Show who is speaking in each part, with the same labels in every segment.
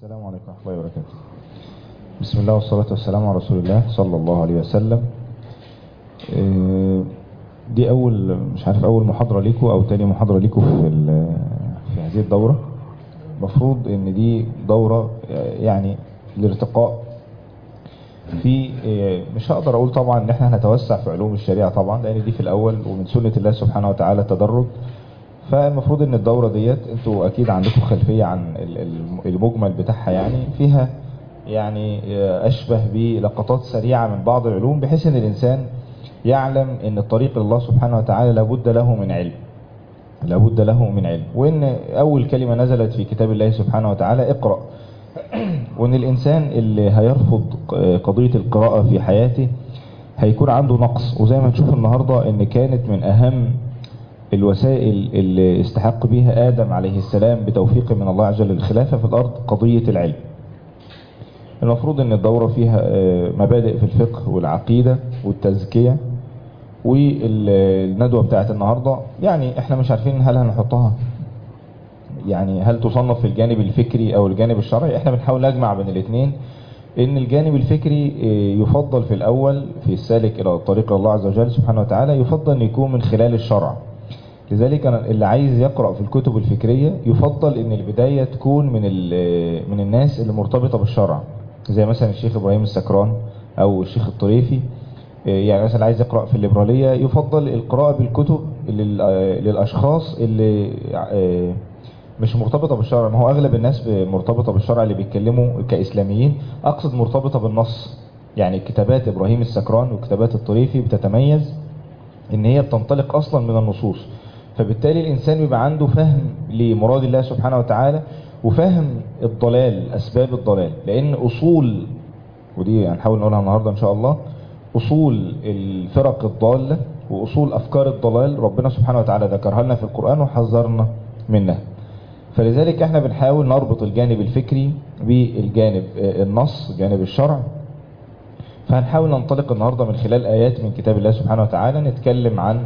Speaker 1: السلام عليكم ورحمة الله وبركاته بسم الله والصلاة والسلام على رسول الله صلى الله عليه وسلم دي أول مش عارف أول محاضرة ليكم أو تاني محاضرة ليكم في في هذه الدورة مفروض إن دي دورة يعني الارتقاء في مش هقدر أقول طبعا إن إحنا هنتوسع في علوم الشريعة طبعا لأن دي في الأول ومن سنة الله سبحانه وتعالى التدرج فالمفروض ان الدورة ديت انتوا اكيد عندكم خلفية عن المجمل بتاعها يعني فيها يعني اشبه بلقطات سريعة من بعض العلوم بحيث ان الانسان يعلم ان الطريق لله سبحانه وتعالى لابد له من علم لابد له من علم وان اول كلمة نزلت في كتاب الله سبحانه وتعالى اقرأ وان الانسان اللي هيرفض قضية القراءة في حياته هيكون عنده نقص وزي ما نشوف النهاردة ان كانت من اهم الوسائل اللي استحق بها آدم عليه السلام بتوفيق من الله عز وجل للخلافة في الأرض قضية العلم المفروض ان الدورة فيها مبادئ في الفقه والعقيدة والتزكية والندوة بتاعت النهاردة يعني احنا مش عارفين هل هنحطها يعني هل تصنف في الجانب الفكري او الجانب الشرعي احنا بنحاول نجمع بين الاثنين ان الجانب الفكري يفضل في الاول في السالك الى طريق الله عز وجل سبحانه وتعالى يفضل ان يكون من خلال الشرع لذلك أنا اللي عايز يقرأ في الكتب الفكرية يفضل ان البداية تكون من من الناس اللي مرتبطة بالشرع زي مثلا الشيخ ابراهيم السكران او الشيخ الطريفي يعني مثلا عايز يقرأ في الليبرالية يفضل القراءة بالكتب للاشخاص اللي مش مرتبطة بالشرع ما هو اغلب الناس مرتبطة بالشرع اللي بيتكلموا كاسلاميين اقصد مرتبطة بالنص يعني كتابات ابراهيم السكران وكتابات الطريفي بتتميز ان هي بتنطلق اصلا من النصوص فبالتالي الإنسان بيبقى عنده فهم لمراد الله سبحانه وتعالى وفهم الضلال أسباب الضلال لأن أصول ودي هنحاول نقولها النهاردة إن شاء الله أصول الفرق الضالة وأصول أفكار الضلال ربنا سبحانه وتعالى ذكرها لنا في القرآن وحذرنا منها فلذلك احنا بنحاول نربط الجانب الفكري بالجانب النص جانب الشرع فهنحاول ننطلق النهاردة من خلال آيات من كتاب الله سبحانه وتعالى نتكلم عن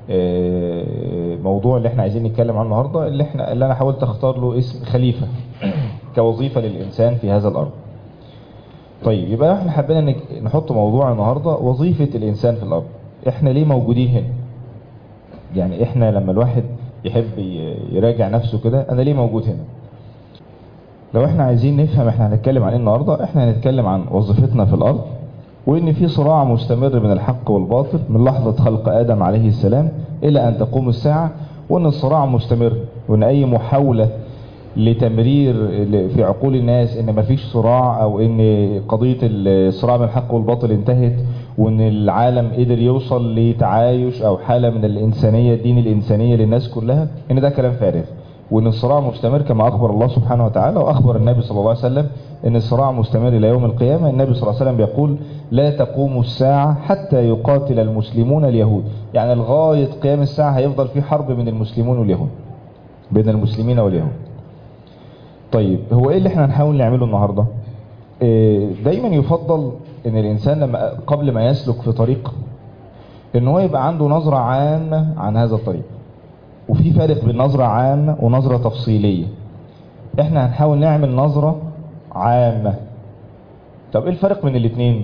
Speaker 1: موضوع اللي احنا عايزين نتكلم عنه النهاردة اللي احنا اللي انا حاولت اختار له اسم خليفة كوظيفة للانسان في هذا الارض طيب يبقى احنا حبينا نحط موضوع النهاردة وظيفة الانسان في الارض احنا ليه موجودين هنا يعني احنا لما الواحد يحب يراجع نفسه كده انا ليه موجود هنا لو احنا عايزين نفهم احنا هنتكلم عن ايه النهاردة احنا هنتكلم عن وظيفتنا في الارض وان في صراع مستمر من الحق والباطل من لحظة خلق ادم عليه السلام الى ان تقوم الساعة وان الصراع مستمر وان اي محاولة لتمرير في عقول الناس ان مفيش صراع او ان قضية الصراع من الحق والباطل انتهت وان العالم قدر يوصل لتعايش او حالة من الانسانية الدين الانسانية للناس كلها ان ده كلام فارغ وان الصراع مستمر كما اخبر الله سبحانه وتعالى واخبر النبي صلى الله عليه وسلم ان الصراع مستمر الى يوم القيامة النبي صلى الله عليه وسلم بيقول لا تقوم الساعة حتى يقاتل المسلمون اليهود يعني لغاية قيام الساعة هيفضل في حرب بين المسلمون واليهود بين المسلمين واليهود طيب هو ايه اللي احنا هنحاول نعمله النهاردة دايما يفضل ان الانسان لما قبل ما يسلك في طريق ان هو يبقى عنده نظرة عامة عن هذا الطريق وفي فرق بين نظرة عامة ونظرة تفصيلية احنا هنحاول نعمل نظرة عامة طب ايه الفرق بين الاثنين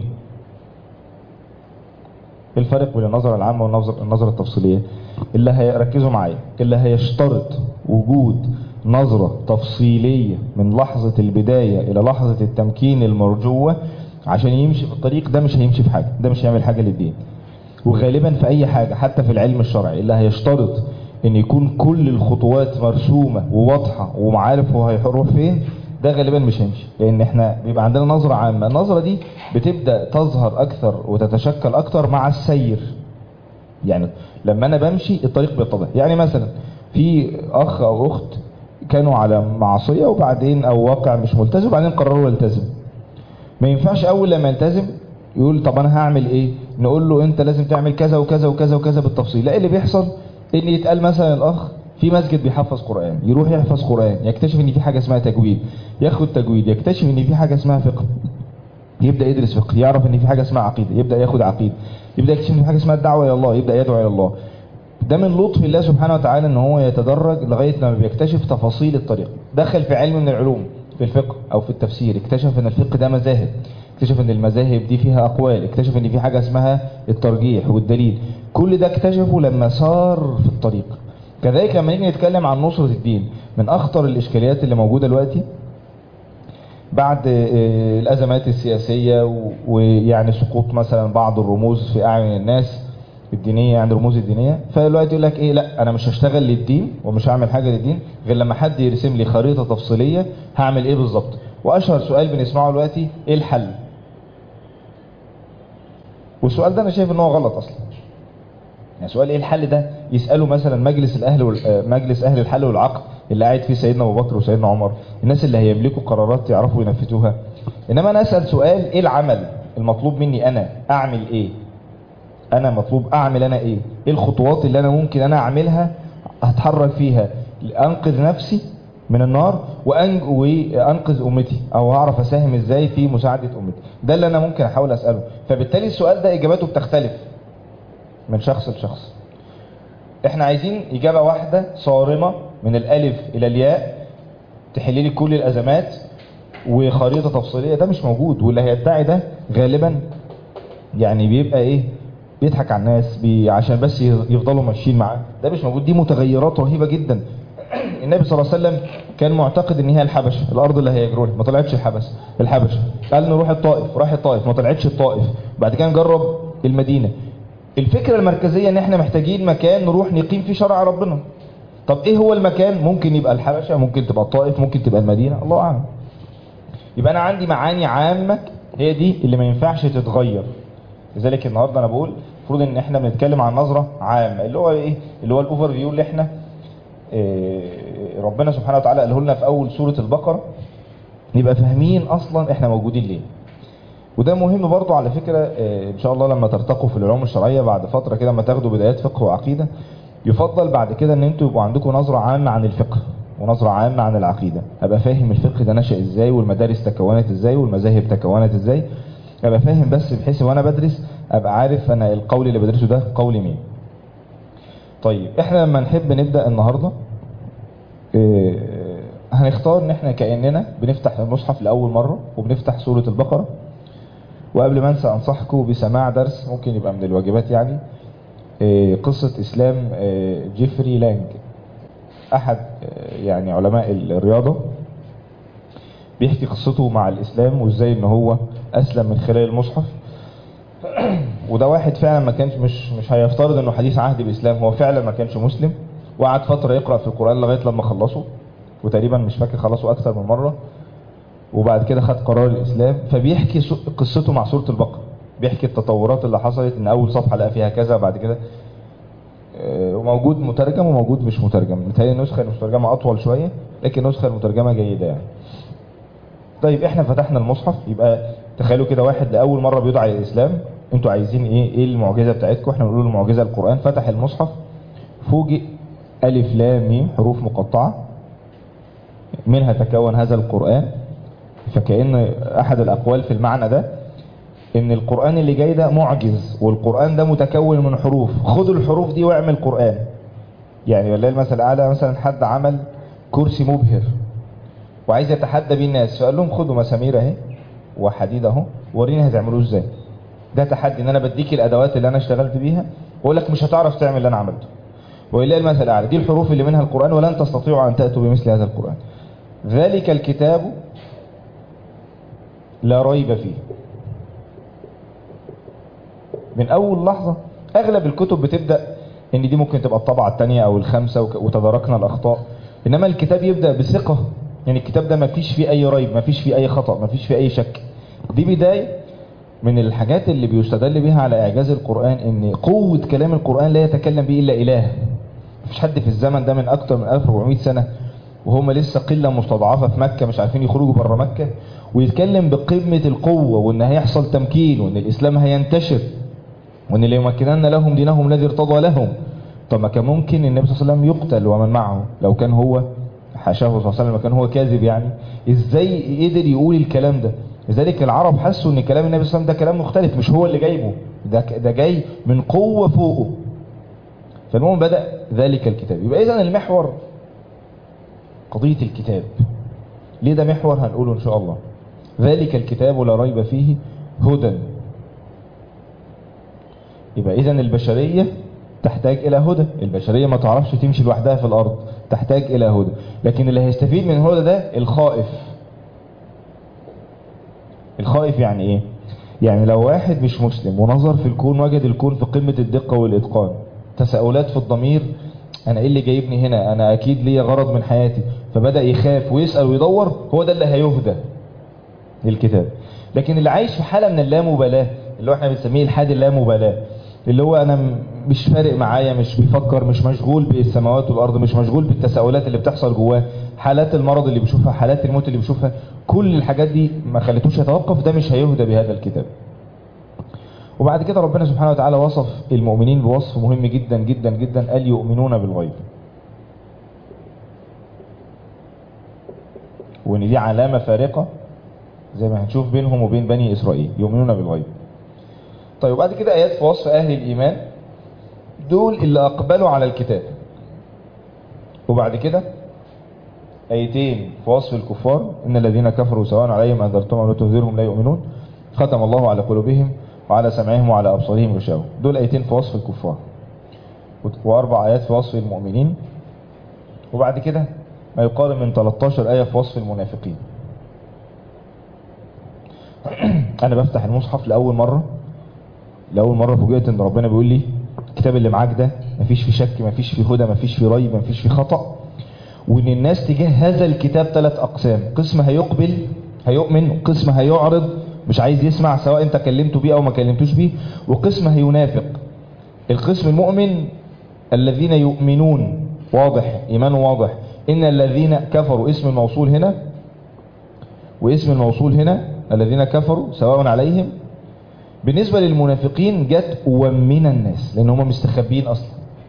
Speaker 1: ايه الفرق بين النظرة العامة والنظرة النظرة التفصيلية اللي هيركزوا معايا اللي هيشترط وجود نظرة تفصيلية من لحظة البداية الى لحظة التمكين المرجوة عشان يمشي في الطريق ده مش هيمشي في حاجة ده مش هيعمل حاجة للدين وغالبا في اي حاجة حتى في العلم الشرعي اللي هيشترط ان يكون كل الخطوات مرسومة وواضحة ومعارف هو هيروح فين ده غالبا مش هيمشي لان احنا بيبقى عندنا نظرة عامة النظرة دي بتبدأ تظهر اكثر وتتشكل اكثر مع السير يعني لما انا بمشي الطريق بيتضح يعني مثلا في اخ او اخت كانوا على معصية وبعدين او واقع مش ملتزم وبعدين قرروا يلتزم ما ينفعش اول لما يلتزم يقول طب انا هعمل ايه نقول له انت لازم تعمل كذا وكذا وكذا وكذا بالتفصيل لا اللي بيحصل ان يتقال مثلا الاخ في مسجد بيحفظ قرآن يروح يحفظ قرآن يكتشف ان في حاجة اسمها تجويد ياخد تجويد يكتشف ان في حاجة اسمها فقه يبدأ يدرس فقه يعرف ان في حاجة اسمها عقيدة يبدأ ياخد عقيدة يبدأ يكتشف ان في حاجة اسمها الدعوة الى الله يبدأ يدعو الى الله ده من لطف الله سبحانه وتعالى ان هو يتدرج لغاية لما بيكتشف تفاصيل الطريق دخل في علم من العلوم في الفقه او في التفسير اكتشف ان الفقه ده مذاهب اكتشف ان المذاهب دي فيها اقوال اكتشف ان في حاجة اسمها الترجيح والدليل كل ده اكتشفه لما سار في الطريق كذلك لما نيجي نتكلم عن نصرة الدين من اخطر الاشكاليات اللي موجودة دلوقتي بعد آه، الازمات السياسية و- ويعني سقوط مثلا بعض الرموز في اعين الناس الدينية يعني الرموز الدينية فدلوقتي يقول لك ايه لا انا مش هشتغل للدين ومش هعمل حاجة للدين غير لما حد يرسم لي خريطة تفصيلية هعمل ايه بالظبط واشهر سؤال بنسمعه دلوقتي ايه الحل والسؤال ده انا شايف ان هو غلط اصلا يعني سؤال ايه الحل ده يسأله مثلا مجلس الاهل وال... آه، مجلس اهل الحل والعقد اللي قاعد فيه سيدنا ابو بكر وسيدنا عمر الناس اللي هيملكوا قرارات يعرفوا ينفذوها انما انا اسال سؤال ايه العمل المطلوب مني انا اعمل ايه انا مطلوب اعمل انا ايه ايه الخطوات اللي انا ممكن انا اعملها هتحرك فيها انقذ نفسي من النار وأنج... وانقذ امتي او اعرف اساهم ازاي في مساعدة امتي ده اللي انا ممكن احاول اسأله فبالتالي السؤال ده اجاباته بتختلف من شخص لشخص احنا عايزين اجابة واحدة صارمة من الالف الى الياء تحل لي كل الازمات وخريطة تفصيلية ده مش موجود واللي هيدعي ده غالبا يعني بيبقى ايه بيضحك على الناس بي عشان بس يفضلوا ماشيين معاه ده مش موجود دي متغيرات رهيبة جدا النبي صلى الله عليه وسلم كان معتقد ان هي الحبشة الارض اللي هيجرونها ما طلعتش الحبشة الحبشة قال نروح الطائف راح الطائف ما طلعتش الطائف بعد كده نجرب المدينة الفكرة المركزية ان احنا محتاجين مكان نروح نقيم فيه شرع ربنا طب ايه هو المكان ممكن يبقى الحبشة ممكن تبقى الطائف ممكن تبقى المدينة الله اعلم يبقى انا عندي معاني عامة هي دي اللي ما ينفعش تتغير لذلك النهاردة انا بقول المفروض ان احنا بنتكلم عن نظرة عامة اللي هو ايه اللي هو الاوفر فيو اللي احنا إيه ربنا سبحانه وتعالى قاله لنا في اول سورة البقرة نبقى فاهمين اصلا احنا موجودين ليه وده مهم برضو على فكرة إيه ان شاء الله لما ترتقوا في العلوم الشرعية بعد فترة كده لما تاخدوا بدايات فقه وعقيدة يفضل بعد كده ان انتوا يبقوا عندكم نظرة عامة عن الفقه ونظرة عامة عن العقيدة ابقى فاهم الفقه ده نشأ ازاي والمدارس تكونت ازاي والمذاهب تكونت ازاي ابقى فاهم بس بحيث وانا بدرس ابقى عارف انا القول اللي بدرسه ده قول مين طيب احنا لما نحب نبدأ النهاردة اه هنختار ان احنا كأننا بنفتح المصحف لأول مرة وبنفتح سورة البقرة وقبل ما انسى انصحكم بسماع درس ممكن يبقى من الواجبات يعني اه قصة اسلام اه جيفري لانج احد يعني علماء الرياضة بيحكي قصته مع الاسلام وازاي ان هو اسلم من خلال المصحف وده واحد فعلا ما كانش مش مش هيفترض انه حديث عهد بالاسلام هو فعلا ما كانش مسلم وقعد فترة يقرأ في القرآن لغاية لما خلصه وتقريبا مش فاكر خلصه اكتر من مرة وبعد كده خد قرار الاسلام فبيحكي قصته مع سورة البقرة بيحكي التطورات اللي حصلت ان اول صفحة لقى فيها كذا بعد كده وموجود مترجم وموجود مش مترجم متهيألي النسخة المترجمة اطول شوية لكن النسخة المترجمة جيدة يعني طيب احنا فتحنا المصحف يبقى تخيلوا كده واحد لأول مرة بيدعى الإسلام انتوا عايزين ايه ايه المعجزة بتاعتكم احنا بنقول المعجزة القرآن فتح المصحف فوجئ ألف لام ميم حروف مقطعة منها تكون هذا القرآن فكأن أحد الأقوال في المعنى ده ان القرآن اللي جاي ده معجز والقرآن ده متكون من حروف خدوا الحروف دي واعمل قرآن يعني والله المثل الأعلى مثلا حد عمل كرسي مبهر وعايز يتحدى بيه الناس فقال لهم خدوا مسامير اهي وحديد اهو وريني هتعملوه ازاي ده تحدي ان انا بديك الادوات اللي انا اشتغلت بيها واقول لك مش هتعرف تعمل اللي انا عملته ولله المثل الاعلى دي الحروف اللي منها القرآن ولن تستطيعوا ان تأتوا بمثل هذا القرآن ذلك الكتاب لا ريب فيه من اول لحظة اغلب الكتب بتبدأ ان دي ممكن تبقى الطبعة الثانية او الخامسة وتداركنا الاخطاء انما الكتاب يبدأ بثقة يعني الكتاب ده ما فيش فيه اي ريب ما فيش فيه اي خطأ ما فيش فيه اي شك دي بداية من الحاجات اللي بيستدل بها على اعجاز القرآن ان قوة كلام القرآن لا يتكلم به الا اله مفيش حد في الزمن ده من اكتر من 1400 سنة وهم لسه قلة مستضعفة في مكة مش عارفين يخرجوا بره مكة ويتكلم بقمة القوة وان هيحصل تمكين وان الاسلام هينتشر وان ليمكنن لهم دينهم الذي ارتضى لهم طب ما كان ممكن النبي صلى الله عليه وسلم يقتل ومن معه لو كان هو حاشاه صلى الله عليه وسلم كان هو كاذب يعني ازاي قدر يقول الكلام ده لذلك العرب حسوا ان كلام النبي صلى الله عليه وسلم ده كلام مختلف مش هو اللي جايبه ده ده جاي من قوة فوقه فالمهم بدأ ذلك الكتاب يبقى اذا المحور قضية الكتاب ليه ده محور هنقوله ان شاء الله ذلك الكتاب لا ريب فيه هدى يبقى اذا البشرية تحتاج الى هدى البشرية ما تعرفش تمشي لوحدها في الارض تحتاج الى هدى لكن اللي هيستفيد من الهدى ده الخائف الخائف يعني ايه يعني لو واحد مش مسلم ونظر في الكون وجد الكون في قمة الدقة والاتقان تساؤلات في الضمير انا ايه اللي جايبني هنا انا اكيد ليا غرض من حياتي فبدأ يخاف ويسأل ويدور هو ده اللي هيهدى للكتاب لكن اللي عايش في حالة من اللامبالاة اللي هو احنا بنسميه الحاد اللامبالاة اللي هو انا م- مش فارق معايا مش بيفكر مش مشغول بالسماوات والارض مش مشغول بالتساؤلات اللي بتحصل جواه حالات المرض اللي بيشوفها حالات الموت اللي بيشوفها كل الحاجات دي ما خلتوش يتوقف ده مش هيهدى بهذا الكتاب وبعد كده ربنا سبحانه وتعالى وصف المؤمنين بوصف مهم جدا جدا جدا قال يؤمنون بالغيب وان دي علامة فارقة زي ما هنشوف بينهم وبين بني اسرائيل يؤمنون بالغيب طيب وبعد كده ايات في وصف اهل الايمان دول اللي اقبلوا على الكتاب وبعد كده ايتين في وصف الكفار ان الذين كفروا سواء عليهم انذرتهم او لا تنذرهم لا يؤمنون ختم الله على قلوبهم وعلى سمعهم وعلى ابصارهم غشاوة دول ايتين في وصف الكفار واربع ايات في وصف المؤمنين وبعد كده ما يقارب من 13 ايه في وصف المنافقين انا بفتح المصحف لاول مره لاول مره فوجئت ان ربنا بيقول لي الكتاب اللي معاك ده مفيش فيه شك مفيش فيه هدى مفيش فيه ريب مفيش فيه خطأ وان الناس تجاه هذا الكتاب ثلاث اقسام قسم هيقبل هيؤمن قسم هيعرض مش عايز يسمع سواء انت كلمته بيه او ما كلمتوش بيه وقسم هينافق القسم المؤمن الذين يؤمنون واضح ايمانه واضح ان الذين كفروا اسم الموصول هنا واسم الموصول هنا الذين كفروا سواء عليهم بالنسبة للمنافقين جت ومن الناس لان هم مستخبين اصلا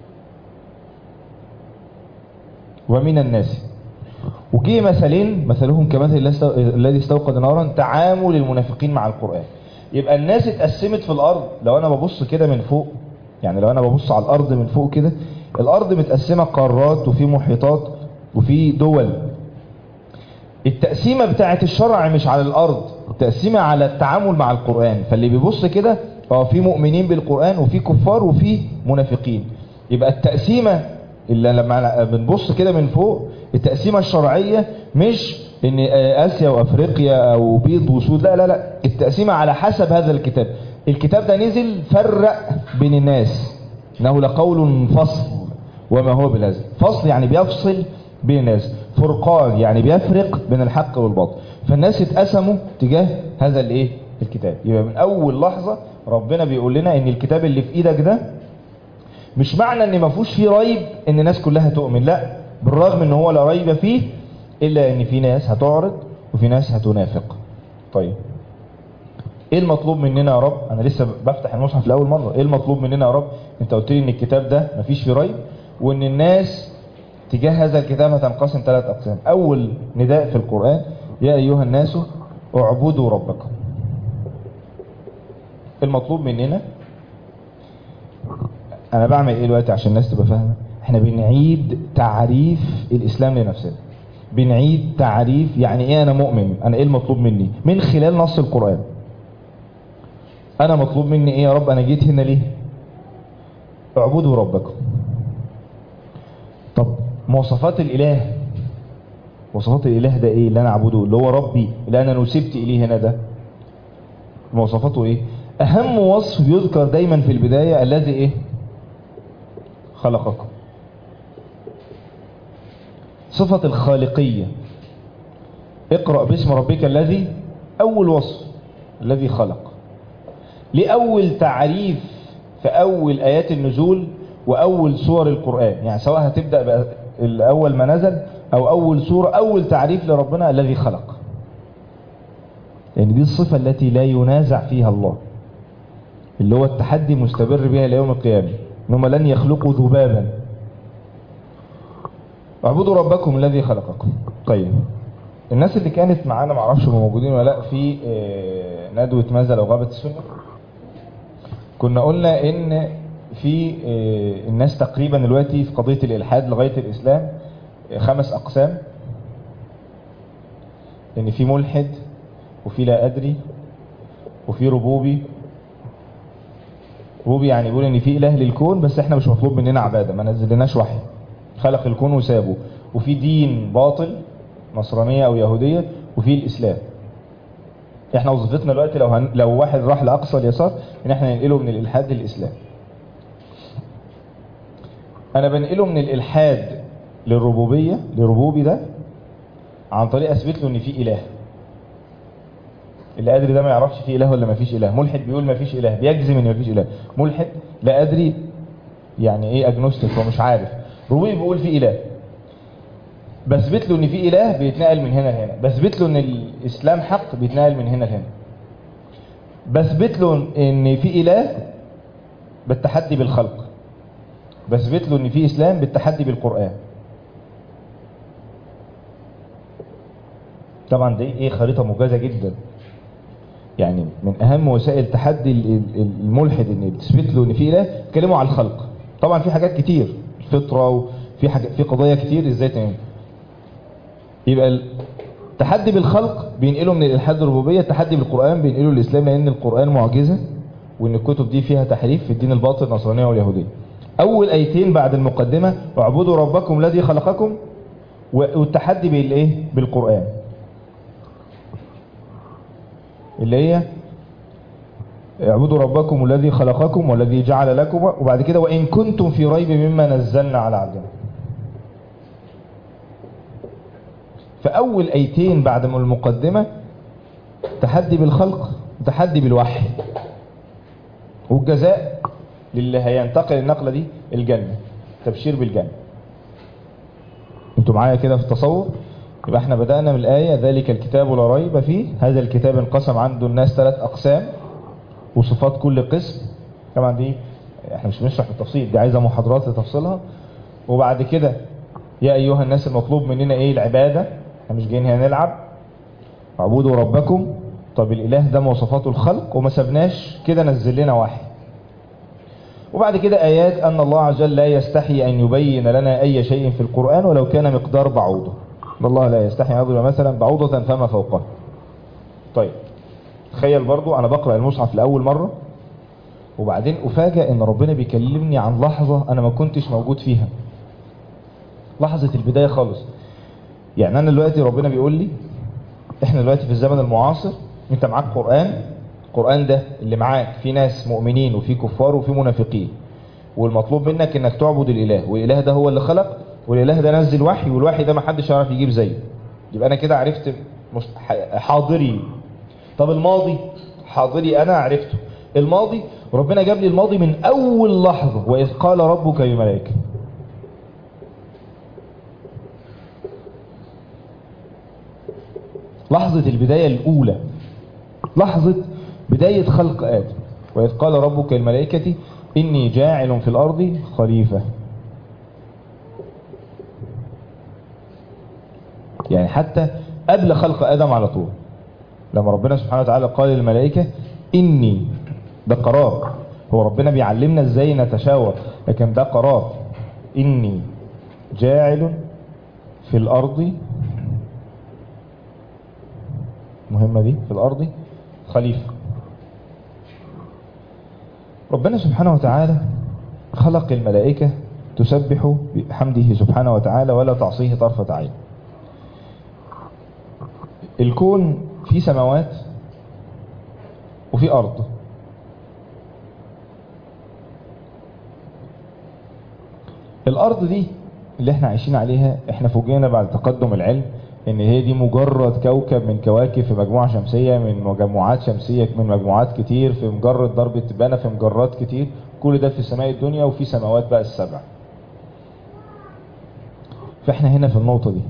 Speaker 1: ومن الناس وجي مثلين مثلهم كمثل الذي استوقد نارا تعامل المنافقين مع القرآن يبقى الناس اتقسمت في الارض لو انا ببص كده من فوق يعني لو انا ببص على الارض من فوق كده الارض متقسمة قارات وفي محيطات وفي دول التقسيمة بتاعت الشرع مش على الارض التقسيمة على التعامل مع القرآن فاللي بيبص كده اه في مؤمنين بالقرآن وفي كفار وفي منافقين يبقى التقسيمة اللي لما بنبص كده من فوق التقسيمة الشرعية مش ان اسيا وافريقيا او بيض وسود لا لا لا التقسيمة على حسب هذا الكتاب الكتاب ده نزل فرق بين الناس انه لقول فصل وما هو بالهزل فصل يعني بيفصل بين الناس فرقان يعني بيفرق بين الحق والباطل فالناس اتقسموا تجاه هذا الايه الكتاب يبقى من اول لحظة ربنا بيقول لنا ان الكتاب اللي في ايدك ده مش معنى ان ما فيهوش فيه ريب ان الناس كلها تؤمن لا بالرغم ان هو لا ريب فيه الا ان في ناس هتعرض وفي ناس هتنافق طيب ايه المطلوب مننا يا رب انا لسه بفتح المصحف لاول مرة ايه المطلوب مننا يا رب انت قلت لي ان الكتاب ده مفيش فيه ريب وان الناس تجاه هذا الكتاب هتنقسم ثلاث اقسام اول نداء في القرآن يا ايها الناس اعبدوا ربكم المطلوب مننا انا بعمل ايه دلوقتي عشان الناس تبقى فاهمه احنا بنعيد تعريف الاسلام لنفسنا بنعيد تعريف يعني ايه انا مؤمن انا ايه المطلوب مني من خلال نص القرآن انا مطلوب مني ايه يا رب انا جيت هنا ليه اعبدوا ربكم طب مواصفات الاله مواصفات الاله ده ايه اللي انا اعبده اللي هو ربي اللي انا نسبت اليه هنا ده مواصفاته ايه اهم وصف بيذكر دايما في البداية الذي ايه خلقكم صفة الخالقية اقرأ باسم ربك الذي اول وصف الذي خلق لأول تعريف في اول ايات النزول واول سور القرآن يعني سواء هتبدأ الاول ما نزل او اول سورة اول تعريف لربنا الذي خلق لان دي الصفة التي لا ينازع فيها الله اللي هو التحدي مستمر بها ليوم القيامة انهم لن يخلقوا ذبابا اعبدوا ربكم الذي خلقكم طيب الناس اللي كانت معانا معرفش هم موجودين ولا لا في ندوة ماذا لو غابت السنة كنا قلنا ان في الناس تقريبا دلوقتي في قضية الالحاد لغاية الاسلام خمس اقسام ان في ملحد وفي لا ادري وفي ربوبي ربوبي يعني يقول ان في اله للكون بس احنا مش مطلوب مننا عباده ما نزلناش وحي خلق الكون وسابه وفي دين باطل نصرانيه او يهوديه وفي الاسلام احنا وظيفتنا دلوقتي لو هن... لو واحد راح لاقصى اليسار ان احنا ننقله من الالحاد للاسلام انا بنقله من الالحاد للربوبيه لربوبي ده عن طريق اثبت له ان في اله اللي ادري ده ما يعرفش في اله ولا ما فيش اله ملحد بيقول ما فيش اله بيجزم ان ما فيش اله ملحد لا ادري يعني ايه اجنوستيك هو مش عارف ربوبي بيقول في اله بثبت له ان في اله بيتنقل من هنا لهنا بثبت له ان الاسلام حق بيتنقل من هنا لهنا بثبت له ان في اله بالتحدي بالخلق بثبت له ان في اسلام بالتحدي بالقران طبعا دي ايه خريطه موجزه جدا يعني من اهم وسائل تحدي الملحد ان بتثبت له ان في اله اتكلموا على الخلق طبعا في حاجات كتير الفطره وفي حاجات في قضايا كتير ازاي تعمل يبقى التحدي بالخلق بينقله من الالحاد الربوبيه التحدي بالقران بينقله للاسلام لان القران معجزه وان الكتب دي فيها تحريف في الدين الباطل النصرانيه واليهوديه اول ايتين بعد المقدمه اعبدوا ربكم الذي خلقكم والتحدي بالايه بالقران اللي هي اعبدوا ربكم الذي خلقكم والذي جعل لكم وبعد كده وان كنتم في ريب مما نزلنا على عبدنا فأول أيتين بعد ما المقدمة تحدي بالخلق وتحدي بالوحي والجزاء للي هينتقل النقلة دي الجنة تبشير بالجنة انتوا معايا كده في التصور يبقى احنا بدأنا من الآية ذلك الكتاب لا ريب فيه هذا الكتاب انقسم عنده الناس ثلاث أقسام وصفات كل قسم طبعا دي احنا مش بنشرح بالتفصيل دي عايزة محاضرات لتفصيلها وبعد كده يا أيها الناس المطلوب مننا ايه العبادة احنا مش جايين هنا نلعب اعبدوا ربكم طب الاله ده مواصفاته الخلق وما سبناش كده نزل لنا واحد وبعد كده ايات ان الله عز وجل لا يستحي ان يبين لنا اي شيء في القرآن ولو كان مقدار بعوضة ان الله لا يستحي ان يضرب مثلا بعوضة فما فوقها طيب تخيل برضو انا بقرأ المصحف لاول مرة وبعدين افاجئ ان ربنا بيكلمني عن لحظة انا ما كنتش موجود فيها لحظة البداية خالص يعني انا دلوقتي ربنا بيقول لي احنا دلوقتي في الزمن المعاصر انت معاك قرآن القرآن ده اللي معاك في ناس مؤمنين وفي كفار وفي منافقين والمطلوب منك انك تعبد الاله والاله ده هو اللي خلق والاله ده نزل وحي والوحي ده ما حدش يعرف يجيب زيه يبقى انا كده عرفت حاضري طب الماضي حاضري انا عرفته الماضي ربنا جاب لي الماضي من اول لحظة واذ قال ربك للملائكه لحظة البداية الأولى لحظة بداية خلق آدم وإذ قال ربك الملائكة إني جاعل في الأرض خليفة يعني حتى قبل خلق آدم على طول لما ربنا سبحانه وتعالى قال للملائكة إني ده قرار هو ربنا بيعلمنا ازاي نتشاور لكن ده قرار إني جاعل في الأرض مهمة دي في الأرض خليفة ربنا سبحانه وتعالى خلق الملائكة تسبح بحمده سبحانه وتعالى ولا تعصيه طرفة عين الكون فيه سماوات وفي أرض الأرض دي اللي احنا عايشين عليها احنا فوجئنا بعد تقدم العلم ان هي دي مجرد كوكب من كواكب في مجموعة شمسية من مجموعات شمسية من مجموعات كتير في مجرد ضرب تبانة في مجرات كتير كل ده في سماء الدنيا وفي سماوات بقى السبع فاحنا هنا في النقطة دي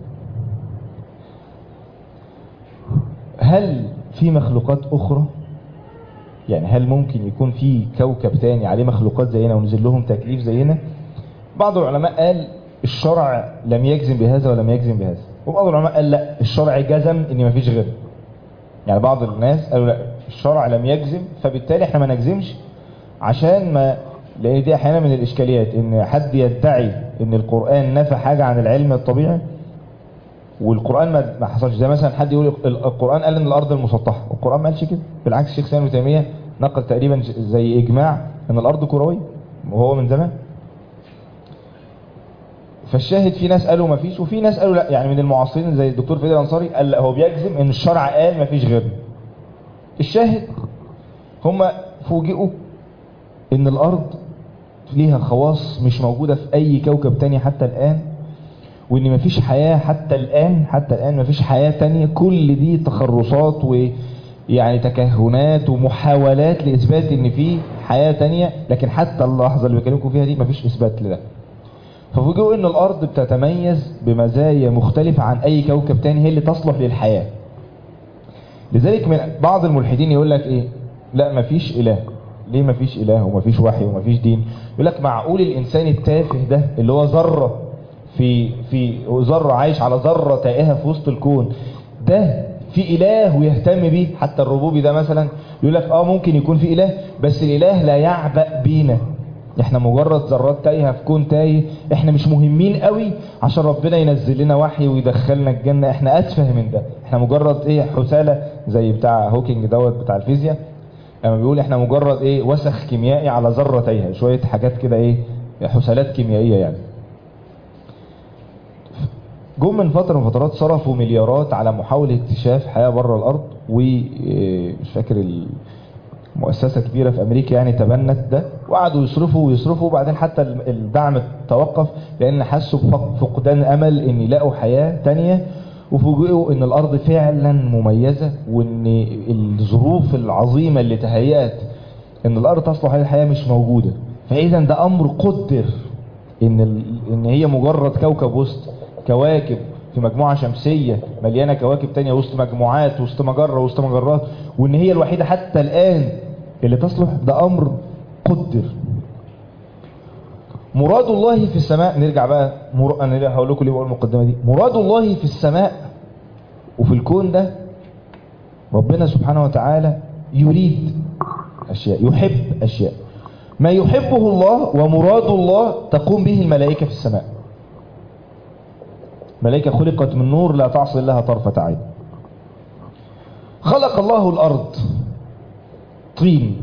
Speaker 1: هل في مخلوقات اخرى يعني هل ممكن يكون في كوكب تاني عليه مخلوقات زينا ونزل لهم تكليف زينا بعض العلماء قال الشرع لم يجزم بهذا ولم يجزم بهذا وبعض العلماء قال لا الشرع جزم ان مفيش غيره يعني بعض الناس قالوا لا الشرع لم يجزم فبالتالي احنا ما نجزمش عشان ما لان دي احيانا من الاشكاليات ان حد يدعي ان القرآن نفى حاجة عن العلم الطبيعي والقرآن ما ما حصلش زي مثلا حد يقول ال- القرآن قال ان الارض المسطحة القرآن ما قالش كده بالعكس الشيخ سامي تيمية نقل تقريبا ج- زي اجماع ان الارض كروية وهو من زمان فالشاهد في ناس قالوا ما فيش وفي ناس قالوا لا يعني من المعاصرين زي الدكتور فادي الانصاري قال لا هو بيجزم ان الشرع قال ما فيش غيرنا الشاهد هم فوجئوا ان الارض ليها خواص مش موجودة في اي كوكب تاني حتى الان وان مفيش حياة حتى الان حتى الان مفيش حياة تانية كل دي تخرصات ويعني تكهنات ومحاولات لاثبات ان في حياة تانية لكن حتى اللحظة اللي بكلمكم فيها دي مفيش اثبات لده ففوجئوا ان الارض بتتميز بمزايا مختلفة عن اي كوكب تاني هي اللي تصلح للحياة لذلك من بعض الملحدين يقول لك ايه لا مفيش اله ليه مفيش اله ومفيش وحي ومفيش دين يقول لك معقول الانسان التافه ده اللي هو ذره في في ذره عايش على ذره تائهه في وسط الكون ده في اله ويهتم بيه حتى الربوبي ده مثلا يقول لك اه ممكن يكون في اله بس الاله لا يعبأ بينا احنا مجرد ذرات تايهه في كون تايه احنا مش مهمين قوي عشان ربنا ينزل لنا وحي ويدخلنا الجنه احنا اتفه من ده احنا مجرد ايه حثاله زي بتاع هوكينج دوت بتاع الفيزياء لما بيقول احنا مجرد ايه وسخ كيميائي على ذره تايهه شويه حاجات كده ايه حثالات كيميائيه يعني جم من فتره من فترات صرفوا مليارات على محاوله اكتشاف حياه بره الارض ومش فاكر ال- مؤسسة كبيرة في أمريكا يعني تبنت ده وقعدوا يصرفوا ويصرفوا وبعدين حتى ال- الدعم توقف لأن حسوا بفقدان أمل إن يلاقوا حياة تانية وفوجئوا إن الأرض فعلا مميزة وإن الظروف العظيمة اللي تهيأت إن الأرض تصلح للحياة مش موجودة فإذا ده أمر قدر إن ال- إن هي مجرد كوكب وسط كواكب في مجموعة شمسية مليانة كواكب تانية وسط مجموعات وسط مجرة وسط مجرات وإن هي الوحيدة حتى الآن اللي تصلح ده أمر قدر مراد الله في السماء نرجع بقى مر... أنا هقول لكم ليه بقول المقدمة دي مراد الله في السماء وفي الكون ده ربنا سبحانه وتعالى يريد أشياء يحب أشياء ما يحبه الله ومراد الله تقوم به الملائكة في السماء ملائكة خلقت من نور لا تعصي الله طرفة عين خلق الله الأرض طين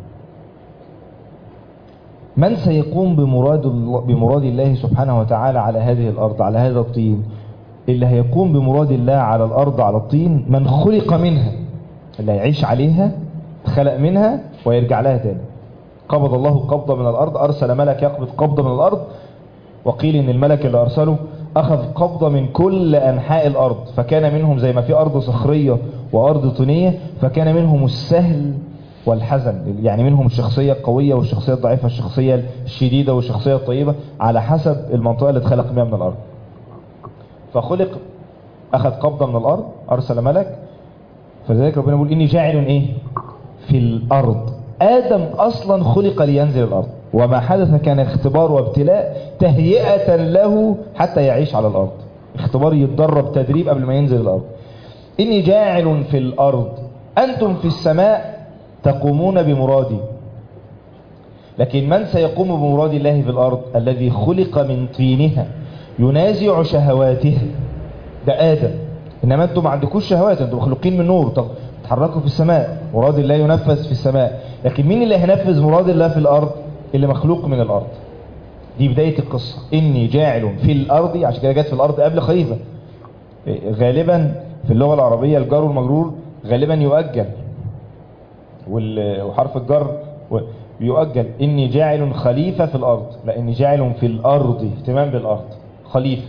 Speaker 1: من سيقوم بمراد الله, بمراد الله سبحانه وتعالى على هذه الأرض على هذا الطين اللي هيقوم بمراد الله على الأرض على الطين من خلق منها اللي هيعيش عليها خلق منها ويرجع لها تاني قبض الله قبضة من الأرض أرسل ملك يقبض قبضة من الأرض وقيل ان الملك اللي ارسله اخذ قبضة من كل انحاء الارض فكان منهم زي ما في ارض صخرية وارض طينية فكان منهم السهل والحزن يعني منهم الشخصية القوية والشخصية الضعيفة الشخصية الشديدة والشخصية الطيبة على حسب المنطقة اللي اتخلق بها من الارض فخلق اخذ قبضة من الارض ارسل ملك فلذلك ربنا يقول اني جاعل ايه في الارض ادم اصلا خلق لينزل الارض وما حدث كان اختبار وابتلاء تهيئة له حتى يعيش على الارض اختبار يتدرب تدريب قبل ما ينزل الارض اني جاعل في الارض انتم في السماء تقومون بمرادي لكن من سيقوم بمراد الله في الارض الذي خلق من طينها ينازع شهواتها ده ادم انما انتم ما عندكوش شهوات انتم مخلوقين من نور طب تحركوا في السماء مراد الله ينفذ في السماء لكن مين اللي هينفذ مراد الله في الارض اللي مخلوق من الارض دي بداية القصة اني جاعل في الارض عشان كده جت في الارض قبل خليفة غالبا في اللغة العربية الجار والمجرور غالبا يؤجل وال- وحرف الجر و- بيؤجل اني جاعل خليفة في الارض لا اني جاعل في الارض اهتمام بالارض خليفة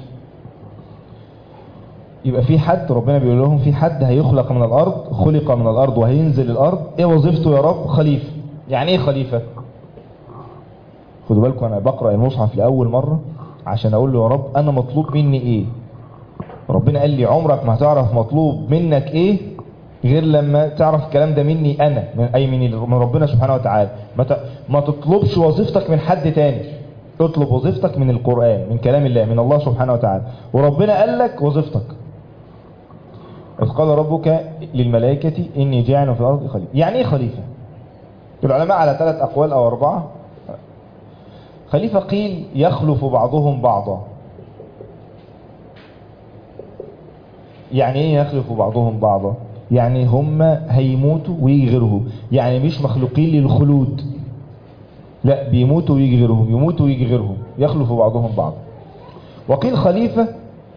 Speaker 1: يبقى في حد ربنا بيقول لهم في حد هيخلق من الارض خلق من الارض وهينزل الارض ايه وظيفته يا رب خليفة يعني ايه خليفة خدوا بالكم انا بقرأ المصحف لأول مرة عشان اقول له يا رب انا مطلوب مني ايه ربنا قال لي عمرك ما هتعرف مطلوب منك ايه غير لما تعرف الكلام ده مني انا من اي من من ربنا سبحانه وتعالى ما ت- ما تطلبش وظيفتك من حد تاني اطلب وظيفتك من القرآن من كلام الله من الله سبحانه وتعالى وربنا قال لك وظيفتك إذ قال ربك للملائكة إني جاعل في الأرض خليفة يعني إيه خليفة العلماء على ثلاث أقوال أو أربعة خليفة قيل يخلف بعضهم بعضا يعني ايه يخلف بعضهم بعضا يعني هم هيموتوا ويجي غيرهم يعني مش مخلوقين للخلود لا بيموتوا ويجي غيرهم يموتوا ويجي غيرهم يخلف بعضهم بعض وقيل خليفة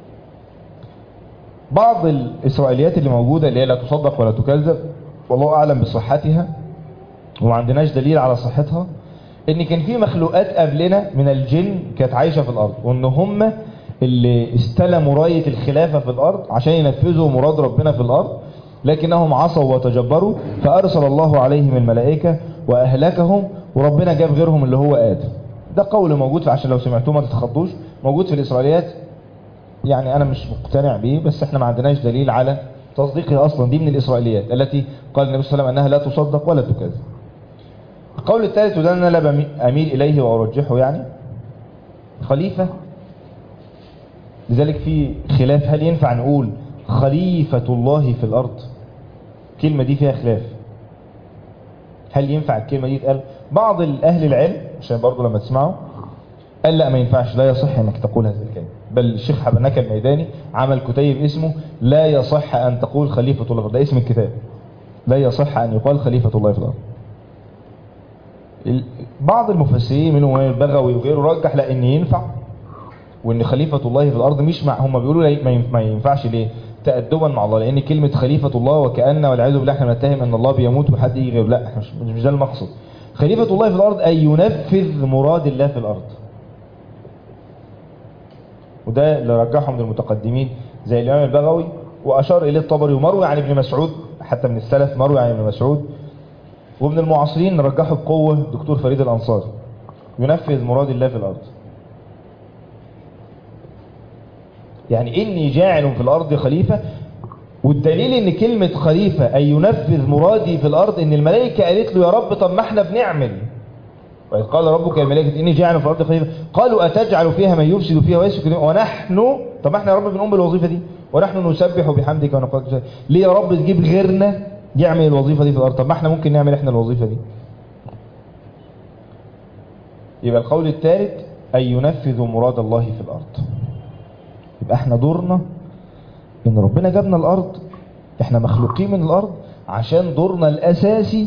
Speaker 1: بعض الإسرائيليات اللي موجودة اللي هي لا تصدق ولا تكذب والله أعلم بصحتها وما عندناش دليل على صحتها ان كان في مخلوقات قبلنا من الجن كانت عايشة في الارض وان هم اللي استلموا راية الخلافة في الارض عشان ينفذوا مراد ربنا في الارض لكنهم عصوا وتجبروا فارسل الله عليهم الملائكة واهلكهم وربنا جاب غيرهم اللي هو ادم ده قول موجود عشان لو سمعتوه ما تتخضوش موجود في الاسرائيليات يعني انا مش مقتنع بيه بس احنا ما عندناش دليل على تصديقها اصلا دي من الاسرائيليات التي قال النبي صلى الله عليه وسلم انها لا تصدق ولا تكذب القول الثالث وده انا لا اميل اليه وارجحه يعني خليفة لذلك في خلاف هل ينفع نقول خليفة الله في الارض الكلمة دي فيها خلاف هل ينفع الكلمة دي تقال بعض الاهل العلم عشان برضو لما تسمعوا قال لا ما ينفعش لا يصح انك تقول هذه الكلمة بل الشيخ حبناك الميداني عمل كتيب اسمه لا يصح ان تقول خليفة الله في الارض ده اسم الكتاب لا يصح ان يقال خليفة الله في الارض بعض المفسرين منهم البغوي وغيره رجح لا ان ينفع وان خليفة الله في الارض مش مع هم بيقولوا ما ينفعش ليه تأدبا مع الله لان كلمة خليفة الله وكأن والعياذ بالله احنا نتهم ان الله بيموت وحد يجي غيره لا مش, مش ده المقصد خليفة الله في الارض ان ينفذ مراد الله في الارض وده اللي رجحه من المتقدمين زي الامام البغوي واشار اليه الطبري ومروي عن ابن مسعود حتى من السلف مروي عن ابن مسعود ومن المعاصرين رجحه بقوة دكتور فريد الأنصار ينفذ مراد الله في الأرض يعني إني جاعل في الأرض خليفة والدليل إن كلمة خليفة أي ينفذ مرادي في الأرض إن الملائكة قالت له يا رب طب ما احنا بنعمل وإذ قال ربك الملائكة إني جاعل في الأرض خليفة قالوا أتجعل فيها من يفسد فيها ويسفك ونحن طب ما احنا يا رب بنقوم بالوظيفة دي ونحن نسبح بحمدك ونقدس ليه يا رب تجيب غيرنا يعمل الوظيفة دي في الأرض طب ما احنا ممكن نعمل احنا الوظيفة دي يبقى القول الثالث أن ينفذ مراد الله في الأرض يبقى احنا دورنا ان ربنا جابنا الأرض احنا مخلوقين من الأرض عشان دورنا الأساسي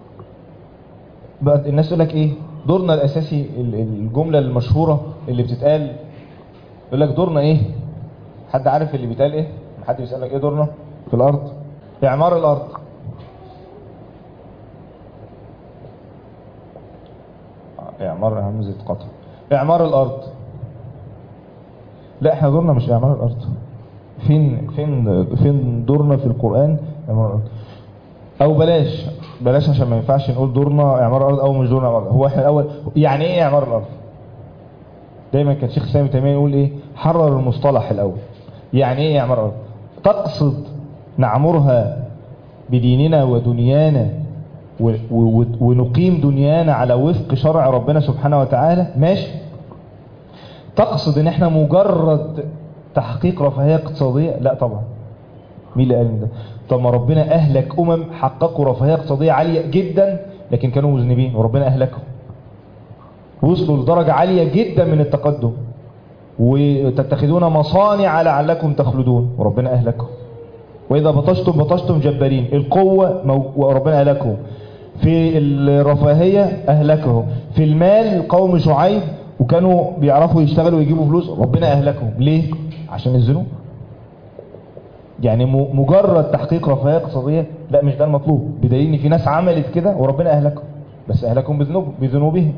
Speaker 1: بقى الناس يقول لك ايه دورنا الأساسي الجملة المشهورة اللي بتتقال يقول لك دورنا ايه حد عارف اللي بيتقال ايه حد بيسألك ايه دورنا في الأرض إعمار الأرض إعمار همزة قطع إعمار الأرض لا احنا دورنا مش إعمار الأرض فين فين فين دورنا في القرآن إعمار الأرض أو بلاش بلاش عشان ما ينفعش نقول دورنا إعمار الأرض أو مش دورنا إعمار الأرض هو احنا الأول يعني إيه إعمار الأرض دايما كان شيخ سامي تيمية يقول إيه حرر المصطلح الأول يعني إيه إعمار الأرض تقصد نعمرها بديننا ودنيانا ونقيم دنيانا على وفق شرع ربنا سبحانه وتعالى ماشي تقصد ان احنا مجرد تحقيق رفاهية اقتصادية لا طبعا مين اللي قال ده طب ما ربنا اهلك امم حققوا رفاهية اقتصادية عالية جدا لكن كانوا مذنبين وربنا اهلكهم وصلوا لدرجة عالية جدا من التقدم وتتخذون مصانع لعلكم تخلدون وربنا اهلكهم وإذا بطشتم بطشتم جبارين القوة مو... وربنا أهلكهم في الرفاهية أهلكهم في المال قوم شعيب وكانوا بيعرفوا يشتغلوا ويجيبوا فلوس ربنا أهلكهم ليه؟ عشان الذنوب يعني مجرد تحقيق رفاهية اقتصادية لا مش ده المطلوب بدليل ان في ناس عملت كده وربنا أهلكهم بس أهلكهم بذنوب بذنوبهم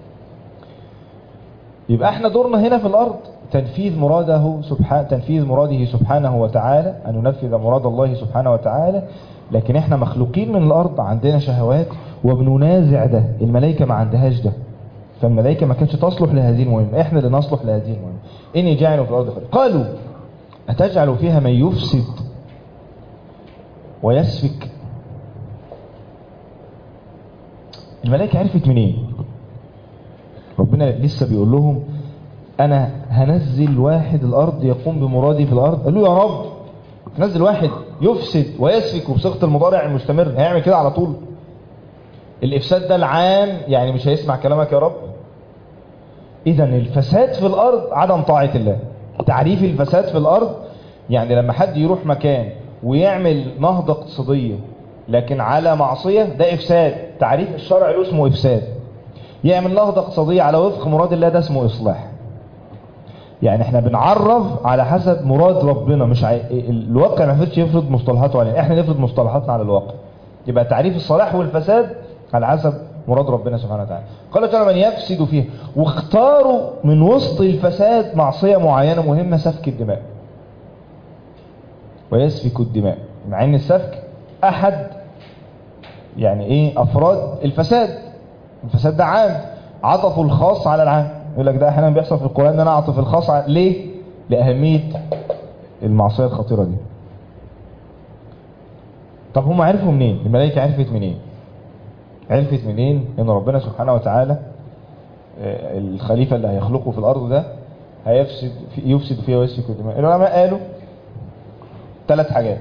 Speaker 1: يبقى احنا دورنا هنا في الأرض تنفيذ مراده سبحانه تنفيذ مراده سبحانه وتعالى أن ننفذ مراد الله سبحانه وتعالى لكن احنا مخلوقين من الأرض عندنا شهوات وبننازع ده الملائكة ما عندهاش ده فالملائكة ما كانتش تصلح لهذه المهمة احنا اللي نصلح لهذه المهمة إني جاعل في الأرض خير قالوا أتجعل فيها من يفسد ويسفك الملائكة عرفت منين ربنا لسه بيقول لهم انا هنزل واحد الارض يقوم بمرادي في الارض قالوا يا رب نزل واحد يفسد ويسفك وبصيغه المضارع المستمر هيعمل كده على طول الافساد ده العام يعني مش هيسمع كلامك يا رب اذا الفساد في الارض عدم طاعه الله تعريف الفساد في الارض يعني لما حد يروح مكان ويعمل نهضة اقتصادية لكن على معصية ده افساد تعريف الشرع له اسمه افساد يعمل نهضة اقتصادية على وفق مراد الله ده اسمه اصلاح يعني احنا بنعرف على حسب مراد ربنا مش عاي... الواقع ما ينفعش يفرض مصطلحاته علينا احنا نفرض مصطلحاتنا على الواقع يبقى تعريف الصلاح والفساد على حسب مراد ربنا سبحانه وتعالى قال تعالى من يفسد فيها واختاروا من وسط الفساد معصية معينة مهمة سفك الدماء ويسفك الدماء مع ان السفك احد يعني ايه افراد الفساد الفساد ده عام عطفوا الخاص على العام يقول لك ده احيانا بيحصل في القرآن ان انا اعطف الخاص على... ليه لأهمية المعصية الخطيرة دي طب هم عرفوا منين الملائكة عرفت منين عرفت منين ان ربنا سبحانه وتعالى آه، الخليفة اللي هيخلقه في الارض ده هيفسد في يفسد فيها ويسفك الدماء العلماء قالوا ثلاث حاجات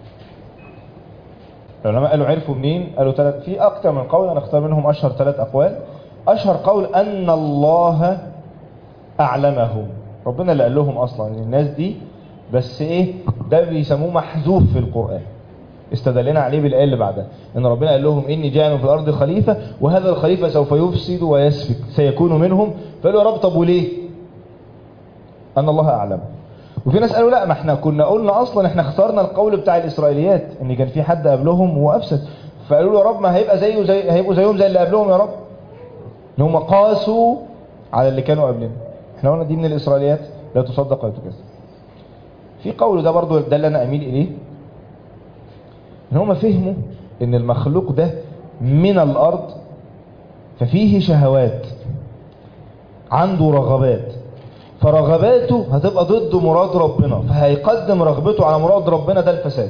Speaker 1: العلماء قالوا عرفوا منين قالوا ثلاث في اكتر من قول انا اختار منهم اشهر ثلاث اقوال اشهر قول ان الله اعلمهم ربنا اللي قال لهم اصلا الناس دي بس ايه ده بيسموه محذوف في القرآن استدلنا عليه بالآية اللي بعدها ان ربنا قال لهم اني جاعل في الارض خليفة وهذا الخليفة سوف يفسد ويسفك سيكون منهم فقالوا يا رب طب وليه ان الله اعلم وفي ناس قالوا لا ما احنا كنا قلنا اصلا احنا اخترنا القول بتاع الاسرائيليات ان كان في حد قبلهم وافسد فقالوا له يا رب ما هيبقى زيه زي هيبقوا زيهم زي اللي قبلهم يا رب ان هم قاسوا على اللي كانوا قبلنا احنا قلنا دي من الاسرائيليات لا تصدق ولا تكذب في قول ده برضو ده اللي انا اميل اليه ان هم فهموا ان المخلوق ده من الارض ففيه شهوات عنده رغبات فرغباته هتبقى ضد مراد ربنا فهيقدم رغبته على مراد ربنا ده الفساد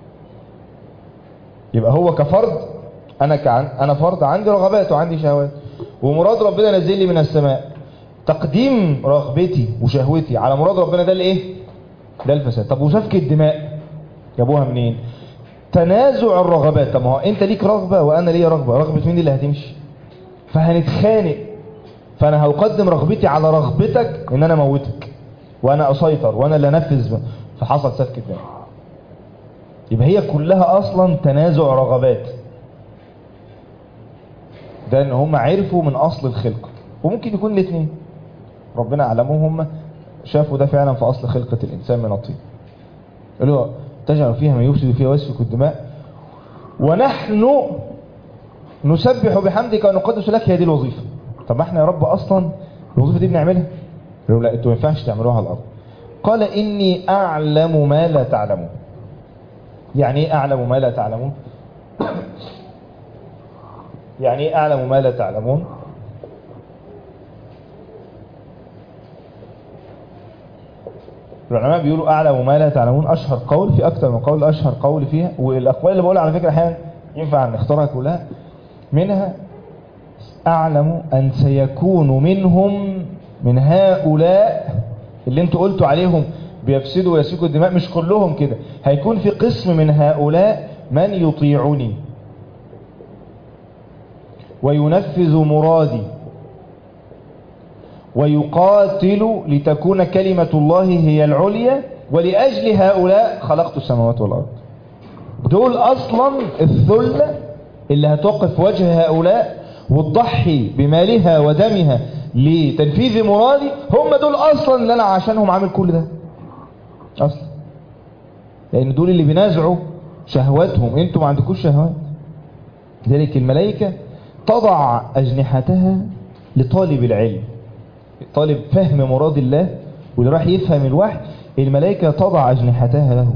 Speaker 1: يبقى هو كفرد انا كعن انا فرد عندي رغبات وعندي شهوات ومراد ربنا نزل لي من السماء تقديم رغبتي وشهوتي على مراد ربنا ده الايه ده الفساد طب وسفك الدماء جابوها منين تنازع الرغبات طب ما هو انت ليك رغبة وانا ليا رغبة رغبة مين اللي هتمشي فهنتخانق فانا هقدم رغبتي على رغبتك ان انا اموتك وانا اسيطر وانا اللي انفذ فحصل سفك الدماء يبقى هي كلها اصلا تنازع رغبات ده ان هم عرفوا من اصل الخلقة وممكن يكون الاثنين ربنا اعلمهم هم شافوا ده فعلا في اصل خلقة الانسان من الطين قالوا تجعل فيها ما يفسد فيها ويسفك الدماء ونحن نسبح بحمدك ونقدس لك هي دي الوظيفة طب ما احنا يا رب اصلا الوظيفة دي بنعملها قالوا لا انتوا ما ينفعش تعملوها على الارض قال اني اعلم ما لا تعلمون يعني ايه اعلم ما لا تعلمون يعني ايه اعلم ما لا تعلمون العلماء بيقولوا اعلم ما لا تعلمون اشهر قول في اكتر من قول اشهر قول فيها والاقوال اللي بقولها على فكره احيانا ينفع نختارها كلها منها اعلم ان سيكون منهم من هؤلاء اللي انتوا قلتوا عليهم بيفسدوا ويسفكوا الدماء مش كلهم كده هيكون في قسم من هؤلاء من يطيعني وينفذ مرادي ويقاتل لتكون كلمة الله هي العليا ولأجل هؤلاء خلقت السماوات والأرض دول أصلا الثلة اللي هتوقف وجه هؤلاء وتضحي بمالها ودمها لتنفيذ مرادي هم دول أصلا اللي أنا عشانهم عامل كل ده أصلا لأن دول اللي بينازعوا شهواتهم انتوا ما عندكوش شهوات لذلك الملائكة تضع أجنحتها لطالب العلم طالب فهم مراد الله واللي راح يفهم الوحي الملائكة تضع أجنحتها له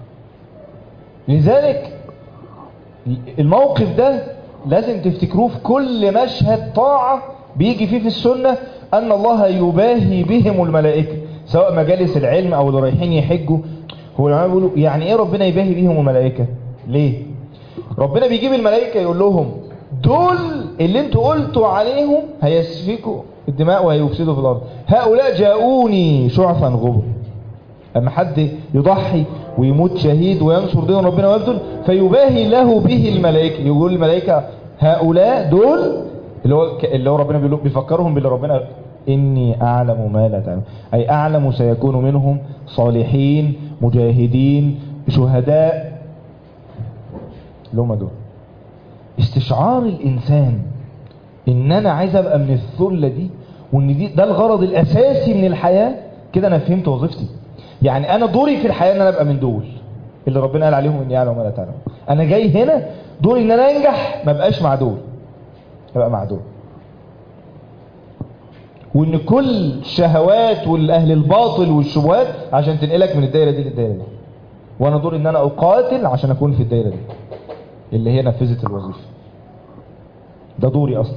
Speaker 1: لذلك الموقف ده لازم تفتكروه في كل مشهد طاعة بيجي فيه في السنة أن الله يباهي بهم الملائكة سواء مجالس العلم أو اللي رايحين يحجوا هو العلماء بيقولوا يعني إيه ربنا يباهي بهم الملائكة ليه ربنا بيجيب الملائكة يقول لهم دول اللي انتوا قلتوا عليهم هيسفكوا الدماء وهيفسدوا في الأرض هؤلاء جاءوني شعثا غبر أما حد يضحي ويموت شهيد وينصر دين ربنا ويبذل فيباهي له به الملائكة يقول الملائكة هؤلاء دول اللي هو اللي هو ربنا بيفكرهم باللي ربنا إني أعلم ما لا تعلم أي أعلم سيكون منهم صالحين مجاهدين شهداء لهم دول استشعار الإنسان إن أنا عايز أبقى من الثلة دي وإن دي ده الغرض الأساسي من الحياة كده أنا فهمت وظيفتي يعني أنا دوري في الحياة إن أنا أبقى من دول اللي ربنا قال عليهم إني أعلم ما لا تعلم أنا جاي هنا دوري إن أنا أنجح ما بقاش مع دول أبقى مع دول وان كل الشهوات والاهل الباطل والشبهات عشان تنقلك من الدايره دي للدايره دي وانا دور ان انا اقاتل عشان اكون في الدايره دي اللي هي نفذت الوظيفه ده دوري اصلا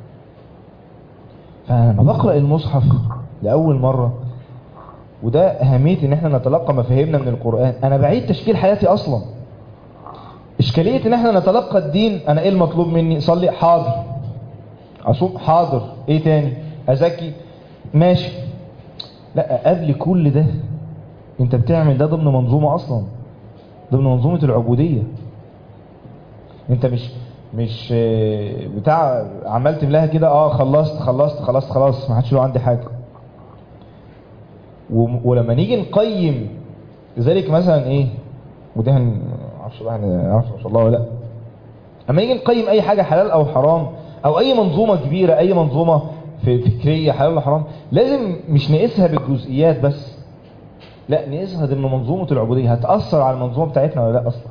Speaker 1: فلما بقرا المصحف لاول مره وده اهميه ان احنا نتلقى مفاهيمنا من القران انا بعيد تشكيل حياتي اصلا اشكاليه ان احنا نتلقى الدين انا ايه المطلوب مني صلي حاضر اصوم حاضر ايه تاني ازكي ماشي لا قبل كل ده انت بتعمل ده ضمن منظومة اصلا ضمن منظومة العبودية انت مش مش آه، بتاع عمال تملاها كده اه خلصت خلصت خلصت خلاص ما حدش له عندي حاجة وم- ولما نيجي نقيم لذلك مثلا ايه وده هن- معرفش بقى هنعرف ان شاء الله ولا لا اما نيجي نقيم اي حاجة حلال او حرام او اي منظومة كبيرة اي منظومة في- فكرية حلال ولا حرام لازم مش نقيسها بالجزئيات بس لا نقيسها ضمن منظومة العبودية هتأثر على المنظومة بتاعتنا ولا لا اصلا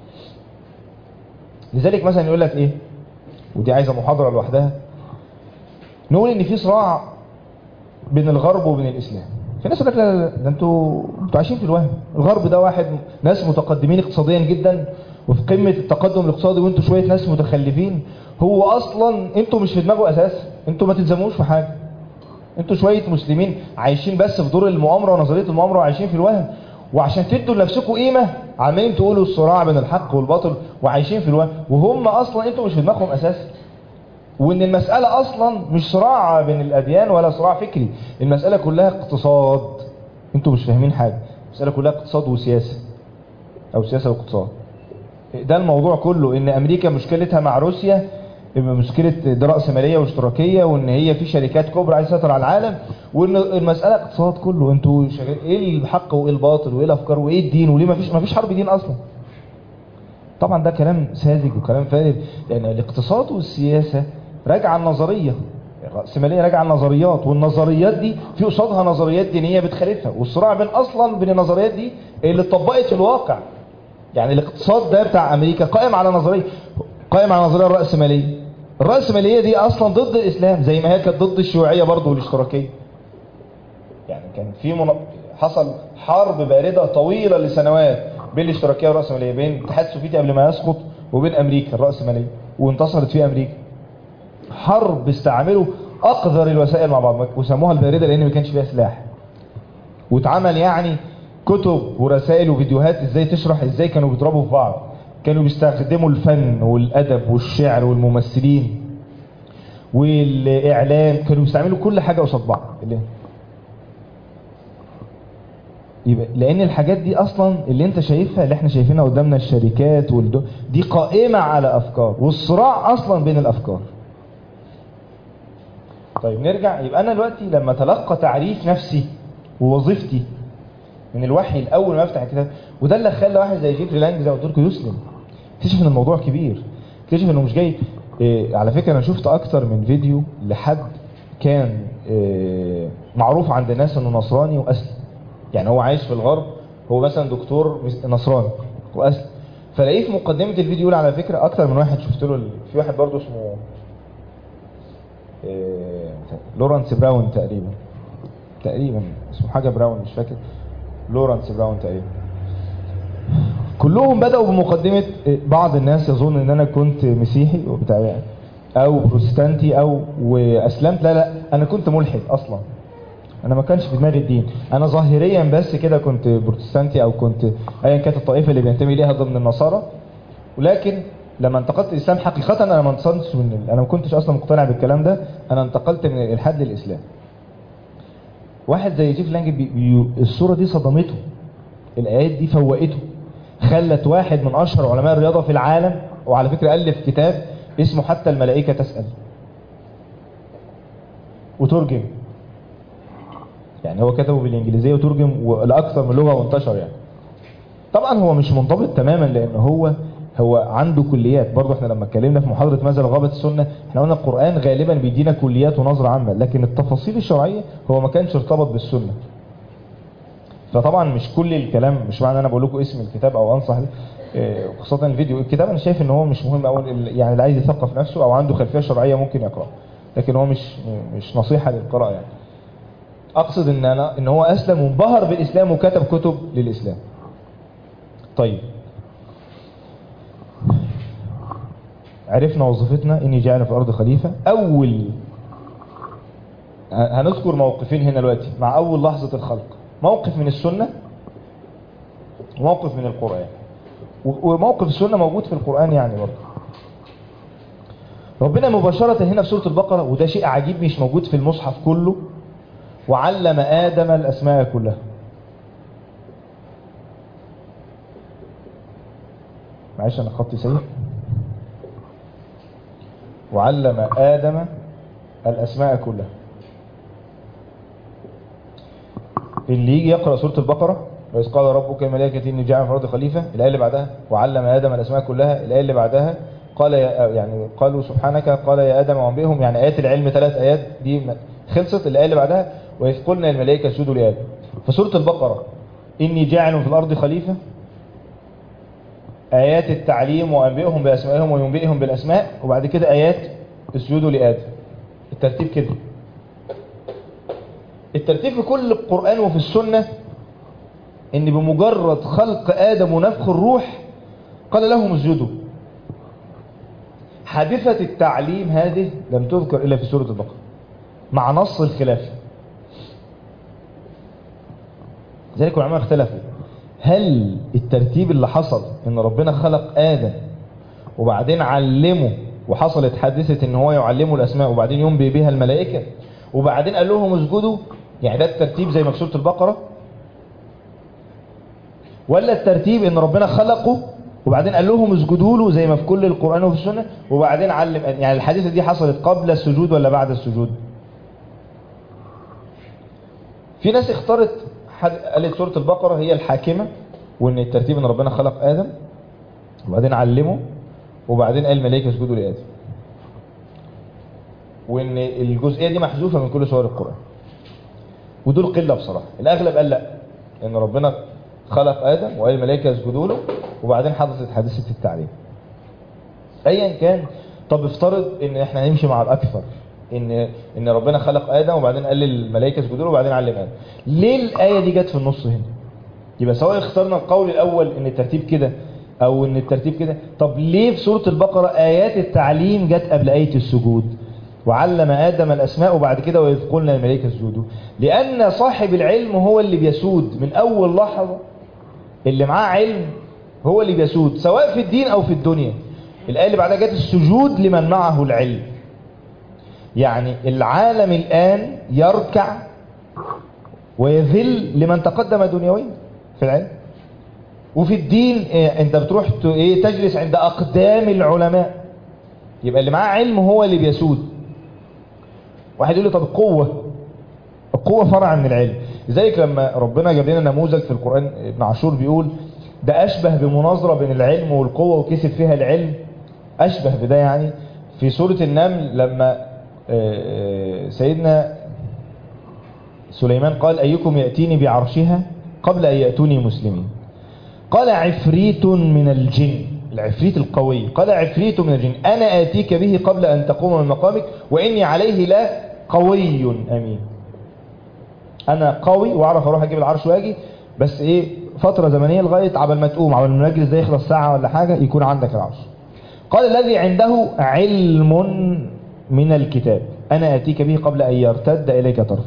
Speaker 1: لذلك مثلا يقول لك ايه ودي عايزة محاضرة لوحدها نقول ان في صراع بين الغرب وبين الاسلام في ناس يقول لك لا لا لا ده انتوا انتوا عايشين في الوهم الغرب ده واحد ناس متقدمين اقتصاديا جدا وفي قمة التقدم الاقتصادي وانتوا شوية ناس متخلفين هو اصلا انتوا مش في دماغه اساسا انتوا ما تلزموش في حاجة انتوا شوية مسلمين عايشين بس في دور المؤامرة ونظرية المؤامرة وعايشين في الوهم وعشان تدوا لنفسكم قيمة عمالين تقولوا الصراع بين الحق والباطل وعايشين في الوهم وهم اصلا انتوا مش في دماغهم اساسا وان المسألة اصلا مش صراع بين الاديان ولا صراع فكري المسألة كلها اقتصاد انتوا مش فاهمين حاجة المسألة كلها اقتصاد وسياسة او سياسة واقتصاد ده الموضوع كله ان امريكا مشكلتها مع روسيا مشكلة ده رأسمالية واشتراكية وان هي في شركات كبرى عايزة تسيطر على العالم وان المسألة اقتصاد كله انتوا شغال ايه الحق وايه الباطل وايه الافكار وايه الدين وليه ما فيش ما فيش حرب دين اصلا طبعا ده كلام ساذج وكلام فارغ لان الاقتصاد والسياسة راجعة النظرية الرأسمالية راجعة النظريات والنظريات دي في قصادها نظريات دينية بتخالفها والصراع بين اصلا بين النظريات دي اللي اتطبقت في الواقع يعني الاقتصاد ده بتاع امريكا قائم على نظريه قائم على نظريه الراسماليه الراسماليه دي اصلا ضد الاسلام زي ما هي كانت ضد الشيوعيه برضه والاشتراكيه يعني كان في من... حصل حرب بارده طويله لسنوات بين الاشتراكيه والراسماليه بين الاتحاد السوفيتي قبل ما يسقط وبين امريكا الراسماليه وانتصرت فيه امريكا حرب استعملوا اقذر الوسائل مع بعض وسموها البارده لان ما كانش فيها سلاح واتعمل يعني كتب ورسائل وفيديوهات ازاي تشرح ازاي كانوا بيضربوا في بعض كانوا بيستخدموا الفن والادب والشعر والممثلين والاعلام كانوا بيستعملوا كل حاجه قصاد بعض اللي يبقى لان الحاجات دي اصلا اللي انت شايفها اللي احنا شايفينها قدامنا الشركات والدو دي قائمه على افكار والصراع اصلا بين الافكار طيب نرجع يبقى انا دلوقتي لما تلقى تعريف نفسي ووظيفتي من الوحي الاول ما افتح الكتاب وده اللي خلى واحد زي جيفري لانج زي ما قلت لكم يسلم اكتشف ان الموضوع كبير اكتشف انه مش جاي إيه على فكره انا شفت اكتر من فيديو لحد كان إيه معروف عند الناس انه نصراني واسلم يعني هو عايش في الغرب هو مثلا دكتور نصراني واسلم فلاقيه في مقدمه الفيديو يقول على فكره اكتر من واحد شفت له ال- في واحد برضه اسمه إيه لورانس براون تقريبا تقريبا اسمه حاجه براون مش فاكر لورانس براون تقريبا كلهم بدأوا بمقدمة بعض الناس يظن ان انا كنت مسيحي وبتاع او بروتستانتي او واسلمت لا لا انا كنت ملحد اصلا انا ما كانش في دماغي الدين انا ظاهريا بس كده كنت بروتستانتي او كنت ايا كانت الطائفة اللي بينتمي ليها ضمن النصارى ولكن لما انتقلت الاسلام حقيقة انا ما انتصرتش من ال- انا ما كنتش اصلا مقتنع بالكلام ده انا انتقلت من الالحاد للاسلام واحد زي جيف لانج بي بي الصورة دي صدمته الآيات دي فوقته خلت واحد من أشهر علماء الرياضة في العالم وعلى فكرة ألف كتاب اسمه حتى الملائكة تسأل وترجم يعني هو كتبه بالانجليزيه وترجم لاكثر من لغه وانتشر يعني طبعا هو مش منضبط تماما لان هو هو عنده كليات برضه احنا لما اتكلمنا في محاضره ماذا لغابه السنه احنا قلنا القران غالبا بيدينا كليات ونظره عامه لكن التفاصيل الشرعيه هو ما كانش ارتبط بالسنه فطبعا مش كل الكلام مش معنى انا بقول لكم اسم الكتاب او انصح اه، خاصه الفيديو الكتاب انا شايف ان هو مش مهم قوي يعني اللي عايز يثقف نفسه او عنده خلفيه شرعيه ممكن يقراه لكن هو مش مش نصيحه للقراءه يعني اقصد ان انا ان هو اسلم وانبهر بالاسلام وكتب كتب للاسلام طيب عرفنا وظيفتنا اني جعل في الارض خليفه اول ه- هنذكر موقفين هنا دلوقتي مع اول لحظه الخلق موقف من السنه وموقف من القران و- وموقف السنه موجود في القران يعني برضه ربنا مباشره هنا في سوره البقره وده شيء عجيب مش موجود في المصحف كله وعلم ادم الاسماء كلها معلش انا خطي سيء وعلم آدم الأسماء كلها اللي يجي يقرأ سورة البقرة وإذ قال ربك الملائكة إني جاعل في الأرض خليفة الآية اللي بعدها وعلم آدم الأسماء كلها الآية اللي بعدها قال يا يعني قالوا سبحانك قال يا آدم وأنبئهم يعني آيات العلم ثلاث آيات دي خلصت الآية اللي بعدها وإذ قلنا الملائكة اسجدوا لآدم فسورة البقرة إني جاعل في الأرض خليفة آيات التعليم وأنبئهم بأسمائهم وينبئهم بالأسماء وبعد كده آيات اسجدوا لآدم الترتيب كده الترتيب في كل القرآن وفي السنة إن بمجرد خلق آدم ونفخ الروح قال لهم اسجدوا حادثة التعليم هذه لم تذكر إلا في سورة البقرة مع نص الخلاف ذلك العلماء اختلفوا هل الترتيب اللي حصل ان ربنا خلق ادم وبعدين علمه وحصلت حادثة ان هو يعلمه الاسماء وبعدين ينبئ بها الملائكة وبعدين قال لهم اسجدوا يعني ده الترتيب زي ما في سورة البقرة ولا الترتيب ان ربنا خلقه وبعدين قال لهم اسجدوا له زي ما في كل القرآن وفي السنة وبعدين علم يعني الحادثة دي حصلت قبل السجود ولا بعد السجود في ناس اختارت حد قالت سورة البقرة هي الحاكمة وان الترتيب ان ربنا خلق ادم وبعدين علمه وبعدين قال الملائكة اسجدوا لآدم وان الجزئية دي محذوفة من كل سور القرآن ودول قلة بصراحة الاغلب قال لا ان ربنا خلق ادم وقال الملائكة اسجدوا له وبعدين حدثت حادثة التعليم ايا كان طب افترض ان احنا هنمشي مع الاكثر ان ان ربنا خلق ادم وبعدين قال للملائكه اسجدوا له وبعدين علم ادم ليه الايه دي جت في النص هنا يبقى سواء اخترنا القول الاول ان الترتيب كده او ان الترتيب كده طب ليه في سوره البقره ايات التعليم جت قبل ايه السجود وعلم ادم الاسماء وبعد كده واذ قلنا للملائكه اسجدوا لان صاحب العلم هو اللي بيسود من اول لحظه اللي معاه علم هو اللي بيسود سواء في الدين او في الدنيا الايه اللي بعدها جت السجود لمن معه العلم يعني العالم الآن يركع ويذل لمن تقدم دنيويا في العلم وفي الدين إيه انت بتروح ت- ايه تجلس عند اقدام العلماء يبقى اللي معاه علم هو اللي بيسود واحد يقول لي طب القوة القوة فرع من العلم لذلك لما ربنا جاب لنا نموذج في القرآن ابن عاشور بيقول ده أشبه بمناظرة بين العلم والقوة وكسب فيها العلم أشبه بده يعني في سورة النمل لما آه، سيدنا سليمان قال أيكم يأتيني بعرشها قبل أن يأتوني مسلمين قال عفريت من الجن العفريت القوي قال عفريت من الجن أنا آتيك به قبل أن تقوم من مقامك وإني عليه لا قوي أمين أنا قوي وأعرف أروح أجيب العرش وأجي بس إيه فترة زمنية لغاية عبل ما تقوم عبل ما المجلس ده يخلص ساعة ولا حاجة يكون عندك العرش قال الذي عنده علم من الكتاب أنا آتيك به قبل أن يرتد إليك طرفك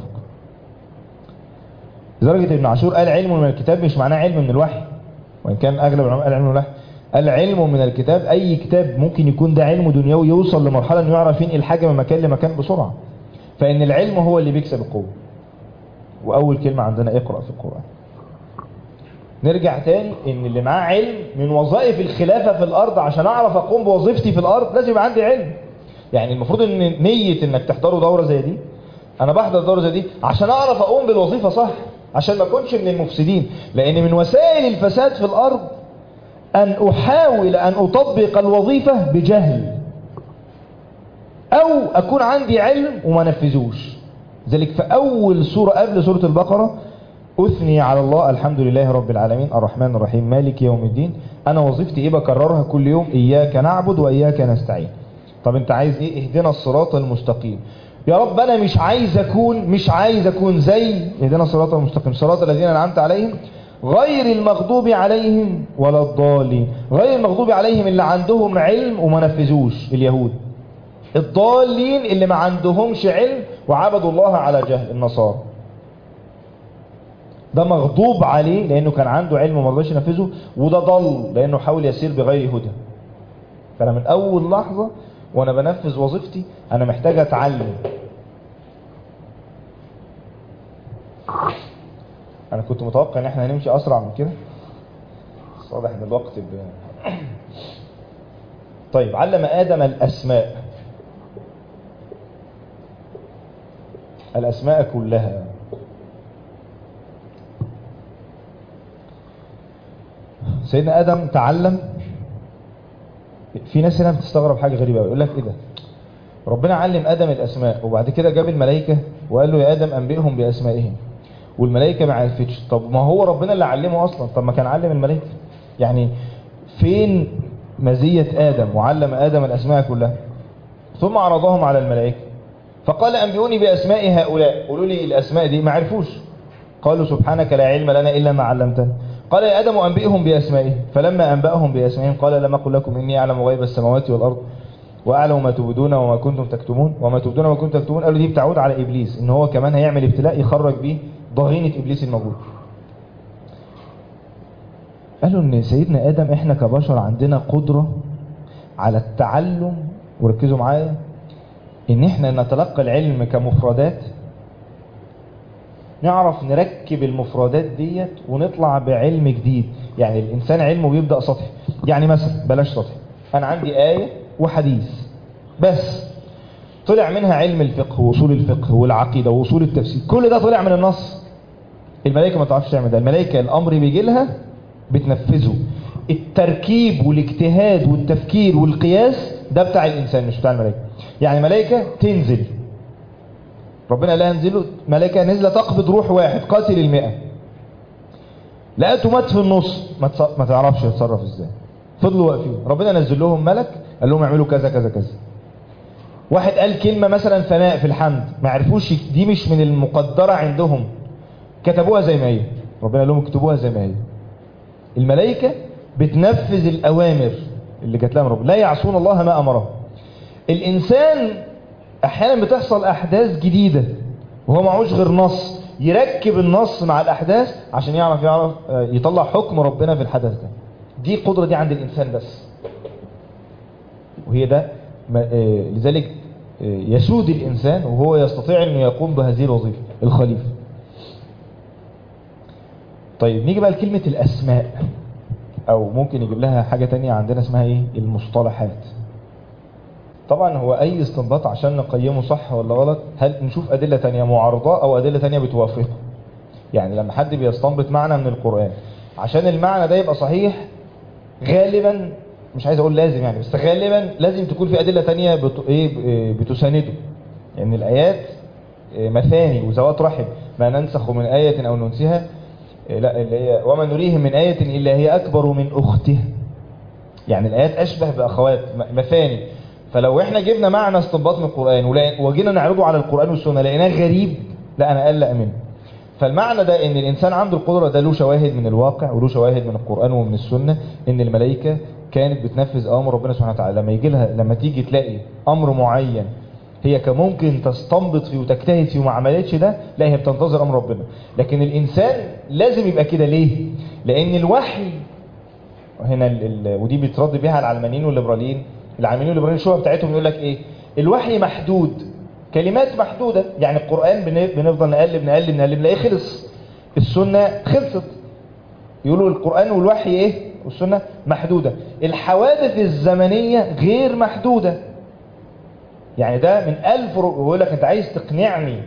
Speaker 1: لدرجة ابن عاشور قال علم من الكتاب مش معناه علم من الوحي وإن كان أغلب العلماء قال علم من الوحي قال علم من الكتاب أي كتاب ممكن يكون ده علم دنيوي يوصل لمرحلة إنه يعرف ينقل حاجة من مكان لمكان بسرعة فإن العلم هو اللي بيكسب القوة وأول كلمة عندنا اقرأ في القرآن نرجع تاني ان اللي معاه علم من وظائف الخلافة في الارض عشان اعرف اقوم بوظيفتي في الارض لازم يبقى عندي علم يعني المفروض ان نية انك تحضروا دورة زي دي انا بحضر دورة زي دي عشان اعرف اقوم بالوظيفة صح عشان ما اكونش من المفسدين لان من وسائل الفساد في الارض ان احاول ان اطبق الوظيفة بجهل او اكون عندي علم وما نفذوش ذلك في اول سورة قبل سورة البقرة اثني على الله الحمد لله رب العالمين الرحمن الرحيم مالك يوم الدين انا وظيفتي ايه بكررها كل يوم اياك نعبد واياك نستعين طب انت عايز ايه اهدنا الصراط المستقيم يا رب انا مش عايز اكون مش عايز اكون زي اهدنا الصراط المستقيم صراط الذين انعمت عليهم غير المغضوب عليهم ولا الضالين غير المغضوب عليهم اللي عندهم علم وما نفذوش اليهود الضالين اللي ما عندهمش علم وعبدوا الله على جهل النصارى ده مغضوب عليه لانه كان عنده علم وما رضاش ينفذه وده ضل لانه حاول يسير بغير هدى فانا من اول لحظة وانا بنفذ وظيفتي انا محتاج اتعلم انا كنت متوقع ان احنا هنمشي اسرع من كده بس واضح ان الوقت ب... طيب علم ادم الاسماء الاسماء كلها سيدنا ادم تعلم في ناس هنا بتستغرب حاجه غريبه قوي يقول لك ايه ده ربنا علم ادم الاسماء وبعد كده جاب الملائكه وقال له يا ادم انبئهم باسمائهم والملائكه ما عرفتش طب ما هو ربنا اللي علمه اصلا طب ما كان علم الملائكه يعني فين مزيه ادم وعلم ادم الاسماء كلها ثم عرضهم على الملائكه فقال انبئوني باسماء هؤلاء قولوا لي الاسماء دي ما عرفوش قالوا سبحانك لا علم لنا الا ما علمتنا قال يا ادم انبئهم باسمائهم فلما انباهم باسمائهم قال لم اقل لكم اني اعلم غيب السماوات والارض واعلم ما تبدون وما كنتم تكتمون وما تبدون وما كنتم تكتمون قالوا دي بتعود على ابليس ان هو كمان هيعمل ابتلاء يخرج بيه ضغينه ابليس الموجود قالوا ان سيدنا ادم احنا كبشر عندنا قدره على التعلم وركزوا معايا ان احنا نتلقى العلم كمفردات نعرف نركب المفردات ديت ونطلع بعلم جديد يعني الانسان علمه بيبدأ سطحي يعني مثلا بلاش سطحي انا عندي آية وحديث بس طلع منها علم الفقه وصول الفقه والعقيدة وصول التفسير كل ده طلع من النص الملائكة ما تعرفش تعمل ده الملائكة الامر بيجي لها بتنفذه التركيب والاجتهاد والتفكير والقياس ده بتاع الانسان مش بتاع الملائكة يعني ملائكة تنزل ربنا قال لها انزلوا ملائكة نزل تقبض روح واحد قاتل المئة لقيته مات في النص ما, تص... ما تعرفش يتصرف ازاي فضلوا واقفين ربنا نزل لهم ملك قال لهم اعملوا كذا كذا كذا واحد قال كلمة مثلا فناء في الحمد ما عرفوش دي مش من المقدرة عندهم كتبوها زي ما هي ربنا قال لهم اكتبوها زي ما هي الملائكة بتنفذ الأوامر اللي جات لها من ربنا لا يعصون الله ما أمرهم الإنسان أحيانا بتحصل أحداث جديدة وهو معهوش غير نص يركب النص مع الأحداث عشان يعرف يعرف يطلع حكم ربنا في الحدث ده دي القدرة دي عند الإنسان بس وهي ده لذلك يسود الإنسان وهو يستطيع أنه يقوم بهذه الوظيفة الخليفة طيب نيجي بقى لكلمة الأسماء أو ممكن يجيب لها حاجة تانية عندنا اسمها إيه المصطلحات طبعا هو أي استنباط عشان نقيمه صح ولا غلط هل نشوف أدلة تانية معارضة أو أدلة تانية بتوافقه يعني لما حد بيستنبط معنى من القرآن عشان المعنى ده يبقى صحيح غالبا مش عايز اقول لازم يعني بس غالبا لازم تكون في ادله تانية بت... ايه بتسانده يعني الايات مثاني وذوات رحم ما ننسخ من ايه او ننسها لا اللي هي وما نريهم من ايه الا هي اكبر من اختها يعني الايات اشبه باخوات مثاني فلو احنا جبنا معنى استنباط من القران وجينا نعرضه على القران والسنه لقيناه غريب لا انا اقلق منه فالمعنى ده ان الانسان عنده القدرة ده له شواهد من الواقع وله شواهد من القرآن ومن السنة ان الملائكة كانت بتنفذ اوامر ربنا سبحانه وتعالى لما يجي لها لما تيجي تلاقي امر معين هي كان ممكن تستنبط فيه وتجتهد فيه وما عملتش ده لا هي بتنتظر امر ربنا لكن الانسان لازم يبقى كده ليه لان الوحي هنا ال ال ودي بيترد بيها على العلمانيين والليبراليين العلمانيين والليبراليين الشبهه بتاعتهم يقول لك ايه الوحي محدود كلمات محدودة يعني القرآن بنفضل نقلب نقلب نقلب نلاقيه خلص السنة خلصت يقولوا القرآن والوحي ايه والسنة محدودة الحوادث الزمنية غير محدودة يعني ده من ألف يقول لك انت عايز تقنعني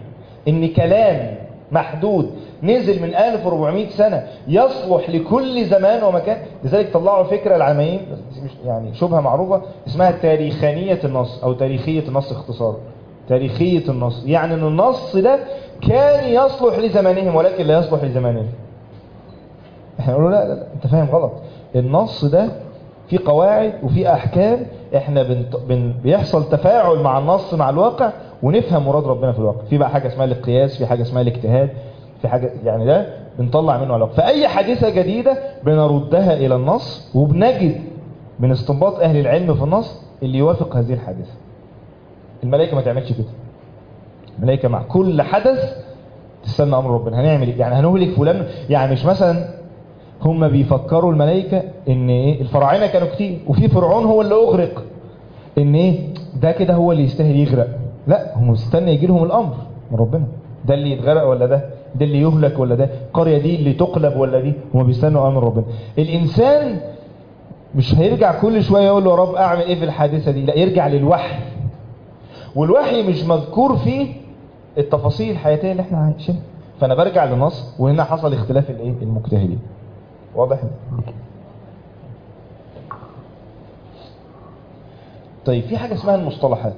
Speaker 1: ان كلام محدود نزل من 1400 سنة يصلح لكل زمان ومكان لذلك طلعوا فكرة العاميين يعني شبهة معروفة اسمها تاريخانية النص او تاريخية النص اختصارا تاريخية النص يعني ان النص ده كان يصلح لزمانهم ولكن لا يصلح لزمانهم احنا نقول لا, لا, لا انت فاهم غلط النص ده في قواعد وفي احكام احنا بنت... بن... بيحصل تفاعل مع النص مع الواقع ونفهم مراد ربنا في الواقع في بقى حاجة اسمها القياس في حاجة اسمها الاجتهاد في حاجة يعني ده بنطلع منه علاقة فأي حادثة جديدة بنردها إلى النص وبنجد من استنباط أهل العلم في النص اللي يوافق هذه الحادثة الملائكة ما تعملش كده الملائكة مع كل حدث تستنى أمر ربنا هنعمل إيه؟ يعني هنهلك فلان يعني مش مثلا هم بيفكروا الملائكة ان ايه الفراعنة كانوا كتير وفي فرعون هو اللي اغرق ان ايه ده كده هو اللي يستاهل يغرق لا هم مستنى يجي لهم الامر من ربنا ده اللي يتغرق ولا ده ده اللي يهلك ولا ده القرية دي اللي تقلب ولا دي هم بيستنوا امر ربنا الانسان مش هيرجع كل شوية يقول له يا رب اعمل ايه في الحادثة دي لا يرجع للوحي والوحي مش مذكور فيه التفاصيل الحياتية اللي احنا عايشينها فانا برجع لنص وهنا حصل اختلاف الايه المجتهدين واضح طيب في حاجة اسمها المصطلحات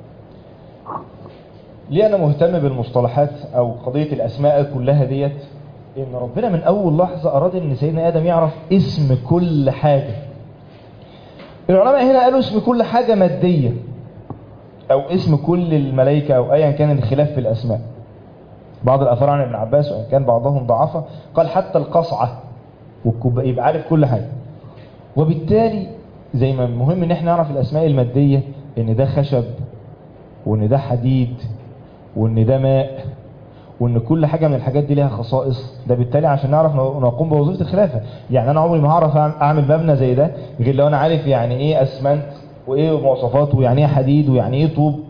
Speaker 1: ليه انا مهتم بالمصطلحات او قضية الاسماء كلها ديت ان ربنا من اول لحظة اراد ان سيدنا ادم يعرف اسم كل حاجة العلماء هنا قالوا اسم كل حاجة مادية او اسم كل الملائكة او ايا كان الخلاف في الاسماء بعض الاثار عن ابن عباس وان كان بعضهم ضعفه قال حتى القصعة والكوبايه يبقى عارف كل حاجة وبالتالي زي ما مهم ان احنا نعرف الاسماء المادية ان ده خشب وان ده حديد وان ده ماء وان كل حاجة من الحاجات دي ليها خصائص ده بالتالي عشان نعرف نقوم بوظيفة الخلافة يعني انا عمري ما هعرف اعمل مبنى زي ده غير لو انا عارف يعني ايه اسمنت وايه مواصفاته ويعني ايه حديد ويعني ايه طوب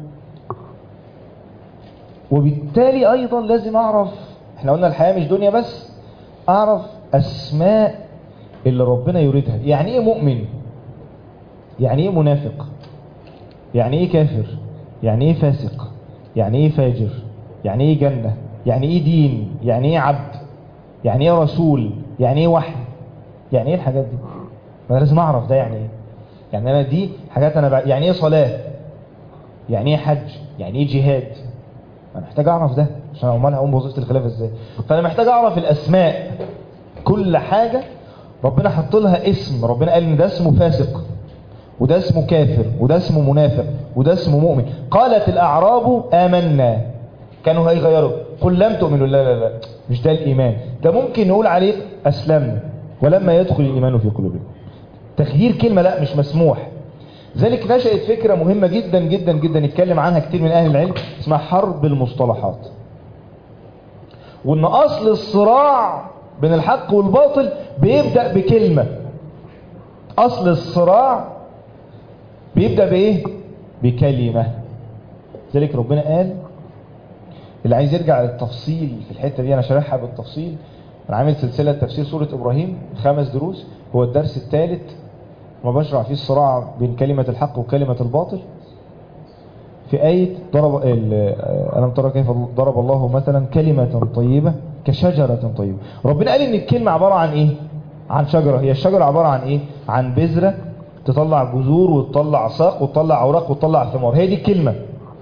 Speaker 1: وبالتالي ايضا لازم اعرف احنا قلنا الحياة مش دنيا بس اعرف اسماء اللي ربنا يريدها يعني ايه مؤمن يعني ايه منافق يعني ايه كافر يعني ايه فاسق يعني ايه فاجر يعني ايه جنة يعني ايه دين يعني ايه عبد يعني ايه رسول يعني ايه وحي يعني ايه الحاجات دي انا لازم اعرف ده يعني ايه يعني انا دي حاجات انا بع... يعني ايه صلاة يعني ايه حج يعني ايه جهاد انا محتاج اعرف ده عشان امال هقوم بوظيفه الخلافه ازاي فانا محتاج اعرف الاسماء كل حاجة ربنا حط لها اسم ربنا قال ان ده اسمه فاسق وده اسمه كافر وده اسمه منافق وده اسمه مؤمن قالت الاعراب امنا كانوا هيغيروا قل لم تؤمنوا لا لا لا مش ده الايمان ده ممكن نقول عليه اسلمنا ولما يدخل الايمان في قلوبكم تغيير كلمة لا مش مسموح ذلك نشأت فكرة مهمة جدا جدا جدا يتكلم عنها كتير من اهل العلم اسمها حرب المصطلحات وان اصل الصراع بين الحق والباطل بيبدأ بكلمة اصل الصراع بيبدأ بايه بكلمة ذلك ربنا قال اللي عايز يرجع للتفصيل في الحتة دي انا شارحها بالتفصيل انا عامل سلسلة تفسير سورة ابراهيم خمس دروس هو الدرس الثالث ما بشرح فيه الصراع بين كلمة الحق وكلمة الباطل في آية ضرب ألم ترى كيف ضرب الله مثلا كلمة طيبة كشجرة طيبة ربنا قال إن الكلمة عبارة عن إيه عن شجرة هي الشجرة عبارة عن إيه عن بذرة تطلع جذور وتطلع ساق وتطلع أوراق وتطلع ثمار هي دي الكلمة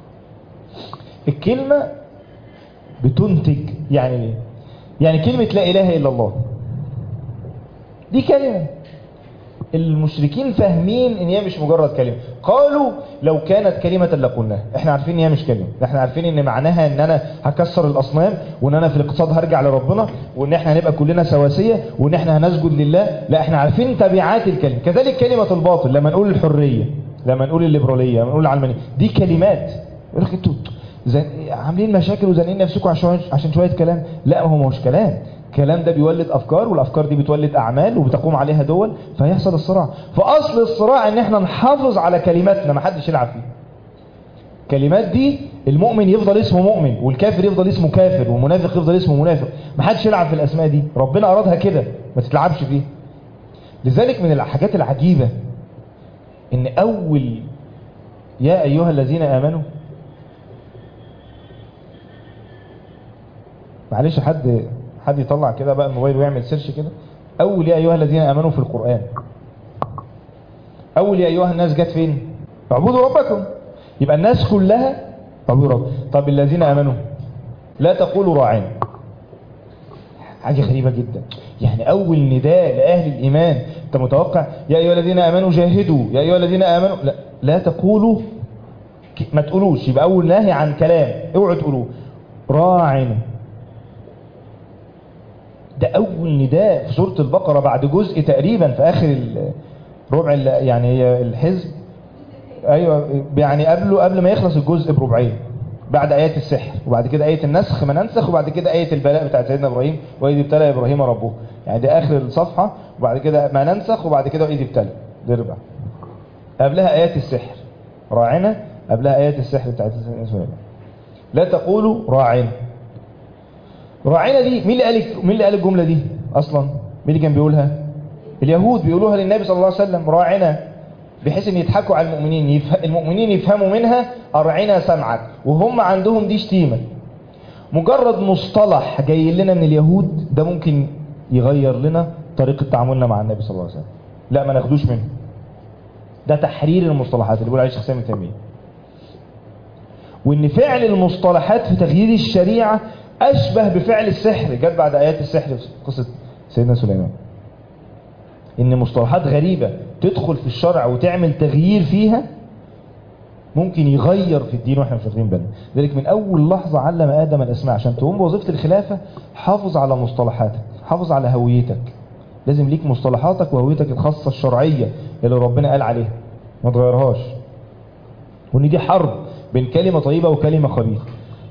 Speaker 1: الكلمة بتنتج يعني إيه يعني كلمة لا إله إلا الله دي كلمة المشركين فاهمين ان هي مش مجرد كلمة قالوا لو كانت كلمة لقلناها احنا عارفين ان هي مش كلمة احنا عارفين ان معناها ان انا هكسر الاصنام وان انا في الاقتصاد هرجع لربنا وان احنا هنبقى كلنا سواسية وان احنا هنسجد لله لا احنا عارفين تبعات الكلمة كذلك كلمة الباطل لما نقول الحرية لما نقول الليبرالية لما نقول العلمانية دي كلمات يقول لك انتوا زن... عاملين مشاكل وزنقين نفسكم عشان عشان شوية كلام لا هو مش كلام الكلام ده بيولد افكار والافكار دي بتولد اعمال وبتقوم عليها دول فيحصل الصراع فاصل الصراع ان احنا نحافظ على كلماتنا ما حدش يلعب فيها الكلمات دي المؤمن يفضل اسمه مؤمن والكافر يفضل اسمه كافر والمنافق يفضل اسمه منافق ما حدش يلعب في الاسماء دي ربنا ارادها كده ما تتلعبش فيها لذلك من الحاجات العجيبة ان اول يا ايها الذين امنوا معلش حد حد يطلع كده بقى الموبايل ويعمل سيرش كده اول يا ايها الذين امنوا في القران اول يا ايها الناس جت فين اعبدوا ربكم يبقى الناس كلها اعبدوا رب طب الذين امنوا لا تقولوا راعين حاجه غريبه جدا يعني اول نداء لاهل الايمان انت متوقع يا ايها الذين امنوا جاهدوا يا ايها الذين امنوا لا لا تقولوا ما تقولوش يبقى اول نهي عن كلام اوعوا تقولوه راعن ده اول نداء في سوره البقره بعد جزء تقريبا في اخر ربع يعني هي الحزب ايوه يعني قبله قبل ما يخلص الجزء بربعين بعد ايات السحر وبعد كده ايه النسخ ما ننسخ وبعد كده ايه البلاء بتاعت سيدنا ابراهيم واذ ابتلى ابراهيم ربه يعني دي اخر الصفحه وبعد كده ما ننسخ وبعد كده واذ ابتلى دي ربع قبلها ايات السحر راعنا قبلها ايات السحر بتاعت سيدنا سليمان لا تقولوا راعنا راعنا دي مين اللي قال مين اللي قال الجمله دي اصلا مين اللي كان بيقولها اليهود بيقولوها للنبي صلى الله عليه وسلم راعنا بحيث ان يضحكوا على المؤمنين يفه... المؤمنين يفهموا منها ارعنا سمعك وهم عندهم دي شتيمه مجرد مصطلح جاي لنا من اليهود ده ممكن يغير لنا طريقه تعاملنا مع النبي صلى الله عليه وسلم لا ما ناخدوش منه ده تحرير المصطلحات اللي بيقول عليه شيخ سامي تيميه وان فعل المصطلحات في تغيير الشريعه اشبه بفعل السحر جت بعد ايات السحر في قصه سيدنا سليمان ان مصطلحات غريبة تدخل في الشرع وتعمل تغيير فيها ممكن يغير في الدين واحنا مش واخدين بالنا ذلك من اول لحظة علم ادم الاسماء عشان تقوم بوظيفة الخلافة حافظ على مصطلحاتك حافظ على هويتك لازم ليك مصطلحاتك وهويتك الخاصة الشرعية اللي ربنا قال عليها ما تغيرهاش وان دي حرب بين كلمة طيبة وكلمة خبيثة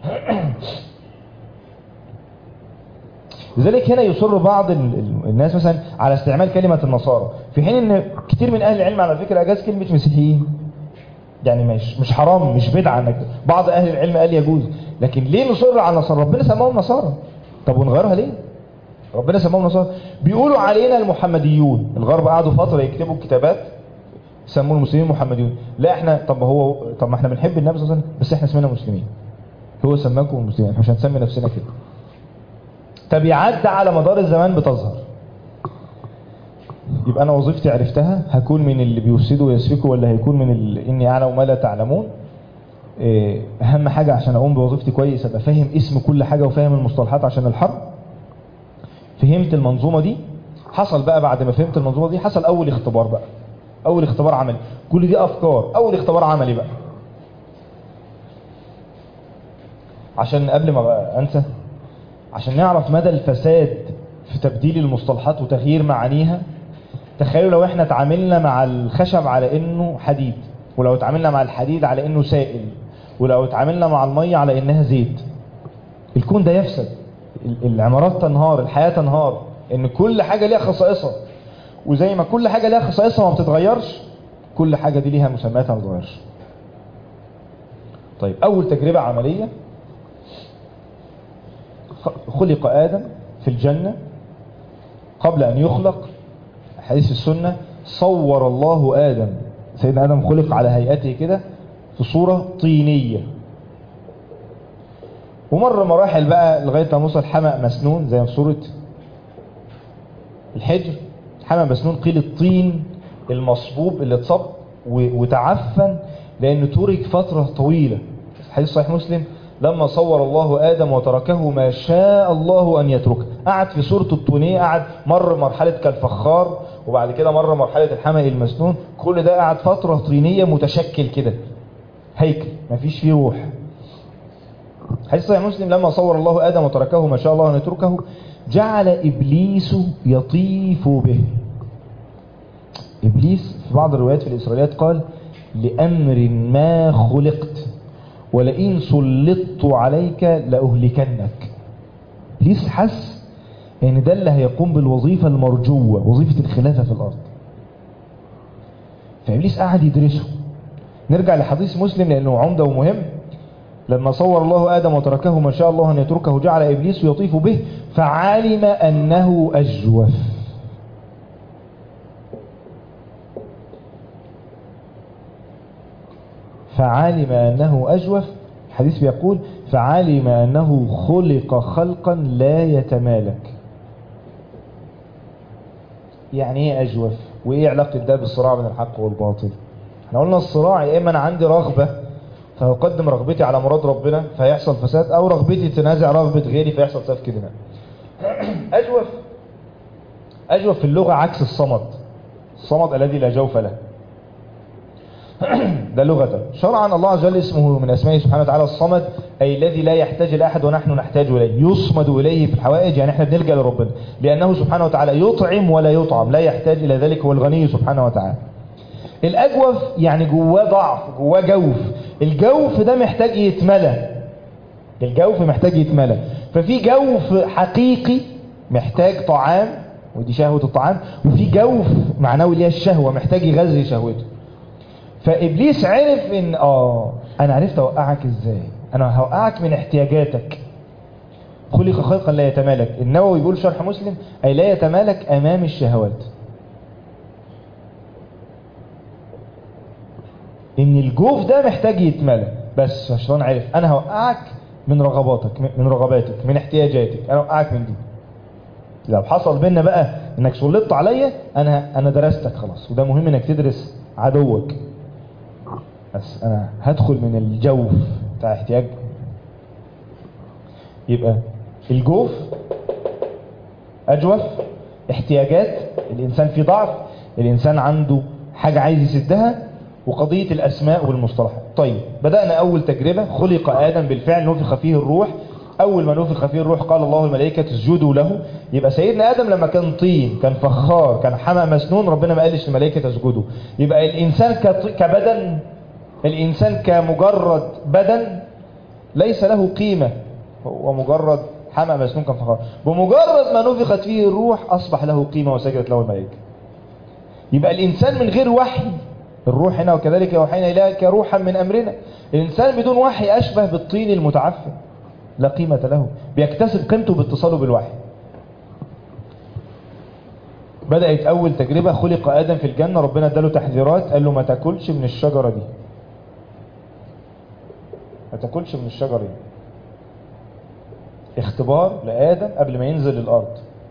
Speaker 1: لذلك هنا يصر بعض الناس مثلا على استعمال كلمة النصارى في حين ان كتير من اهل العلم على فكرة اجاز كلمة مسيحيين يعني مش مش حرام مش بدعة انك بعض اهل العلم قال يجوز لكن ليه نصر على النصارى ربنا سماهم نصارى طب ونغيرها ليه ربنا سماهم نصارى بيقولوا علينا المحمديون الغرب قعدوا فترة يكتبوا كتابات سموا المسلمين محمديون لا احنا طب هو طب ما احنا بنحب النبي صلى الله عليه وسلم بس احنا اسمنا مسلمين هو سماكم المسلمين احنا مش هنسمي نفسنا كده تبعات على مدار الزمان بتظهر يبقى انا وظيفتي عرفتها هكون من اللي بيفسدوا ويسفكوا ولا هيكون من اللي اني اعلم ما لا تعلمون اهم حاجة عشان اقوم بوظيفتي كويس ابقى فاهم اسم كل حاجة وفاهم المصطلحات عشان الحرب فهمت المنظومة دي حصل بقى بعد ما فهمت المنظومة دي حصل اول اختبار بقى اول اختبار عملي كل دي افكار اول اختبار عملي بقى عشان قبل ما بقى انسى عشان نعرف مدى الفساد في تبديل المصطلحات وتغيير معانيها تخيلوا لو احنا تعاملنا مع الخشب على انه حديد ولو اتعاملنا مع الحديد على انه سائل ولو اتعاملنا مع المية على انها زيت الكون ده يفسد العمارات تنهار الحياة تنهار ان كل حاجة ليها خصائصها وزي ما كل حاجة ليها خصائصها ما بتتغيرش كل حاجة دي ليها مسمياتها ما بتتغيرش طيب اول تجربة عملية خلق آدم في الجنة قبل أن يخلق حديث السنة صور الله آدم سيدنا آدم خلق على هيئته كده في صورة طينية ومر مراحل بقى لغاية ما وصل حمأ مسنون زي في صورة الحجر حمأ مسنون قيل الطين المصبوب اللي اتصب وتعفن لأنه ترك فترة طويلة حديث صحيح مسلم لما صور الله آدم وتركه ما شاء الله أن يتركه قعد في صورته الطونية قعد مر مرحلة كالفخار وبعد كده مر مرحلة الحمأ المسنون كل ده قعد فترة طينية متشكل كده هيكل مفيش فيه روح حديث صحيح مسلم لما صور الله آدم وتركه ما شاء الله أن يتركه جعل إبليس يطيف به إبليس في بعض الروايات في الإسرائيليات قال لأمر ما خلقت ولئن سلطت عليك لأهلكنك إبليس حس ان ده اللي هيقوم بالوظيفة المرجوة وظيفة الخلافة في الأرض فإبليس قعد يدرسه نرجع لحديث مسلم لأنه عمده ومهم لما صور الله آدم وتركه ما شاء الله أن يتركه جعل إبليس يطيف به فعلم أنه أجوف فعلم أنه أجوف الحديث بيقول فعلم أنه خلق خلقا لا يتمالك يعني ايه أجوف وإيه علاقة ده بالصراع بين الحق والباطل احنا قلنا الصراع يا إما أنا عندي رغبة فأقدم رغبتي على مراد ربنا فيحصل فساد أو رغبتي تنازع رغبة غيري فيحصل سفك دماء أجوف أجوف في اللغة عكس الصمد الصمد الذي لا جوف له ده لغة شرعا الله عز وجل اسمه من أسمائه سبحانه وتعالى الصمد أي الذي لا يحتاج لأحد ونحن نحتاج إليه يصمد إليه في الحوائج يعني احنا بنلجأ لربنا لأنه سبحانه وتعالى يطعم ولا يطعم لا يحتاج إلى ذلك هو الغني سبحانه وتعالى الأجوف يعني جواه ضعف جواه جوف الجوف ده محتاج يتملى الجوف محتاج يتملى ففي جوف حقيقي محتاج طعام ودي شهوة الطعام وفي جوف معنوي اللي هي الشهوة محتاج يغذي شهوته فإبليس عرف ان اه انا عرفت اوقعك ازاي انا هوقعك من احتياجاتك خلق خلقا لا يتمالك النووي بيقول شرح مسلم اي لا يتمالك امام الشهوات ان الجوف ده محتاج يتملى بس فالشيطان عرف انا هوقعك من رغباتك من رغباتك من احتياجاتك انا هوقعك من دي لو حصل بينا بقى انك سلطت عليا انا انا درستك خلاص وده مهم انك تدرس عدوك بس انا هدخل من الجوف بتاع احتياج يبقى الجوف اجوف احتياجات الانسان فيه ضعف الانسان عنده حاجة عايز يسدها وقضية الاسماء والمصطلحات طيب بدأنا اول تجربة خلق ادم بالفعل نفخ فيه الروح اول ما نفخ فيه الروح قال الله الملائكة اسجدوا له يبقى سيدنا ادم لما كان طين كان فخار كان حمى مسنون ربنا ما قالش للملائكة اسجدوا يبقى الانسان كبدن الانسان كمجرد بدن ليس له قيمة هو مجرد حمى مسنون كان فخار بمجرد ما نفخت فيه الروح اصبح له قيمة وسجدت له الملائكة يبقى الانسان من غير وحي الروح هنا وكذلك وحينا إليك روحا من أمرنا الإنسان بدون وحي أشبه بالطين المتعفن لا قيمة له بيكتسب قيمته باتصاله بالوحي بدأت أول تجربة خلق آدم في الجنة ربنا اداله تحذيرات قال له ما تاكلش من الشجرة دي ما تاكلش من الشجرة دي اختبار لآدم قبل ما ينزل الأرض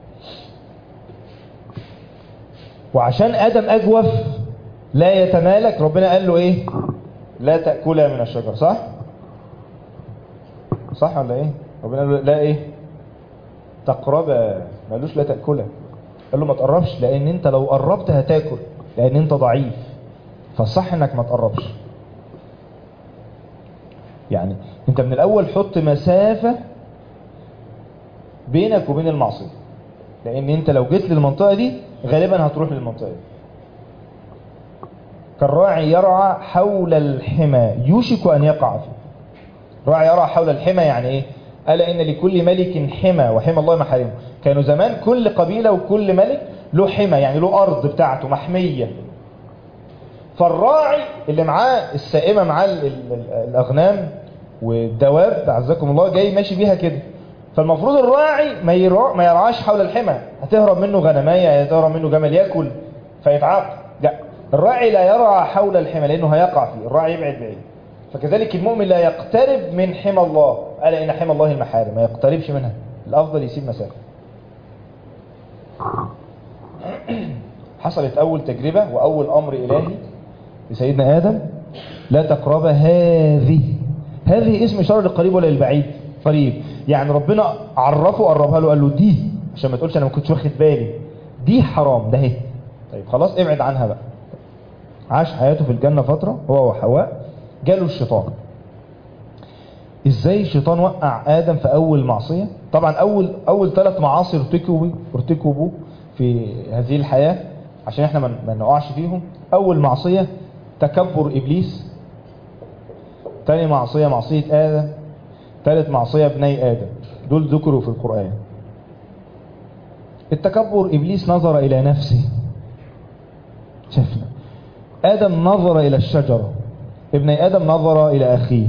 Speaker 1: وعشان آدم أجوف لا يتمالك ربنا قال له ايه لا تأكلها من الشجر صح صح ولا ايه ربنا قال له لا ايه تقربا ما قالوش لا تأكلها قال له ما تقربش لان انت لو قربت هتاكل لان انت ضعيف فالصح انك ما تقربش يعني انت من الاول حط مسافة بينك وبين المعصية لان انت لو جيت للمنطقة دي غالبا هتروح للمنطقة دي كالراعي يرعى حول الحمى يوشك أن يقع فيه راعي يرعى حول الحمى يعني إيه ألا إن لكل ملك حمى وحمى الله محارمه كانوا زمان كل قبيلة وكل ملك له حمى يعني له أرض بتاعته محمية فالراعي اللي معاه السائمة معاه الأغنام والدواب عزكم الله جاي ماشي بيها كده فالمفروض الراعي ما, يرع ما يرعاش حول الحمى هتهرب منه غنمية هتهرب منه جمل ياكل فيتعاقب لا الراعي لا يرعى حول الحمى لأنه هيقع فيه الراعي يبعد بعيد فكذلك المؤمن لا يقترب من حمى الله ألا إن حمى الله المحارم ما يقتربش منها الأفضل يسيب مسافة حصلت أول تجربة وأول أمر إلهي لسيدنا آدم لا تقرب هذه هذه اسم إشارة للقريب ولا للبعيد قريب يعني ربنا عرفه قربها له قال له دي عشان ما تقولش أنا ما كنتش واخد بالي دي حرام ده هي طيب خلاص ابعد عنها بقى عاش حياته في الجنة فترة هو وحواء جاله الشيطان ازاي الشيطان وقع آدم في أول معصية طبعا أول أول ثلاث معاصي ارتكبوا ارتكبوا في هذه الحياة عشان احنا ما نقعش فيهم أول معصية تكبر إبليس تاني معصية معصية آدم ثالث معصية بني آدم دول ذكروا في القرآن التكبر إبليس نظر إلى نفسه شفنا آدم نظر إلى الشجرة ابن آدم نظر إلى أخيه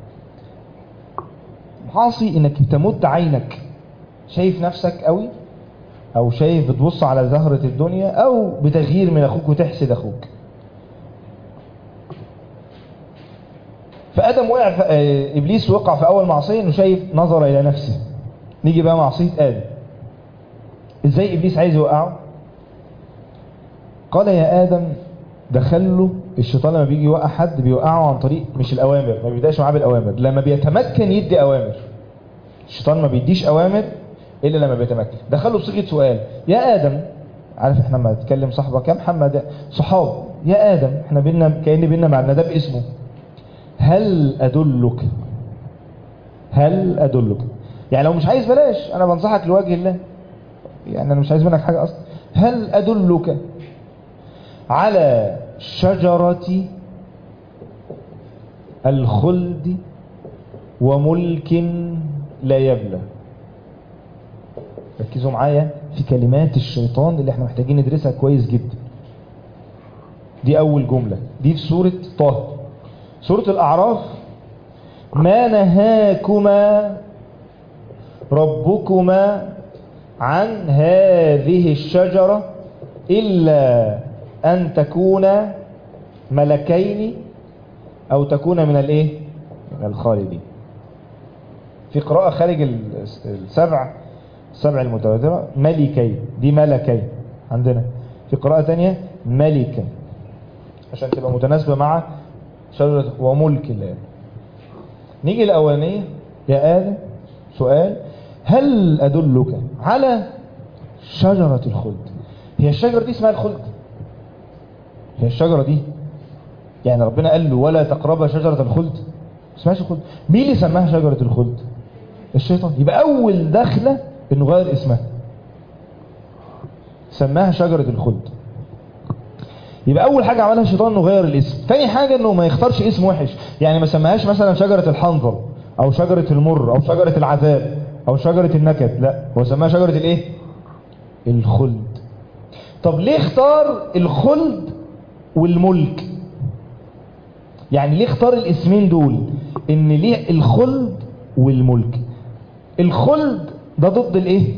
Speaker 1: حاصي إنك تمد عينك شايف نفسك قوي أو شايف بتبص على زهرة الدنيا أو بتغيير من أخوك وتحسد أخوك فادم وقع في آه، ابليس وقع في اول معصيه انه شايف نظر الى نفسه نيجي بقى معصيه ادم ازاي ابليس عايز يوقعه قال يا ادم دخل له الشيطان لما بيجي يوقع حد بيوقعه عن طريق مش الاوامر ما بيبداش معاه بالاوامر لما بيتمكن يدي اوامر الشيطان ما بيديش اوامر الا لما بيتمكن دخله بصيغه سؤال يا ادم عارف احنا لما تكلم صاحبك يا محمد صحاب يا ادم احنا بينا كان بينا مع ده باسمه هل ادلك هل ادلك يعني لو مش عايز بلاش انا بنصحك لوجه الله يعني انا مش عايز منك حاجه اصلا هل ادلك على شجره الخلد وملك لا يبلى ركزوا معايا في كلمات الشيطان اللي احنا محتاجين ندرسها كويس جدا دي اول جملة دي في سورة طه سورة الاعراف ما نهاكما ربكما عن هذه الشجرة إلا أن تكونا ملكين أو تكون من الإيه؟ من الخالدين في قراءة خارج ال- السبع السبع المتواترة ملكين دي ملكين عندنا في قراءة تانية ملكا عشان تبقى متناسبة مع شجرة وملك الله نيجي الأولانية يا آدم سؤال هل أدلك على شجرة الخلد هي الشجرة دي اسمها الخلد هي الشجرة دي يعني ربنا قال له ولا تقرب شجرة الخلد ما اسمهاش الخلد مين اللي سماها شجرة الخلد الشيطان يبقى أول دخلة إنه غير اسمها سماها شجرة الخلد يبقى أول حاجة عملها الشيطان إنه غير الاسم تاني حاجة إنه ما يختارش اسم وحش يعني ما سماهاش مثلا شجرة الحنظل أو شجرة المر أو شجرة العذاب أو شجرة النكد لا هو سماها شجرة الإيه الخلد طب ليه اختار الخلد والملك يعني ليه اختار الاسمين دول ان ليه الخلد والملك الخلد ده ضد الايه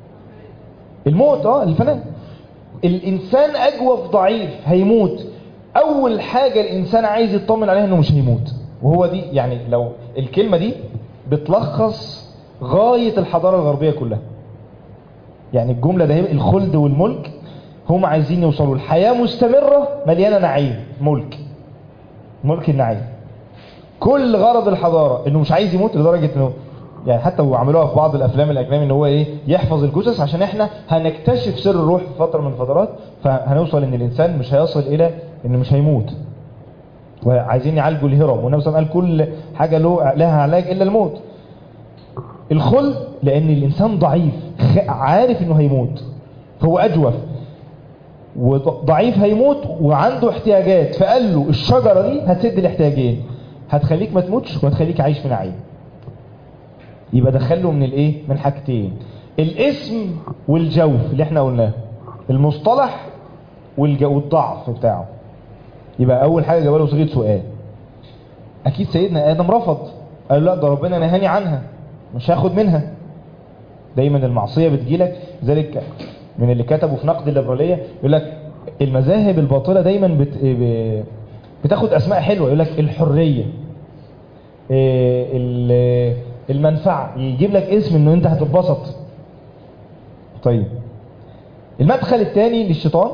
Speaker 1: الموت اه الفناء الانسان اجوف ضعيف هيموت اول حاجة الانسان عايز يطمن عليها انه مش هيموت وهو دي يعني لو الكلمة دي بتلخص غاية الحضارة الغربية كلها يعني الجملة ده هي الخلد والملك هم عايزين يوصلوا الحياة مستمرة مليانة نعيم ملك ملك النعيم كل غرض الحضارة انه مش عايز يموت لدرجة انه يعني حتى وعملوها في بعض الافلام الاجنبي ان هو ايه يحفظ الجثث عشان احنا هنكتشف سر الروح في فترة من الفترات فهنوصل ان الانسان مش هيصل الى انه مش هيموت وعايزين يعالجوا الهرم والنبي صلى الله عليه وسلم قال كل حاجة له لها علاج الا الموت الخلد لان الانسان ضعيف خ- عارف انه هيموت هو اجوف وضعيف هيموت وعنده احتياجات فقال له الشجرة دي هتسد الاحتياجين هتخليك ما تموتش وهتخليك عايش في نعيم يبقى دخله من الايه من حاجتين الاسم والجوف اللي احنا قلناه المصطلح والج- والضعف بتاعه يبقى اول حاجه جابله صيغه سؤال اكيد سيدنا ادم رفض قال لا ده ربنا نهاني عنها مش هاخد منها دايما المعصيه بتجيلك ذلك من اللي كتبوا في نقد الليبراليه يقول لك المذاهب الباطله دايما بت... ب- بتاخد اسماء حلوه يقول لك الحريه إيه، ال- المنفعه يجيب لك اسم انه انت هتتبسط طيب المدخل الثاني للشيطان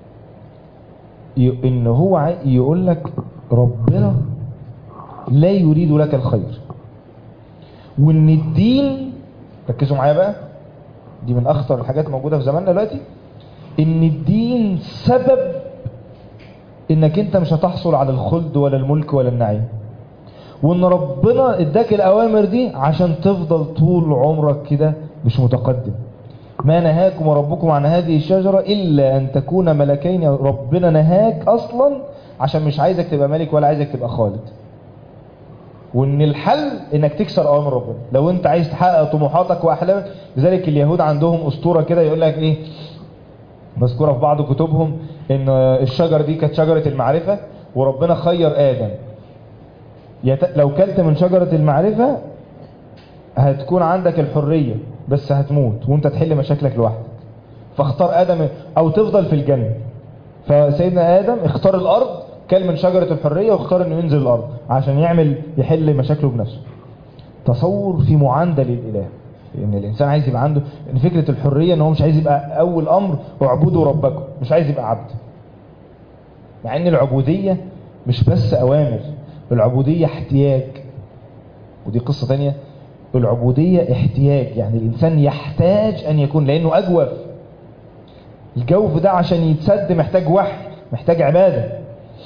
Speaker 1: ي- ان هو عاي- يقول لك ربنا لا يريد لك الخير وان الدين ركزوا معايا بقى دي من اخطر الحاجات الموجوده في زماننا دلوقتي ان الدين سبب انك انت مش هتحصل على الخلد ولا الملك ولا النعيم وان ربنا اداك الاوامر دي عشان تفضل طول عمرك كده مش متقدم ما نهاكم ربكم عن هذه الشجرة إلا أن تكون ملكين ربنا نهاك أصلا عشان مش عايزك تبقى ملك ولا عايزك تبقى خالد وان الحل انك تكسر اوامر ربنا لو انت عايز تحقق طموحاتك واحلامك لذلك اليهود عندهم اسطوره كده يقول لك ايه مذكوره في بعض كتبهم ان الشجره دي كانت شجره المعرفه وربنا خير ادم يت... لو كلت من شجره المعرفه هتكون عندك الحريه بس هتموت وانت تحل مشاكلك لوحدك فاختار ادم او تفضل في الجنه فسيدنا ادم اختار الارض كل من شجره الحريه واختار انه ينزل الارض عشان يعمل يحل مشاكله بنفسه تصور في معاندة للإله ان الانسان عايز يبقى عنده ان فكرة الحرية ان هو مش عايز يبقى اول امر اعبدوا ربكم مش عايز يبقى عبد مع ان العبودية مش بس اوامر العبودية احتياج ودي قصة تانية العبودية احتياج يعني الانسان يحتاج ان يكون لانه اجوف الجوف ده عشان يتسد محتاج وحي محتاج عبادة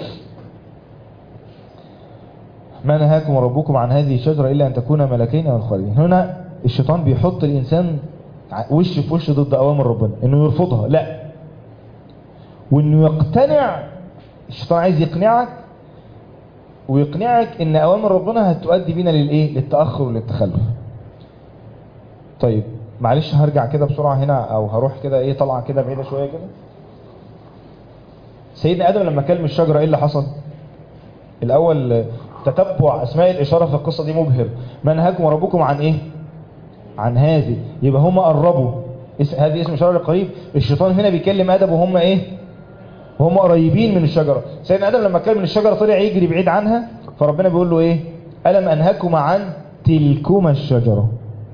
Speaker 1: ما نهاكم ربكم عن هذه الشجرة إلا أن تكون ملكين أو الخالدين هنا الشيطان بيحط الإنسان وش في وش ضد أوامر ربنا إنه يرفضها لا وإنه يقتنع الشيطان عايز يقنعك ويقنعك إن أوامر ربنا هتؤدي بينا للإيه للتأخر وللتخلف طيب معلش هرجع كده بسرعة هنا أو هروح كده إيه طلعة كده بعيدة شوية كده سيدنا آدم لما كلم الشجرة إيه اللي حصل الأول تتبع أسماء الإشارة في القصة دي مبهر ما نهاكم ربكم عن إيه عن هذه يبقى هم قربوا اس... هذه اسم إشارة للقريب الشيطان هنا بيكلم آدم وهم إيه وهم قريبين من الشجرة سيدنا آدم لما كان من الشجرة طلع يجري بعيد عنها فربنا بيقول له إيه ألم أنهكما عن تلكما الشجرة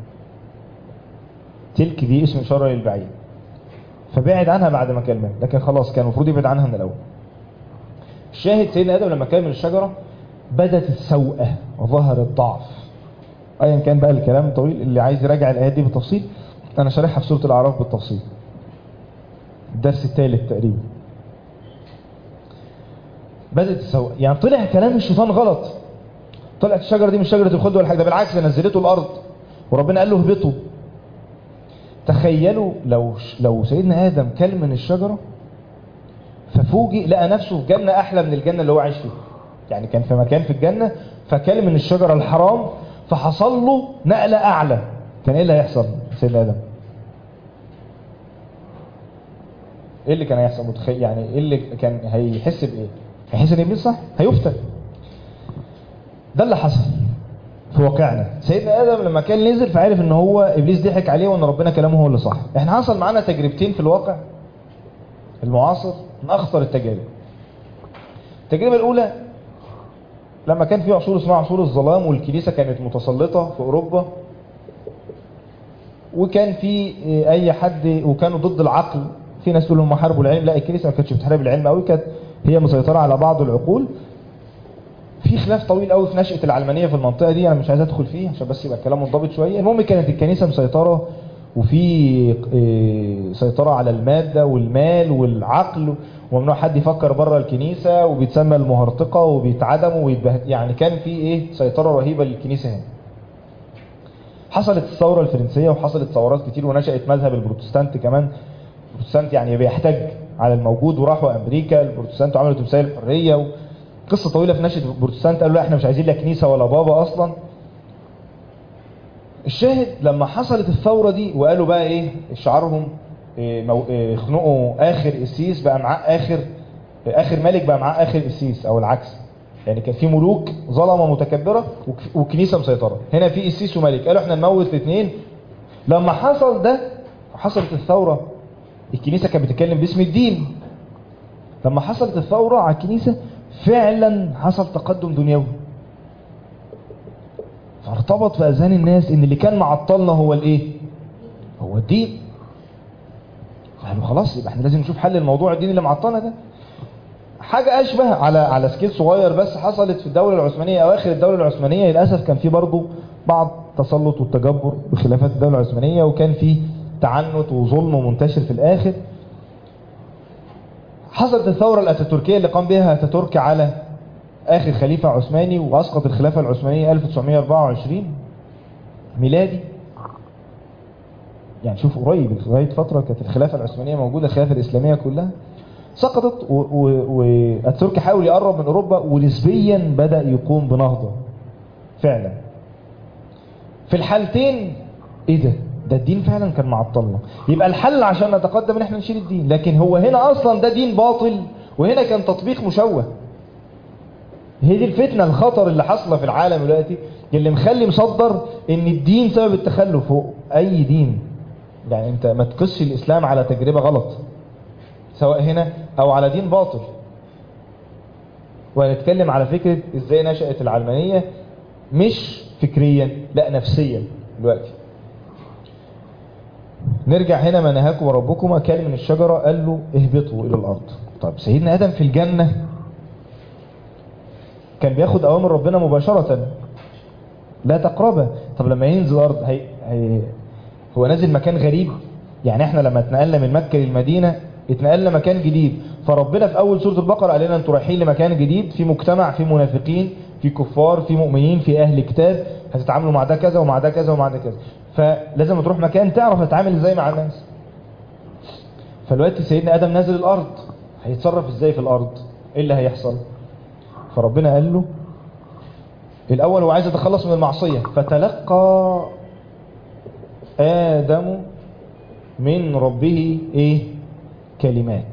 Speaker 1: تلك دي اسم إشارة للبعيد فبعد عنها بعد ما كلمه لكن خلاص كان المفروض يبعد عنها من الأول الشاهد سيدنا آدم لما كان من الشجرة بدت السوءة وظهر الضعف ايا كان بقى الكلام طويل اللي عايز يراجع الايات دي بالتفصيل انا شارحها في سوره الاعراف بالتفصيل الدرس الثالث تقريبا بدات السوءة يعني طلع كلام الشيطان غلط طلعت الشجره دي مش شجره الخلد ولا حاجه ده بالعكس ده نزلته الارض وربنا قال له اهبطوا تخيلوا لو لو سيدنا ادم كل من الشجره ففوجئ لقى نفسه في جنه احلى من الجنه اللي هو عايش فيها يعني كان في مكان في الجنة فكل من الشجرة الحرام فحصل له نقلة أعلى كان إيه اللي هيحصل سيدنا آدم إيه اللي كان هيحصل متخيل يعني إيه اللي كان هيحس بإيه هيحس إن إبليس صح هيفتن ده اللي حصل في واقعنا سيدنا آدم لما كان نزل فعرف إن هو إبليس ضحك عليه وإن ربنا كلامه هو اللي صح إحنا حصل معانا تجربتين في الواقع المعاصر من أخطر التجارب التجربة الأولى لما كان في عصور اسمها عصور الظلام والكنيسة كانت متسلطة في أوروبا وكان في أي حد وكانوا ضد العقل في ناس تقول هم حاربوا العلم لا الكنيسة ما كانتش بتحارب العلم قوي كانت هي مسيطرة على بعض العقول في خلاف طويل قوي في نشأة العلمانية في المنطقة دي أنا مش عايز أدخل فيه عشان بس يبقى الكلام منضبط شوية المهم كانت الكنيسة مسيطرة وفي سيطرة على المادة والمال والعقل وممنوع حد يفكر بره الكنيسة وبيتسمى المهرطقة وبيتعدموا ويتبهد يعني كان في ايه سيطرة رهيبة للكنيسة هنا حصلت الثورة الفرنسية وحصلت ثورات كتير ونشأت مذهب البروتستانت كمان البروتستانت يعني بيحتج على الموجود وراحوا امريكا البروتستانت عملوا تمثال الحرية قصة طويلة في نشأة البروتستانت قالوا لا احنا مش عايزين لا كنيسة ولا بابا اصلا الشاهد لما حصلت الثورة دي وقالوا بقى ايه شعارهم يخنقوا اخر قسيس بقى معاه اخر اخر ملك بقى معاه اخر قسيس او العكس يعني كان في ملوك ظلمه متكبره وكنيسه مسيطره هنا في قسيس وملك قالوا احنا نموت الاثنين لما حصل ده حصلت الثوره الكنيسه كانت بتتكلم باسم الدين لما حصلت الثوره على الكنيسه فعلا حصل تقدم دنيوي فارتبط في اذهان الناس ان اللي كان معطلنا هو الايه هو الدين قالوا خلاص يبقى احنا لازم نشوف حل الموضوع الديني اللي معطلنا ده حاجة أشبه على على سكيل صغير بس حصلت في الدولة العثمانية أواخر الدولة العثمانية للأسف كان في برضه بعض التسلط والتجبر بخلافات الدولة العثمانية وكان في تعنت وظلم منتشر في الآخر حصلت الثورة الأتاتوركية اللي قام بها أتاتورك على آخر خليفة عثماني وأسقط الخلافة العثمانية 1924 ميلادي يعني شوف قريب لغايه فتره كانت الخلافه العثمانيه موجوده الخلافه الاسلاميه كلها سقطت والتركي حاول يقرب من اوروبا ونسبيا بدا يقوم بنهضه فعلا في الحالتين ايه ده ده الدين فعلا كان معطلنا يبقى الحل عشان نتقدم ان احنا نشيل الدين لكن هو هنا اصلا ده دين باطل وهنا كان تطبيق مشوه هي دي الفتنه الخطر اللي حاصله في العالم دلوقتي اللي مخلي مصدر ان الدين سبب التخلف هو اي دين يعني انت ما تقصش الاسلام على تجربة غلط سواء هنا او على دين باطل وهنتكلم على فكرة ازاي نشأت العلمانية مش فكريا لا نفسيا دلوقتي نرجع هنا ما نهاكم ربكم أكل من الشجرة قال له اهبطوا إلى الأرض طب سيدنا آدم في الجنة كان بياخد أوامر ربنا مباشرة لا تقربه طب لما ينزل الأرض هي... هي... هو نازل مكان غريب يعني احنا لما اتنقلنا من مكة للمدينة اتنقلنا مكان جديد فربنا في أول سورة البقرة قال لنا انتوا رايحين لمكان جديد في مجتمع في منافقين في كفار في مؤمنين في أهل كتاب هتتعاملوا مع ده كذا ومع ده كذا ومع ده كذا فلازم تروح مكان تعرف تتعامل ازاي مع الناس فالوقت سيدنا آدم نازل الأرض هيتصرف ازاي في الأرض ايه اللي هيحصل فربنا قال له الأول هو عايز يتخلص من المعصية فتلقى آدم من ربه ايه كلمات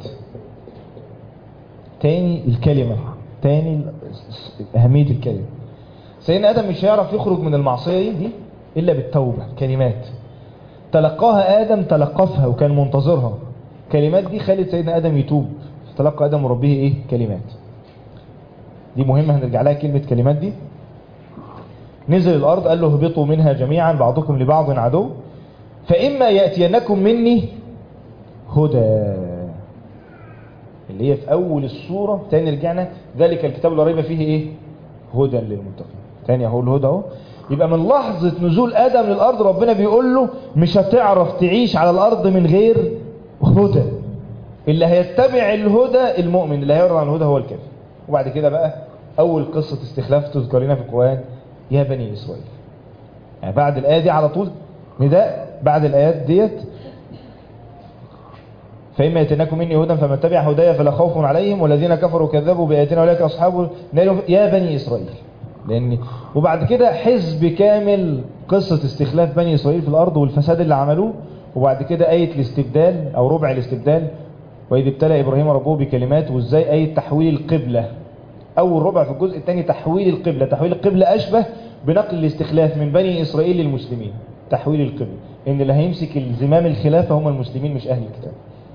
Speaker 1: تاني الكلمة تاني أهمية الكلمة سيدنا آدم مش هيعرف يخرج من المعصية دي إلا بالتوبة كلمات تلقاها آدم تلقفها وكان منتظرها كلمات دي خلت سيدنا آدم يتوب تلقى آدم من ربه إيه كلمات دي مهمة هنرجع لها كلمة كلمات دي نزل الأرض قال له اهبطوا منها جميعا بعضكم لبعض عدو فإما يأتينكم مني هدى اللي هي في أول السورة تاني رجعنا ذلك الكتاب لا ريب فيه إيه هدى للمتقين تاني أهو الهدى أهو يبقى من لحظة نزول آدم للأرض ربنا بيقول له مش هتعرف تعيش على الأرض من غير هدى اللي هيتبع الهدى المؤمن اللي هيعرض عن الهدى هو الكافر وبعد كده بقى أول قصة استخلاف تذكرنا في القرآن يا بني إسرائيل يعني بعد الآية دي على طول نداء بعد الآيات ديت فإما يتناكم مني هدى فمن تبع هدايا فلا خوف عليهم والذين كفروا كذبوا بآياتنا أولئك أصحاب النار يا بني إسرائيل لأن وبعد كده حزب كامل قصة استخلاف بني إسرائيل في الأرض والفساد اللي عملوه وبعد كده آية الاستبدال أو ربع الاستبدال وإذ ابتلى إبراهيم ربه بكلمات وإزاي آية تحويل القبلة أول ربع في الجزء الثاني تحويل القبلة تحويل القبلة أشبه بنقل الاستخلاف من بني إسرائيل للمسلمين تحويل القبلة إن اللي هيمسك الزمام الخلافة هم المسلمين مش أهل الكتاب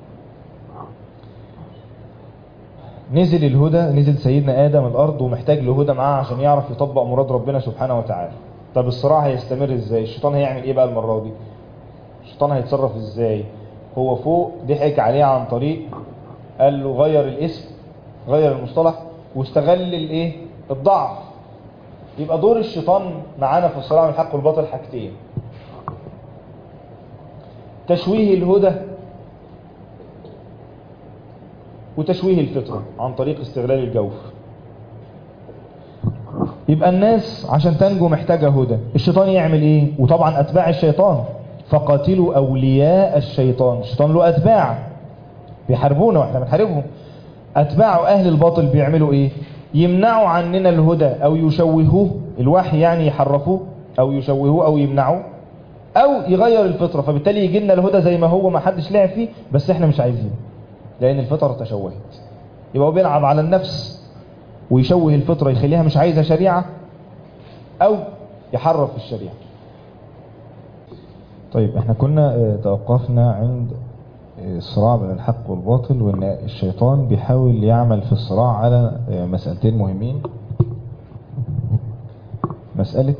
Speaker 1: نزل الهدى نزل سيدنا آدم الأرض ومحتاج لهدى معاه عشان يعرف يطبق مراد ربنا سبحانه وتعالى طب الصراع هيستمر ازاي الشيطان هيعمل ايه بقى المرة دي الشيطان هيتصرف ازاي هو فوق ضحك عليه عن طريق قال له غير الاسم غير المصطلح واستغل الايه الضعف يبقى دور الشيطان معانا في الصراع بين الحق والباطل حاجتين تشويه الهدى وتشويه الفطرة عن طريق استغلال الجوف يبقى الناس عشان تنجو محتاجة هدى الشيطان يعمل ايه وطبعا اتباع الشيطان فقاتلوا اولياء الشيطان الشيطان له اتباع بيحاربونا واحنا بنحاربهم اتباع اهل الباطل بيعملوا ايه يمنعوا عننا الهدى او يشوهوه الوحي يعني يحرفوه او يشوهوه او يمنعوه او يغير الفطرة فبالتالي يجي لنا الهدى زي ما هو ما حدش لعب فيه بس احنا مش عايزينه لان الفطرة تشوهت يبقى هو بيلعب على النفس ويشوه الفطرة يخليها مش عايزة شريعة او يحرف في الشريعة طيب احنا كنا توقفنا عند الصراع بين الحق والباطل وان الشيطان بيحاول يعمل في الصراع على مسألتين مهمين مسألة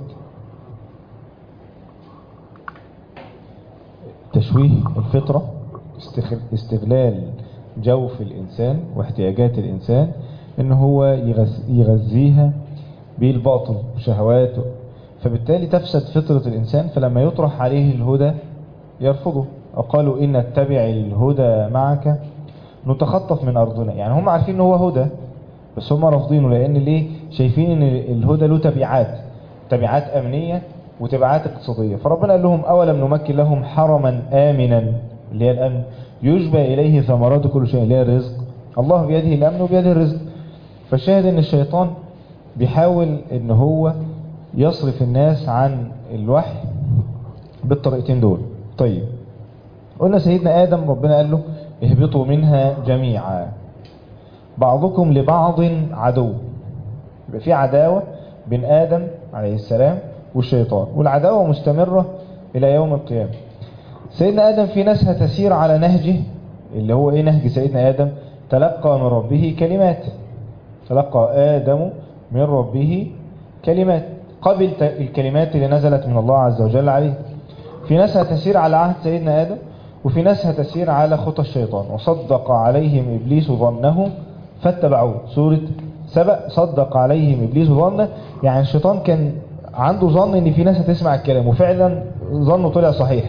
Speaker 1: تشويه الفطرة استغلال جوف الإنسان واحتياجات الإنسان إن هو يغذيها بالباطل شهواته فبالتالي تفسد فطرة الإنسان فلما يطرح عليه الهدى يرفضه وقالوا إن نتبع الهدى معك نتخطف من أرضنا يعني هم عارفين إن هو هدى بس هم رافضينه لأن ليه شايفين إن الهدى له تبعات تبعات أمنية وتبعات اقتصادية فربنا قال لهم أولم نمكن لهم حرما آمنا اللي هي الأمن يشبه إليه ثمرات كل شيء اللي هي الرزق الله بيده الأمن وبيده الرزق فالشاهد ان الشيطان بيحاول ان هو يصرف الناس عن الوحي بالطريقتين دول طيب قلنا سيدنا آدم ربنا قال له اهبطوا منها جميعا بعضكم لبعض عدو يبقى في عداوة بين آدم عليه السلام والشيطان والعداوة مستمرة إلى يوم القيامة سيدنا آدم في ناس هتسير على نهجه اللي هو ايه نهج سيدنا آدم تلقى من ربه كلمات تلقى آدم من ربه كلمات قبل ت- الكلمات اللي نزلت من الله عز وجل عليه في ناس هتسير على عهد سيدنا آدم وفي ناس هتسير على خطى الشيطان وصدق عليهم إبليس ظنه فاتبعوه سورة سبأ صدق عليهم إبليس ظنه يعني الشيطان كان عنده ظن ان في ناس هتسمع الكلام وفعلا ظنه طلع صحيح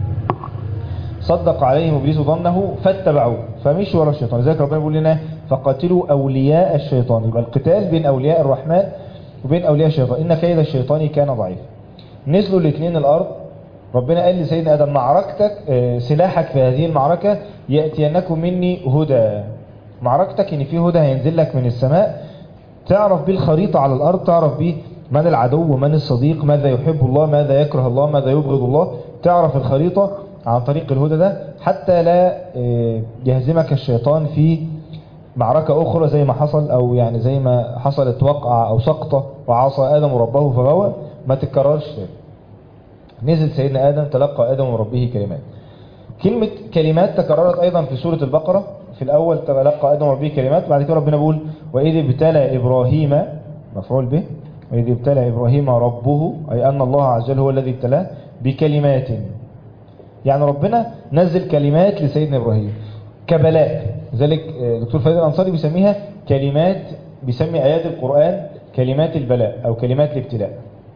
Speaker 1: صدق عليهم ابليس ظنه فاتبعوه فمشوا ورا الشيطان لذلك ربنا بيقول لنا فقاتلوا اولياء الشيطان يبقى القتال بين اولياء الرحمن وبين اولياء الشيطان ان كيد الشيطان كان ضعيفا نزلوا الاثنين الارض ربنا قال لسيدنا ادم معركتك آه، سلاحك في هذه المعركه ياتينكم مني هدى معركتك ان في هدى هينزل لك من السماء تعرف بيه الخريطة على الأرض تعرف بيه من العدو من الصديق ماذا يحب الله ماذا يكره الله ماذا يبغض الله تعرف الخريطة عن طريق الهدى ده حتى لا آه، يهزمك الشيطان في معركة أخرى زي ما حصل أو يعني زي ما حصلت وقعة أو سقطة وعصى آدم ربه فغوى ما تتكررش تاني. نزل سيدنا آدم تلقى آدم من ربه كلمات كلمة كلمات تكررت أيضا في سورة البقرة في الأول تلقى آدم ربه كلمات بعد كده ربنا بيقول وإذ ابتلى إبراهيم مفعول به وإذ ابتلى إبراهيم ربه أي أن الله عز وجل هو الذي ابتلاه بكلمات يعني ربنا نزل كلمات لسيدنا إبراهيم كبلاء ذلك آه، دكتور فايد الأنصاري بيسميها كلمات بيسمي آيات القرآن كلمات البلاء أو كلمات الابتلاء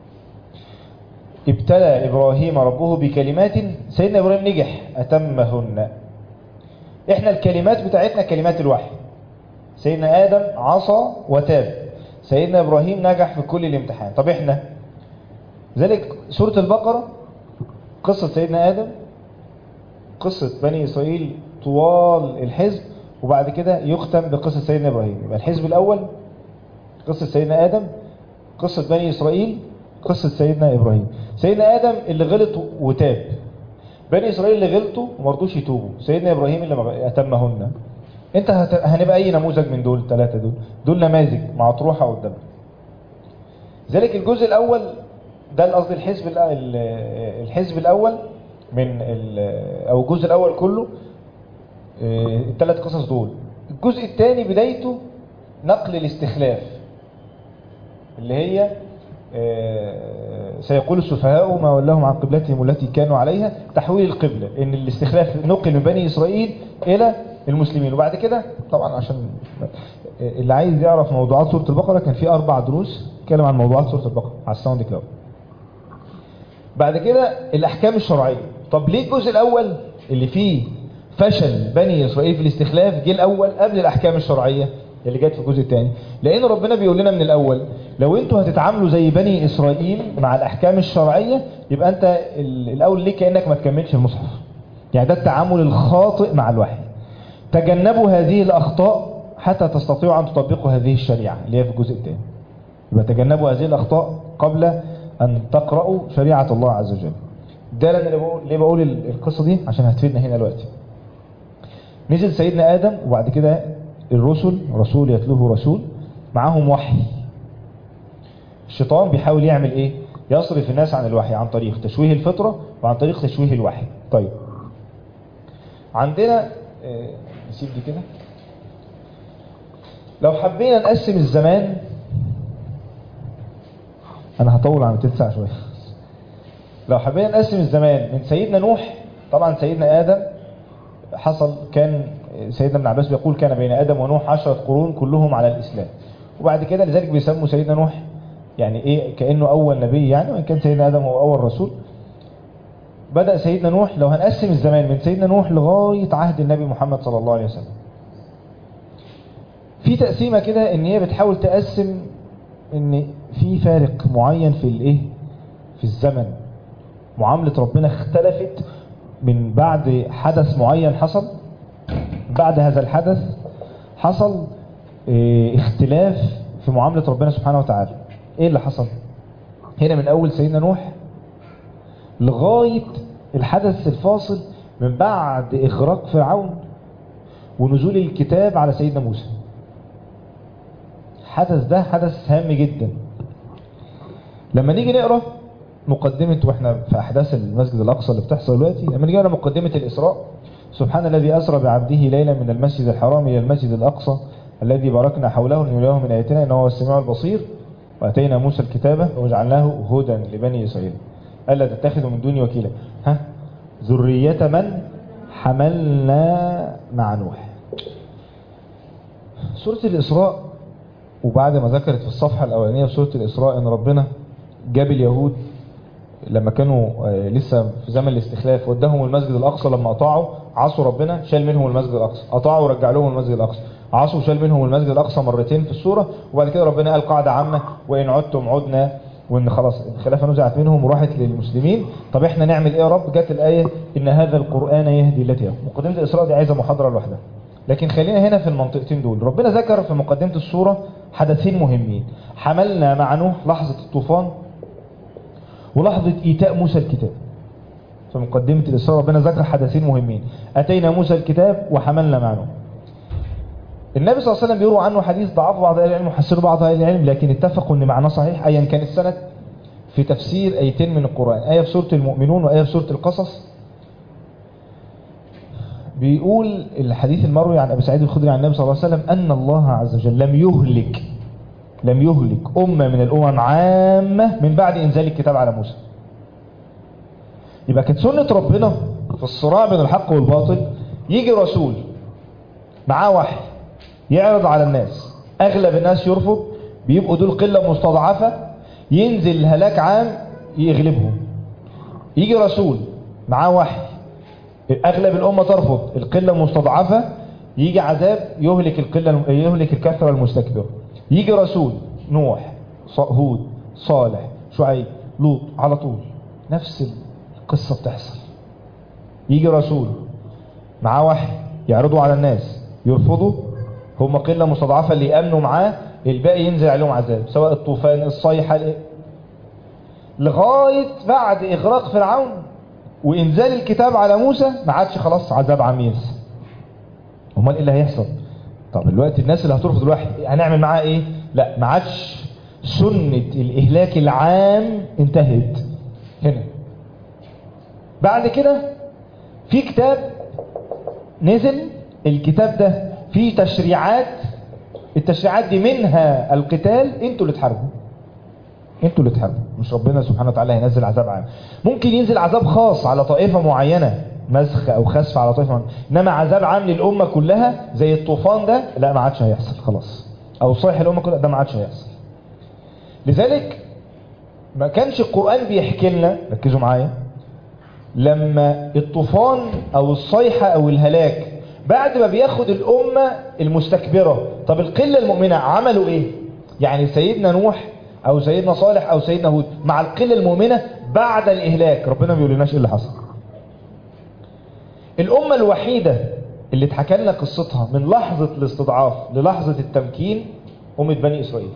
Speaker 1: ابتلى إبراهيم ربه بكلمات سيدنا إبراهيم نجح أتمهن إحنا الكلمات بتاعتنا كلمات الوحي سيدنا آدم عصى وتاب سيدنا إبراهيم نجح في كل الامتحان طب إحنا ذلك سورة البقرة قصة سيدنا آدم قصة بني إسرائيل طوال الحزب وبعد كده يختم بقصة سيدنا إبراهيم يبقى الحزب الأول قصة سيدنا آدم قصة بني إسرائيل قصة سيدنا إبراهيم سيدنا آدم اللي غلط وتاب بني إسرائيل اللي غلطوا ومرضوش يتوبوا سيدنا إبراهيم اللي ما- أتمهن انت هت... هنبقى اي نموذج من دول الثلاثة دول دول نماذج مطروحة قدامنا ذلك الجزء الاول ده قصدي الحزب الأ- ال- الحزب الاول من ال... او الجزء الاول كله الثلاث قصص دول الجزء الثاني بدايته نقل الاستخلاف اللي هي آه، سيقول السفهاء ما ولاهم عن قبلتهم التي كانوا عليها تحويل القبلة ان الاستخلاف نقل من بني اسرائيل الى المسلمين وبعد كده طبعا عشان اللي عايز يعرف موضوعات سورة البقرة كان في اربع دروس اتكلم عن موضوعات سورة البقرة على الساوند كلاود بعد كده الاحكام الشرعية طب ليه الجزء الاول اللي فيه فشل بني اسرائيل في الاستخلاف جه الاول قبل الاحكام الشرعية اللي جت في الجزء الثاني لان ربنا بيقول لنا من الاول لو انتوا هتتعاملوا زي بني اسرائيل مع الاحكام الشرعية يبقى انت ال- الاول ليه كانك ما تكملش المصحف يعني ده التعامل الخاطئ مع الوحي تجنبوا هذه الاخطاء حتى تستطيعوا ان تطبقوا هذه الشريعة اللي هي في الجزء الثاني يبقى تجنبوا هذه الاخطاء قبل ان تقرأوا شريعة الله عز وجل ده اللي انا بقول ليه بقول ال- القصة دي عشان هتفيدنا هنا دلوقتي نزل سيدنا آدم وبعد كده الرسل رسول يتلوه رسول معاهم وحي الشيطان بيحاول يعمل ايه يصرف الناس عن الوحي عن طريق تشويه الفطرة وعن طريق تشويه الوحي طيب عندنا آه، نسيب دي كده لو حبينا نقسم الزمان انا هطول عن تلت ساعة شوية لو حبينا نقسم الزمان من سيدنا نوح طبعا سيدنا آدم حصل كان سيدنا ابن عباس بيقول كان بين آدم ونوح عشرة قرون كلهم على الإسلام وبعد كده لذلك بيسموا سيدنا نوح يعني ايه كأنه أول نبي يعني وإن كان سيدنا آدم هو أول رسول بدأ سيدنا نوح لو هنقسم الزمان من سيدنا نوح لغاية عهد النبي محمد صلى الله عليه وسلم في تقسيمة كده ان هي بتحاول تقسم ان في فارق معين في الايه في الزمن معاملة ربنا اختلفت من بعد حدث معين حصل بعد هذا الحدث حصل اه اختلاف في معاملة ربنا سبحانه وتعالى ايه اللي حصل هنا من اول سيدنا نوح لغاية الحدث الفاصل من بعد اغراق فرعون ونزول الكتاب على سيدنا موسى حدث ده حدث هام جدا لما نيجي نقرأ مقدمة واحنا في احداث المسجد الاقصى اللي بتحصل دلوقتي لما نيجي نقرأ مقدمة الاسراء سبحان الذي اسرى بعبده ليلا من المسجد الحرام الى المسجد الاقصى الذي باركنا حوله لنريه من آياتنا إنه هو السميع البصير وأتينا موسى الكتابة وجعلناه هدى لبني إسرائيل ألا تتخذوا من دوني وكيلا ها ذرية من حملنا مع نوح سورة الإسراء وبعد ما ذكرت في الصفحة الأولانية في سورة الإسراء أن ربنا جاب اليهود لما كانوا آه، لسه في زمن الاستخلاف وداهم المسجد الأقصى لما أطاعوا عصوا ربنا شال منهم المسجد الأقصى أطاعوا ورجع لهم المسجد الأقصى عصوا شال منهم المسجد الأقصى مرتين في السورة وبعد كده ربنا قال قاعدة عامة وإن عدتم عدنا وإن خلاص الخلافة نزعت منهم وراحت للمسلمين طب إحنا نعمل إيه يا رب جت الآية إن هذا القرآن يهدي التي هي مقدمة الإسراء دي عايزة محاضرة لوحدها لكن خلينا هنا في المنطقتين دول ربنا ذكر في مقدمة السورة حدثين مهمين حملنا مع نوح لحظة الطوفان ولحظة إيتاء موسى الكتاب في مقدمة الإسراء ربنا ذكر حدثين مهمين أتينا موسى الكتاب وحملنا مع نوح النبي صلى الله عليه وسلم بيروى عنه حديث ضعف بعض أهل العلم وحسنه بعض أهل العلم لكن اتفقوا أن معناه صحيح أيا كان السند في تفسير آيتين من القرآن آية في سورة المؤمنون وآية في سورة القصص بيقول الحديث المروي عن أبي سعيد الخدري عن النبي صلى الله عليه وسلم أن الله عز وجل لم يهلك لم يهلك أمة من الأمم عامة من بعد إنزال الكتاب على موسى يبقى كانت سنة ربنا في الصراع بين الحق والباطل يجي رسول معاه وحي يعرض على الناس أغلب الناس يرفض بيبقوا دول قلة مستضعفة ينزل الهلاك عام يغلبهم يجي رسول معاه وحي أغلب الأمة ترفض القلة مستضعفة يجي عذاب يهلك القلة يهلك الكثرة المستكبرة يجي رسول نوح ص- هود صالح شعيب لوط على طول نفس القصة بتحصل يجي رسول معاه وحي يعرضوا على الناس يرفضوا هم قلة مستضعفة اللي يأمنوا معاه الباقي ينزل عليهم عذاب سواء الطوفان الصيحة ال- لغاية بعد إغراق فرعون وإنزال الكتاب على موسى ما عادش خلاص عذاب عميس امال ايه اللي هيحصل طب الوقت الناس اللي هترفض الوحي هنعمل معاه ايه لا ما عادش سنة الإهلاك العام انتهت هنا بعد كده في كتاب نزل الكتاب ده فيه تشريعات التشريعات دي منها القتال انتوا اللي تحاربوا انتوا اللي تحاربوا مش ربنا سبحانه وتعالى هينزل عذاب عام ممكن ينزل عذاب خاص على طائفة معينة مسخ او خسف على طائفة معينة انما عذاب عام للأمة كلها زي الطوفان ده لا ما عادش هيحصل خلاص او صيح الأمة كلها ده ما عادش هيحصل لذلك ما كانش القرآن بيحكي لنا ركزوا معايا لما الطوفان او الصيحة او الهلاك بعد ما بياخد الامة المستكبرة طب القلة المؤمنة عملوا ايه يعني سيدنا نوح او سيدنا صالح او سيدنا هود مع القلة المؤمنة بعد الاهلاك ربنا ما بيقولناش ايه اللي حصل الامة الوحيدة اللي اتحكى لنا قصتها من لحظة الاستضعاف للحظة التمكين أمة بني إسرائيل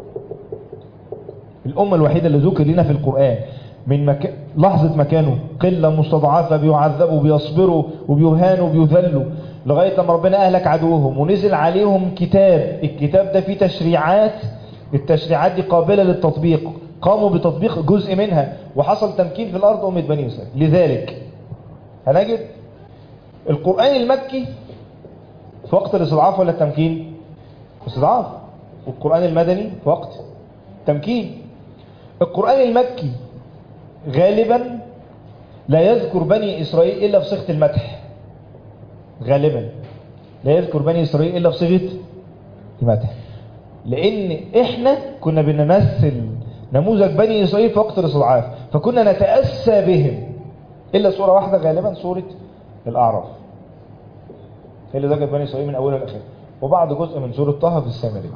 Speaker 1: الأمة الوحيدة اللي ذكر لنا في القرآن من مك... لحظة مكانه قلة مستضعفة بيعذبوا بيصبروا وبيهانوا وبيذلوا لغاية لما ربنا أهلك عدوهم ونزل عليهم كتاب الكتاب ده فيه تشريعات التشريعات دي قابلة للتطبيق قاموا بتطبيق جزء منها وحصل تمكين في الأرض أمة بني إسرائيل لذلك هنجد القرآن المكي في وقت الاستضعاف ولا التمكين استضعاف والقرآن المدني في وقت تمكين القرآن المكي غالبا لا يذكر بني إسرائيل إلا في صيغة المدح غالبا لا يذكر بني إسرائيل إلا في صيغة المدح لأن إحنا كنا بنمثل نموذج بني إسرائيل في وقت الاستضعاف فكنا نتأسى بهم إلا سورة واحدة غالبا سورة الأعراف هي اللي ذكر بني إسرائيل من أولها لآخرها وبعض جزء من سورة طه في السامري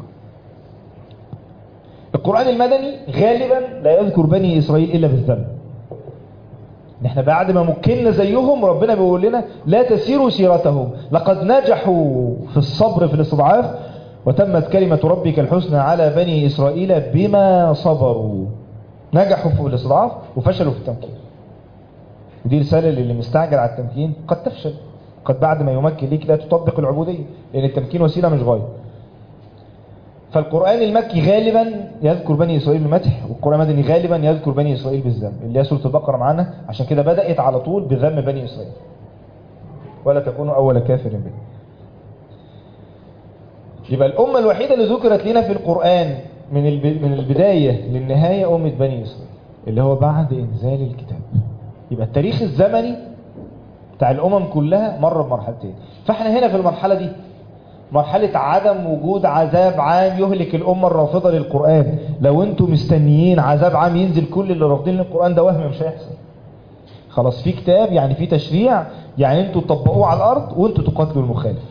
Speaker 1: القرآن المدني غالبا لا يذكر بني إسرائيل إلا بالذنب احنا بعد ما مكنا زيهم ربنا بيقول لنا لا تسيروا سيرتهم لقد نجحوا في الصبر في الاستضعاف وتمت كلمة ربك الحسنى على بني إسرائيل بما صبروا نجحوا في الاستضعاف وفشلوا في التمكين ودي رسالة للي مستعجل على التمكين قد تفشل قد بعد ما يمكن ليك لا تطبق العبودية لأن التمكين وسيلة مش غاية فالقرآن المكي غالبا يذكر بني إسرائيل بالمدح والقرآن المدني غالبا يذكر بني إسرائيل بالذم اللي هي سورة البقرة معانا عشان كده بدأت على طول بذم بني إسرائيل ولا تكونوا أول كافر به يبقى الأمة الوحيدة اللي ذكرت لنا في القرآن من الب- من البداية للنهاية أمة بني إسرائيل اللي هو بعد إنزال الكتاب يبقى التاريخ الزمني بتاع الأمم كلها مر بمرحلتين فاحنا هنا في المرحلة دي مرحلة عدم وجود عذاب عام يهلك الأمة الرافضة للقرآن لو انتم مستنيين عذاب عام ينزل كل اللي رافضين للقرآن ده وهم مش هيحصل خلاص في كتاب يعني في تشريع يعني انتوا تطبقوه على الأرض وانتوا تقاتلوا المخالف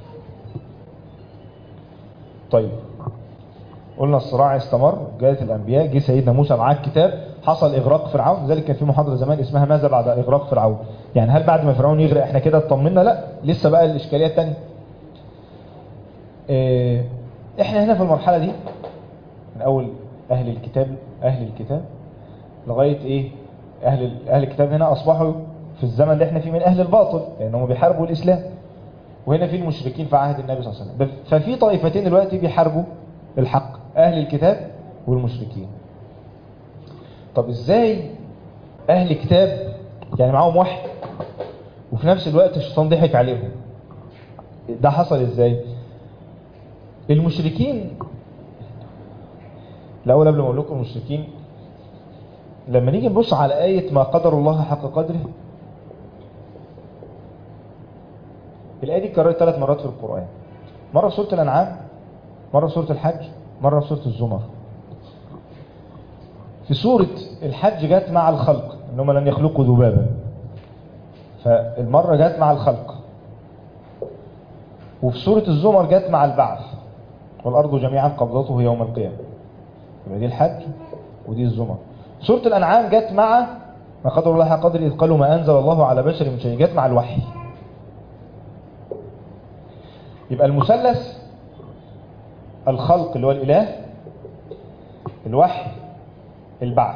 Speaker 1: طيب قلنا الصراع استمر جاءت الأنبياء جه سيدنا موسى معاه الكتاب حصل إغراق فرعون لذلك كان في محاضرة زمان اسمها ماذا بعد إغراق فرعون يعني هل بعد ما فرعون يغرق احنا كده اطمنا لا لسه بقى الإشكالية التانية إيه، احنا هنا في المرحلة دي من أول أهل الكتاب أهل الكتاب لغاية إيه أهل أهل الكتاب هنا أصبحوا في الزمن اللي احنا فيه من أهل الباطل لأنهم بيحاربوا الإسلام وهنا في المشركين في عهد النبي صلى الله عليه وسلم بل- ففي طائفتين دلوقتي بيحاربوا الحق أهل الكتاب والمشركين طب إزاي أهل كتاب يعني معاهم وحي وفي نفس الوقت الشيطان ضحك عليهم ده حصل إزاي المشركين الأول قبل ما أقول لكم المشركين لما نيجي نبص على آية ما قدر الله حق قدره الآية دي اتكررت ثلاث مرات في القرآن مرة في سورة الأنعام مرة في سورة الحج مرة في سورة الزمر في سورة الحج جت مع الخلق إنهم لن يخلقوا ذبابا فالمرة جت مع الخلق وفي سورة الزمر جت مع البعث والأرض جميعا قبضته يوم القيامة يبقى دي الحج ودي الزمر سورة الأنعام جت مع ما قدر الله حق قدر إذ قالوا ما أنزل الله على بشر من شيء جت مع الوحي يبقى المثلث الخلق اللي هو الإله الوحي البعث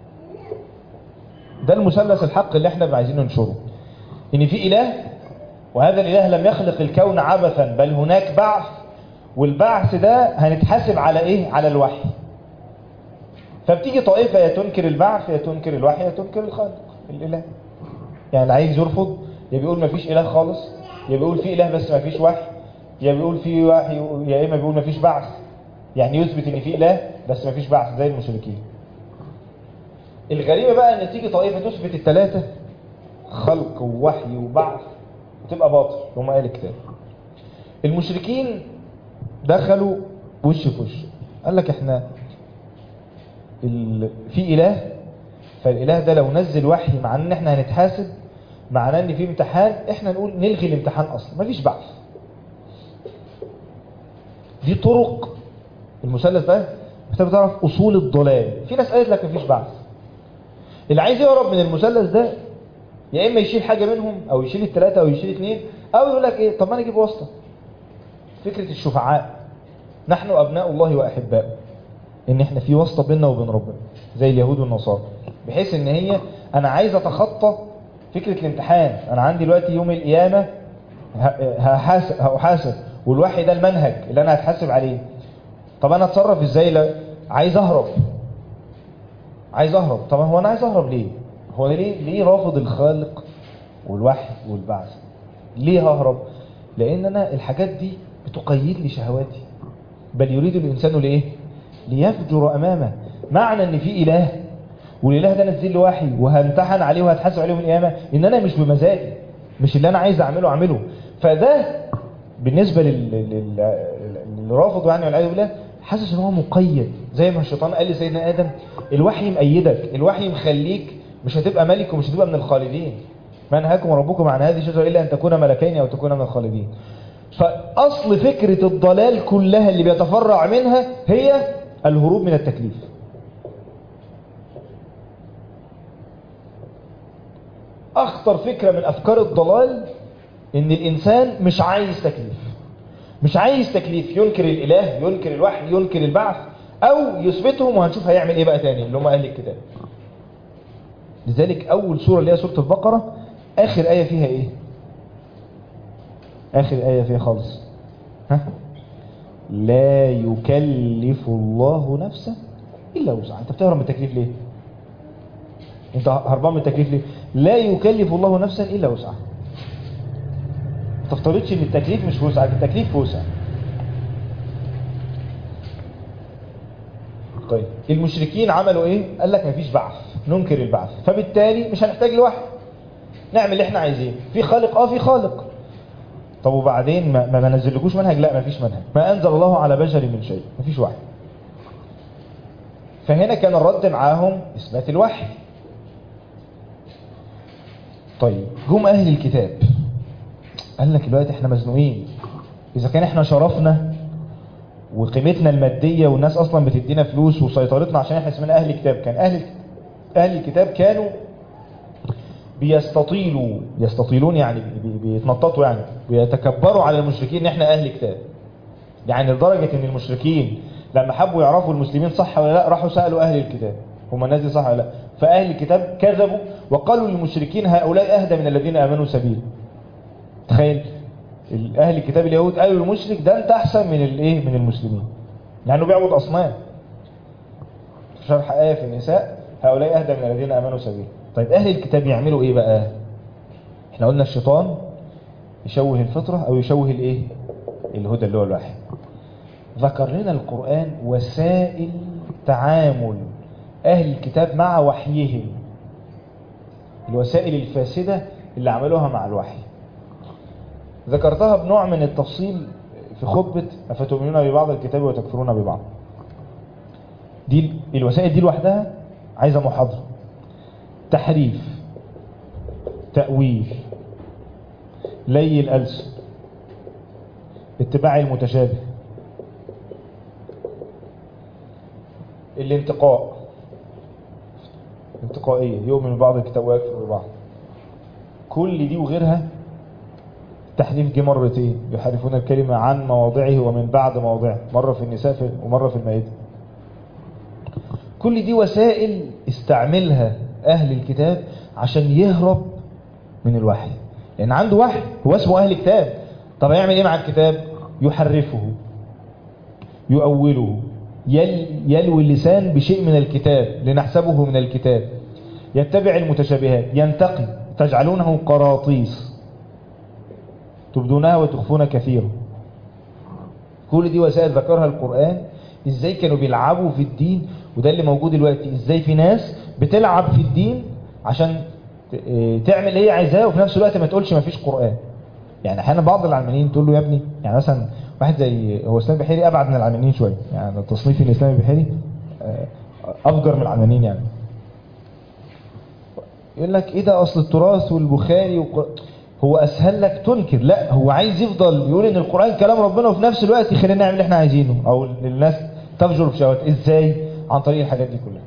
Speaker 1: ده المثلث الحق اللي احنا عايزين ننشره ان في اله وهذا الاله لم يخلق الكون عبثا بل هناك بعث والبعث ده هنتحاسب على ايه على الوحي فبتيجي طائفة يا تنكر البعث يا تنكر الوحي يا تنكر الخالق الاله يعني اللي عايز يرفض يا بيقول ما فيش اله خالص يا بيقول في اله بس ما فيش وحي يا بيقول في وحي يا اما بيقول ما فيش بعث يعني يثبت ان في اله بس ما فيش بعث زي المشركين الغريبة بقى ان تيجي طائفة تثبت الثلاثة خلق ووحي وبعث وتبقى باطل هم قال الكتاب المشركين دخلوا وش في وش قال لك احنا ال... في اله فالاله ده لو نزل وحي مع ان احنا هنتحاسب معناه ان في امتحان احنا نقول نلغي الامتحان اصلا مفيش بعث دي طرق المثلث ده انت بتعرف اصول الضلال في ناس قالت لك مفيش بعث اللي عايز يهرب من المثلث ده يا اما يشيل حاجه منهم او يشيل الثلاثه او يشيل اثنين او يقول لك ايه طب ما انا اجيب واسطه فكره الشفعاء نحن ابناء الله واحباؤه ان احنا في واسطه بيننا وبين ربنا زي اليهود والنصارى بحيث ان هي انا عايز اتخطى فكره الامتحان انا عندي دلوقتي يوم القيامه هحاسب هحاسب والوحي ده المنهج اللي انا هتحاسب عليه طب انا اتصرف ازاي لا عايز اهرب عايز اهرب طب هو انا عايز اهرب ليه هو أنا ليه ليه رافض الخالق والوحي والبعث ليه ههرب لان انا الحاجات دي بتقيد لي شهواتي بل يريد الانسان لايه ليفجر امامه معنى ان في اله والاله ده نزل لي وحي وهمتحن عليه وهتحاسب عليه يوم القيامه ان انا مش بمزاجي مش اللي انا عايز اعمله اعمله فده بالنسبه لل- لل- للي رافض يعني والعياذ بالله حاسس ان هو مقيد زي ما الشيطان قال لسيدنا ادم الوحي مأيدك الوحي مخليك مش هتبقى ملك ومش هتبقى من الخالدين ما نهاكم ربكم عن هذه الشجره الا ان تكون ملكين او تكون من الخالدين فاصل فكره الضلال كلها اللي بيتفرع منها هي الهروب من التكليف اخطر فكره من افكار الضلال ان الانسان مش عايز تكليف مش عايز تكليف ينكر الاله ينكر الوحي ينكر البعث او يثبتهم وهنشوف هيعمل ايه بقى تاني اللي هم اهل الكتاب لذلك اول سوره اللي هي سوره البقره اخر ايه فيها ايه اخر ايه فيها خالص ها لا يكلف الله نفسا الا وسعها انت بتهرب من التكليف ليه انت هربان من التكليف ليه لا يكلف الله نفسا الا وسعها ما تفترضش ان التكليف مش في وسعك التكليف في وسعك طيب المشركين عملوا ايه قال لك مفيش بعث ننكر البعث فبالتالي مش هنحتاج لوحي نعمل اللي احنا عايزينه في خالق اه في خالق طب وبعدين ما, ما نزلكوش منهج لا مفيش منهج ما انزل الله على بشر من شيء مفيش وحي فهنا كان الرد معاهم اثبات الوحي طيب جم اهل الكتاب قال لك دلوقتي احنا مزنوقين اذا كان احنا شرفنا وقيمتنا الماديه والناس اصلا بتدينا فلوس وسيطرتنا عشان احنا اسمنا اهل الكتاب كان اهل اهل الكتاب كانوا بيستطيلوا يستطيلون يعني بي- بيتنططوا يعني بيتكبروا على المشركين ان احنا اهل كتاب يعني لدرجه ان المشركين لما حبوا يعرفوا المسلمين صح ولا لا راحوا سالوا اهل الكتاب هم الناس دي صح ولا لا فاهل الكتاب كذبوا وقالوا للمشركين هؤلاء اهدى من الذين امنوا سبيلا تخيل ال- اهل الكتاب اليهود قالوا للمشرك ده انت احسن من الايه من المسلمين لانه بيعبد اصنام في شرح ايه في النساء هؤلاء اهدى من الذين امنوا سبيلا طيب اهل الكتاب يعملوا ايه بقى احنا قلنا الشيطان يشوه الفطره او يشوه الايه الهدى اللي هو الوحي ذكر لنا القران وسائل تعامل اهل الكتاب مع وحيهم الوسائل الفاسده اللي عملوها مع الوحي ذكرتها بنوع من التفصيل في خطبة أفتؤمنون ببعض الكتاب وتكفرون ببعض دي الوسائل دي لوحدها عايزة محاضرة تحريف تأويل لي الألسن اتباع المتشابه الانتقاء انتقائية يؤمن ببعض الكتاب ويكفر ببعض كل دي وغيرها التحريف جه مرتين يحرفون الكلمة عن مواضعه ومن بعد مواضعه مرة في النساء في- ومرة في المائدة كل دي وسائل استعملها أهل الكتاب عشان يهرب من الوحي لأن عنده وحي هو اسمه أهل الكتاب طب هيعمل إيه مع الكتاب يحرفه يؤوله يل يلوي اللسان بشيء من الكتاب لنحسبه من الكتاب يتبع المتشابهات ينتقي تجعلونه قراطيس تبدونها وتخفون كثيرا كل دي وسائل ذكرها القرآن ازاي كانوا بيلعبوا في الدين وده اللي موجود دلوقتي ازاي في ناس بتلعب في الدين عشان ت- اه تعمل اللي هي عايزاه وفي نفس الوقت ما تقولش ما فيش قرآن يعني احيانا بعض العلمانيين تقول له يا ابني يعني مثلا واحد زي هو اسلام بحيري ابعد من العلمانيين شويه يعني تصنيف الاسلام البحيري اه، افجر من العلمانيين يعني يقول لك ايه ده اصل التراث والبخاري وق... هو اسهل لك تنكر لا هو عايز يفضل يقول ان القران كلام ربنا وفي نفس الوقت يخلينا نعمل اللي احنا عايزينه او الناس تفجر في شهوات ازاي عن طريق الحاجات دي كلها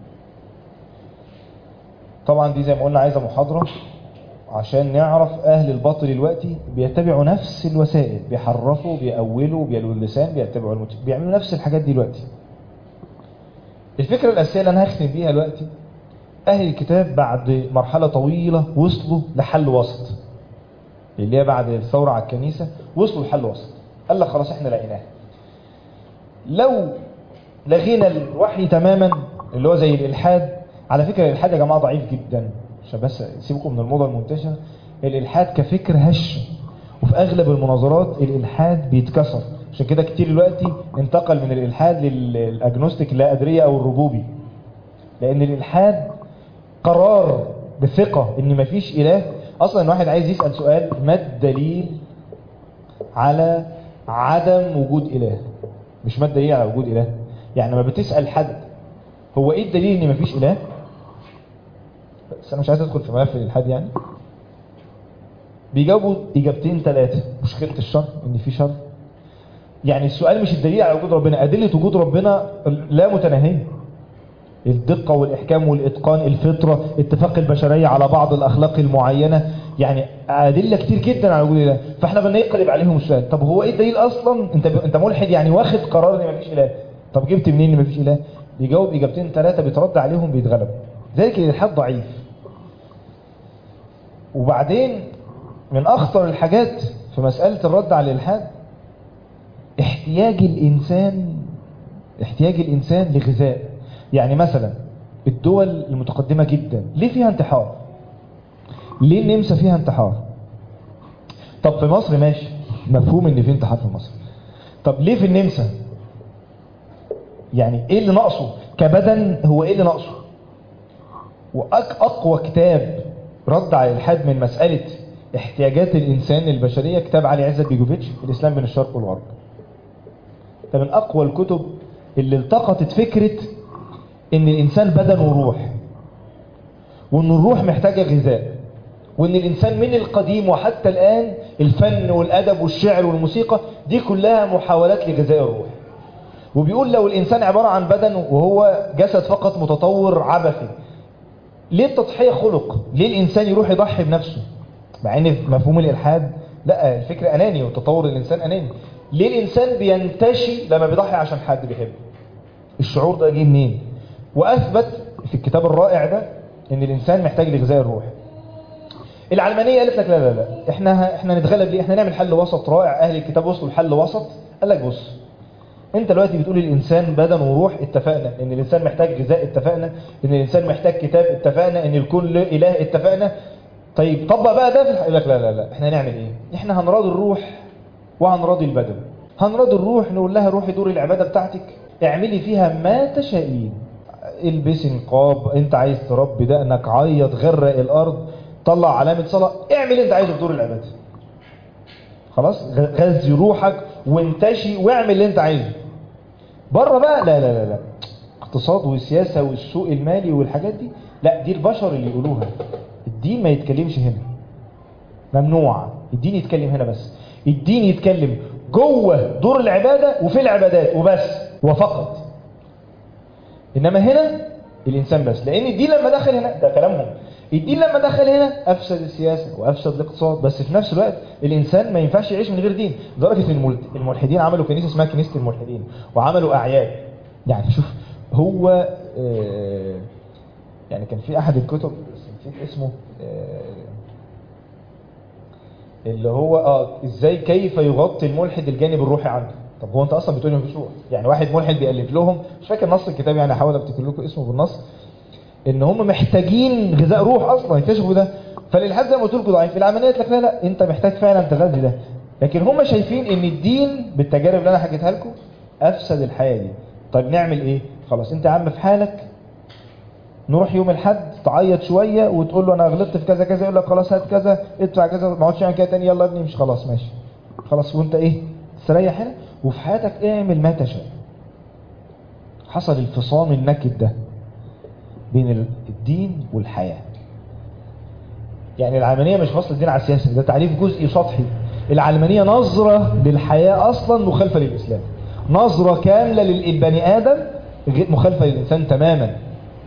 Speaker 1: طبعا دي زي ما قلنا عايزه محاضره عشان نعرف اهل الباطل دلوقتي بيتبعوا نفس الوسائل بيحرفوا بيأولوا بيلوا اللسان بيتبعوا المت... بيعملوا نفس الحاجات دي دلوقتي الفكره الاساسيه اللي انا هختم بيها دلوقتي أهل الكتاب بعد مرحلة طويلة وصلوا لحل وسط اللي هي بعد الثورة على الكنيسة وصلوا لحل وسط قال لك خلاص احنا لقيناه لو لغينا الوحي تماما اللي هو زي الإلحاد على فكرة الإلحاد يا جماعة ضعيف جدا عشان بس سيبكم من الموضة المنتشرة الإلحاد كفكر هش وفي أغلب المناظرات الإلحاد بيتكسر عشان كده كتير دلوقتي انتقل من الإلحاد للأجنوستيك اللا أدرية أو الربوبي لأن الإلحاد قرار بثقة ان مفيش اله اصلا الواحد عايز يسأل سؤال ما الدليل على عدم وجود اله مش ما الدليل على وجود اله يعني لما بتسأل حد هو ايه الدليل ان مفيش اله بس انا مش عايز ادخل في ملف الالحاد يعني بيجاوبوا اجابتين ثلاثة مشكلة الشر ان في شر يعني السؤال مش الدليل على وجود ربنا ادلة وجود ربنا لا متناهية الدقة والإحكام والإتقان الفطرة اتفاق البشرية على بعض الأخلاق المعينة يعني أدلة كتير جدا على وجود الله فاحنا بنقلب عليهم السؤال طب هو إيه الدليل أصلا أنت انت ملحد يعني واخد قرار إن مفيش إله طب جبت منين إن مفيش إله بيجاوب إجابتين ثلاثة بيترد عليهم بيتغلب ذلك الإلحاد ضعيف وبعدين من أخطر الحاجات في مسألة الرد على الإلحاد احتياج الإنسان احتياج الإنسان لغذاء يعني مثلا الدول المتقدمة جدا ليه فيها انتحار ليه النمسا فيها انتحار طب في مصر ماشي مفهوم ان في انتحار في مصر طب ليه في النمسا يعني ايه اللي ناقصه كبدن هو ايه اللي ناقصه واقوى كتاب رد على الالحاد من مساله احتياجات الانسان البشريه كتاب علي عزت بيجوفيتش الاسلام بين الشرق والغرب ده من اقوى الكتب اللي التقطت فكره ان الانسان بدن وروح وان الروح محتاجه غذاء وان الانسان من القديم وحتى الان الفن والادب والشعر والموسيقى دي كلها محاولات لغذاء الروح وبيقول لو الانسان عباره عن بدن وهو جسد فقط متطور عبثي ليه التضحيه خلق ليه الانسان يروح يضحي بنفسه مع ان في مفهوم الالحاد لا الفكر اناني وتطور الانسان اناني ليه الانسان بينتشي لما بيضحي عشان حد بيحبه الشعور ده جه منين واثبت في الكتاب الرائع ده ان الانسان محتاج لغذاء الروح العلمانيه قالت لك لا لا لا احنا احنا نتغلب ليه احنا نعمل حل وسط رائع اهل الكتاب وصلوا لحل وسط قال لك بص انت دلوقتي بتقول الانسان بدن وروح اتفقنا ان الانسان محتاج غذاء اتفقنا ان الانسان محتاج كتاب اتفقنا ان الكون له اله اتفقنا طيب طبق بقى ده في الح... يقول لك لا لا لا احنا هنعمل ايه احنا هنراضي الروح وهنراضي البدن هنراضي الروح نقول لها روحي دور العباده بتاعتك اعملي فيها ما تشائين البسي نقاب انت عايز تربي دقنك عيط غرق الارض طلع علامه صلاه اعمل اللي انت عايزه في دور العباده خلاص غذي روحك وانتشي واعمل اللي انت عايزه بره بقى لا لا لا لا اقتصاد والسياسه والسوق المالي والحاجات دي لا دي البشر اللي يقولوها الدين ما يتكلمش هنا ممنوع الدين يتكلم هنا بس الدين يتكلم جوه دور العباده وفي العبادات وبس وفقط انما هنا الانسان بس لان الدين لما دخل هنا ده كلامهم الدين لما دخل هنا افسد السياسه وافسد الاقتصاد بس في نفس الوقت الانسان ما ينفعش يعيش من غير دين لدرجه ان الملحدين عملوا كنيسه اسمها كنيسه الملحدين وعملوا اعياد يعني شوف هو آه يعني كان في احد الكتب نسيت اسمه آه اللي هو اه ازاي كيف يغطي الملحد الجانب الروحي عنده طب هو انت اصلا بتقول مفيش روح يعني واحد ملحد بيالف لهم مش فاكر نص الكتاب يعني احاول افتكر لكم اسمه بالنص ان هم محتاجين غذاء روح اصلا يكتشفوا ده فالالحاد زي ما قلت لكم ضعيف العمليه لك لا لا انت محتاج فعلا تغذي ده لكن هم شايفين ان الدين بالتجارب اللي انا حكيتها لكم افسد الحياه دي طيب نعمل ايه خلاص انت يا عم في حالك نروح يوم الحد تعيط شويه وتقول له انا غلطت في كذا كذا يقول لك خلاص هات كذا ادفع كذا ما اقعدش اعمل كده تاني يلا يا ابني مش خلاص ماشي خلاص وانت ايه تستريح هنا وفي حياتك اعمل ما تشاء حصل الفصام النكد ده بين الدين والحياة يعني العلمانية مش فصل الدين على السياسة ده تعريف جزئي سطحي العلمانية نظرة للحياة أصلا مخالفة للإسلام نظرة كاملة للبني آدم مخالفة للإنسان تماما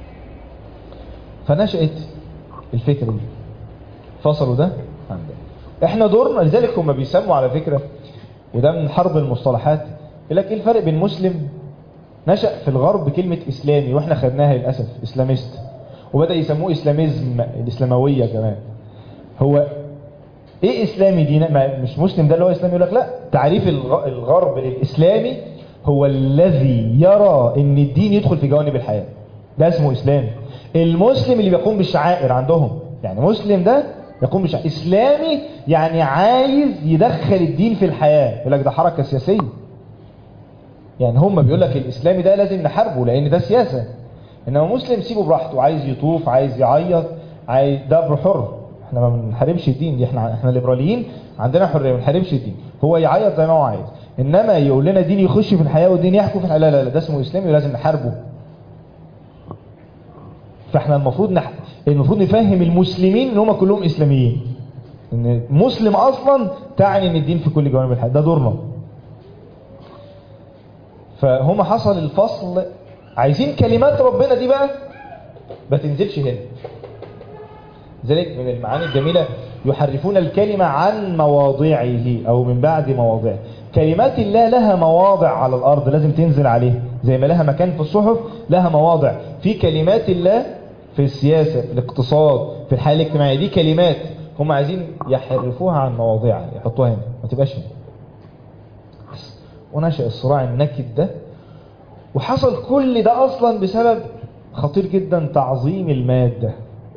Speaker 1: فنشأت الفكرة دي فصلوا ده عن ده احنا دورنا لذلك هم بيسموا على فكرة وده من حرب المصطلحات يقول لك ايه الفرق بين مسلم نشأ في الغرب كلمة إسلامي وإحنا خدناها للأسف إسلاميست وبدأ يسموه إسلاميزم الإسلاموية كمان هو إيه إسلامي دي مش مسلم ده اللي هو إسلامي يقول لك لا تعريف الغرب للإسلامي هو الذي يرى إن الدين يدخل في جوانب الحياة ده اسمه إسلامي المسلم اللي بيقوم بالشعائر عندهم يعني مسلم ده يقوم بالشعائر إسلامي يعني عايز يدخل الدين في الحياة يقول لك ده حركة سياسية يعني هم بيقول لك الاسلامي ده لازم نحاربه لان ده سياسة انما مسلم سيبه براحته عايز يطوف عايز يعيط عايز ده حر احنا ما بنحاربش الدين دي احنا احنا ليبراليين عندنا حريه ما بنحاربش الدين هو يعيط زي ما هو عايز انما يقول لنا دين يخش في الحياه والدين يحكم في الحياه لا لا لا ده اسمه اسلامي ولازم نحاربه فاحنا المفروض نح... المفروض نفهم المسلمين ان هم كلهم اسلاميين ان مسلم اصلا تعني ان الدين في كل جوانب الحياه ده دورنا فهم حصل الفصل عايزين كلمات ربنا دي بقى ما تنزلش هنا ذلك من المعاني الجميلة يحرفون الكلمة عن مواضعه أو من بعد مواضعه كلمات الله لها مواضع على الأرض لازم تنزل عليه زي ما لها مكان في الصحف لها مواضع في كلمات الله في السياسة في الاقتصاد في الحياة الاجتماعية دي كلمات هم عايزين يحرفوها عن مواضعها يحطوها هنا ما تبقاش هنا ونشأ الصراع النكد ده وحصل كل ده أصلا بسبب خطير جدا تعظيم المادة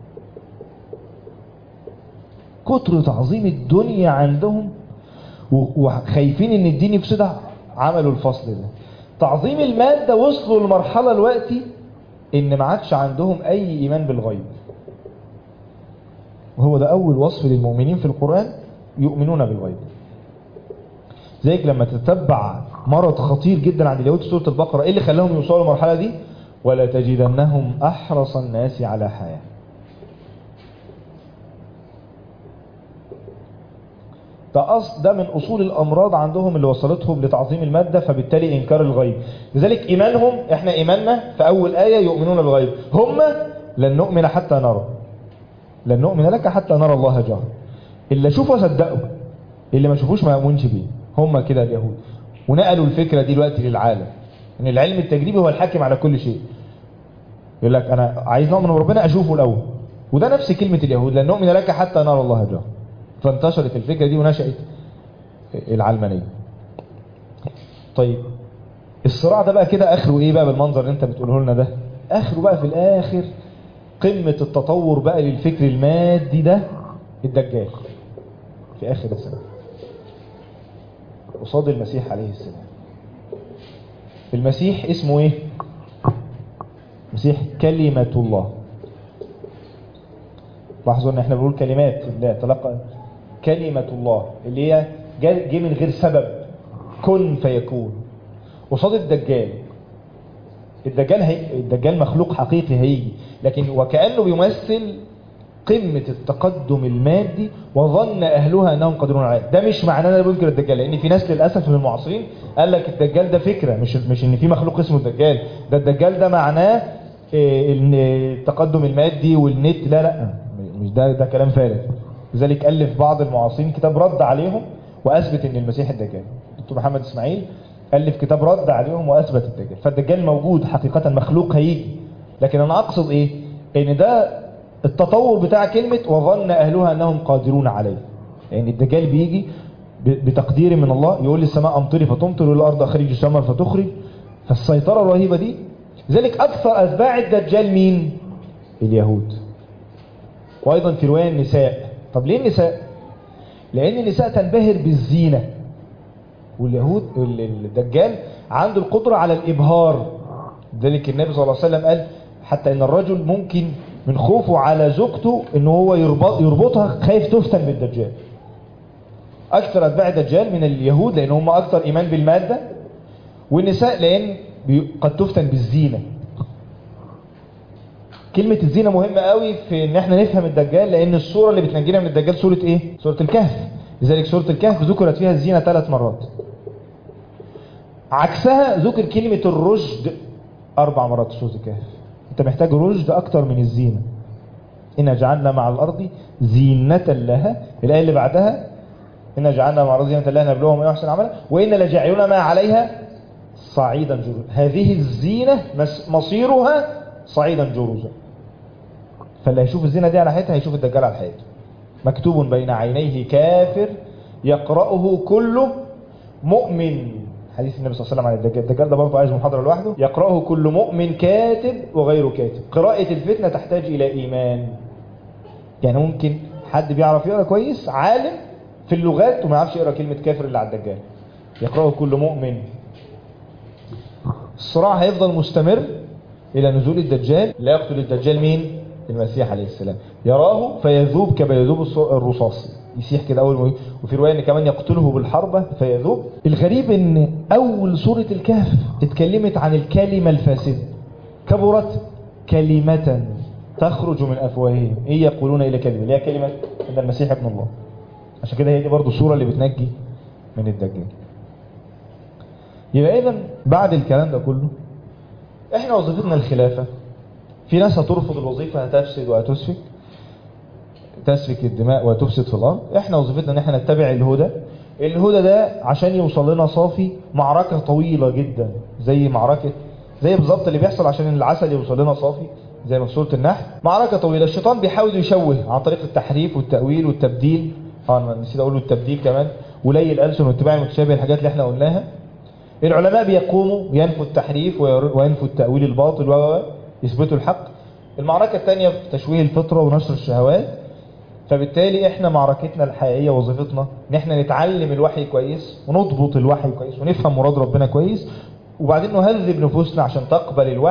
Speaker 1: كتر تعظيم الدنيا عندهم وخايفين ان الدين يفسدها عملوا الفصل ده تعظيم المادة وصلوا لمرحلة دلوقتي ان ما عادش عندهم اي ايمان بالغيب وهو ده اول وصف للمؤمنين في القرآن يؤمنون بالغيب زيك لما تتبع مرض خطير جدا عند اليهود في سورة البقرة ايه اللي خلاهم يوصلوا المرحلة دي ولا تجدنهم احرص الناس على حياة ده أصل ده من أصول الأمراض عندهم اللي وصلتهم لتعظيم المادة فبالتالي إنكار الغيب لذلك إيمانهم إحنا إيماننا في أول آية يؤمنون بالغيب هم لن نؤمن حتى نرى لن نؤمن لك حتى نرى الله جهر اللي شوفه صدقوا اللي ما شوفوش ما يؤمنش بيه هم كده اليهود ونقلوا الفكرة دي دلوقتي للعالم ان العلم التجريبي هو الحاكم على كل شيء يقول لك انا عايز نؤمن بربنا اشوفه الاول وده نفس كلمة اليهود لن نؤمن لك حتى نرى الله جهر فانتشرت الفكرة دي ونشأت العلمانية طيب الصراع ده بقى كده اخره ايه بقى بالمنظر اللي انت بتقوله لنا ده اخره بقى في الاخر قمة التطور بقى للفكر المادي ده الدجال في اخر الزمان قصاد المسيح عليه السلام المسيح اسمه ايه مسيح كلمة الله لاحظوا ان احنا بنقول كلمات لا تلقى كلمة الله اللي هي جه من غير سبب كن فيكون قصاد الدجال الدجال هي الدجال مخلوق حقيقي هيجي لكن وكأنه بيمثل قمة التقدم المادي وظن أهلها أنهم قادرون عليه ده مش معناه أنا بنكر الدجال لأن في ناس للأسف من المعاصرين قال لك الدجال ده فكرة مش مش إن في مخلوق اسمه الدجال ده الدجال ده معناه التقدم المادي والنت لا لا مش ده ده كلام فارغ لذلك ألف بعض المعاصرين كتاب رد عليهم وأثبت أن المسيح الدجال دكتور محمد إسماعيل ألف كتاب رد عليهم وأثبت الدجال فالدجال موجود حقيقة مخلوق هيجي لكن أنا أقصد إيه إن ده التطور بتاع كلمة وظن أهلها أنهم قادرون عليه يعني الدجال بيجي بتقدير من الله يقول للسماء أمطري فتمطر والأرض أخرج الشمر فتخرج فالسيطرة الرهيبة دي لذلك أكثر أتباع الدجال مين اليهود وأيضا في رواية النساء طب ليه النساء لأن النساء تنبهر بالزينة واليهود الدجال عنده القدرة على الإبهار ذلك النبي صلى الله عليه وسلم قال حتى ان الرجل ممكن من خوفه على زوجته ان هو يربط يربطها خايف تفتن بالدجال اكثر اتباع الدجال من اليهود لان هم اكثر ايمان بالمادة والنساء لان قد تفتن بالزينة كلمة الزينة مهمة قوي في ان احنا نفهم الدجال لان الصورة اللي بتنجينا من الدجال صورة ايه صورة الكهف لذلك سورة الكهف ذكرت فيها الزينة ثلاث مرات عكسها ذكر كلمة الرشد اربع مرات في سورة الكهف انت محتاج رشد اكتر من الزينة إن جعلنا مع الأرض زينة لها الآية اللي بعدها إن جعلنا مع الأرض زينة لها نبلوهم أحسن عملا وإن لجعلنا ما عليها صعيدا جرزا هذه الزينة مصيرها صعيدا جرزا فاللي هيشوف الزينة دي على حياتها هيشوف الدجال على حياته مكتوب بين عينيه كافر يقرأه كل مؤمن حديث النبي صلى الله عليه وسلم عن الدجال الدجال ده برضه عايز محاضرة لوحده يقرأه كل مؤمن كاتب وغير كاتب قراءة الفتنة تحتاج إلى إيمان يعني ممكن حد بيعرف يقرأ كويس عالم في اللغات وما يعرفش يقرأ كلمة كافر اللي على الدجال يقرأه كل مؤمن الصراع هيفضل مستمر إلى نزول الدجال لا يقتل الدجال مين المسيح عليه السلام يراه فيذوب كما يذوب الرصاص يسيح كده اول ما وفي روايه ان كمان يقتله بالحربه فيذوب الغريب ان اول سوره الكهف اتكلمت عن الكلمه الفاسده كبرت كلمه تخرج من افواههم ايه يقولون الى كلمه اللي هي كلمه ان المسيح ابن الله عشان كده هي دي برضه الصوره اللي بتنجي من الدجال يبقى اذا بعد الكلام ده كله احنا وظيفتنا الخلافه في ناس هترفض الوظيفه هتفسد وهتسفك تسفك الدماء وتفسد في الأرض احنا وظيفتنا ان احنا نتبع الهدى الهدى ده عشان يوصل لنا صافي معركة طويلة جدا زي معركة زي بالظبط اللي بيحصل عشان العسل يوصل لنا صافي زي ما في سوره النحل معركة طويلة الشيطان بيحاول يشوه عن طريق التحريف والتأويل والتبديل اه نسيت اقول له التبديل كمان ولي الألسن واتباع المتشابه الحاجات اللي احنا قلناها العلماء بيقوموا ينفوا التحريف وينفوا التأويل الباطل ويثبتوا الحق المعركة الثانية في تشويه الفطرة ونشر الشهوات فبالتالي احنا معركتنا الحقيقية وظيفتنا ان احنا نتعلم الوحي كويس ونضبط الوحي كويس ونفهم مراد ربنا كويس وبعدين نهذب نفوسنا عشان تقبل الوحي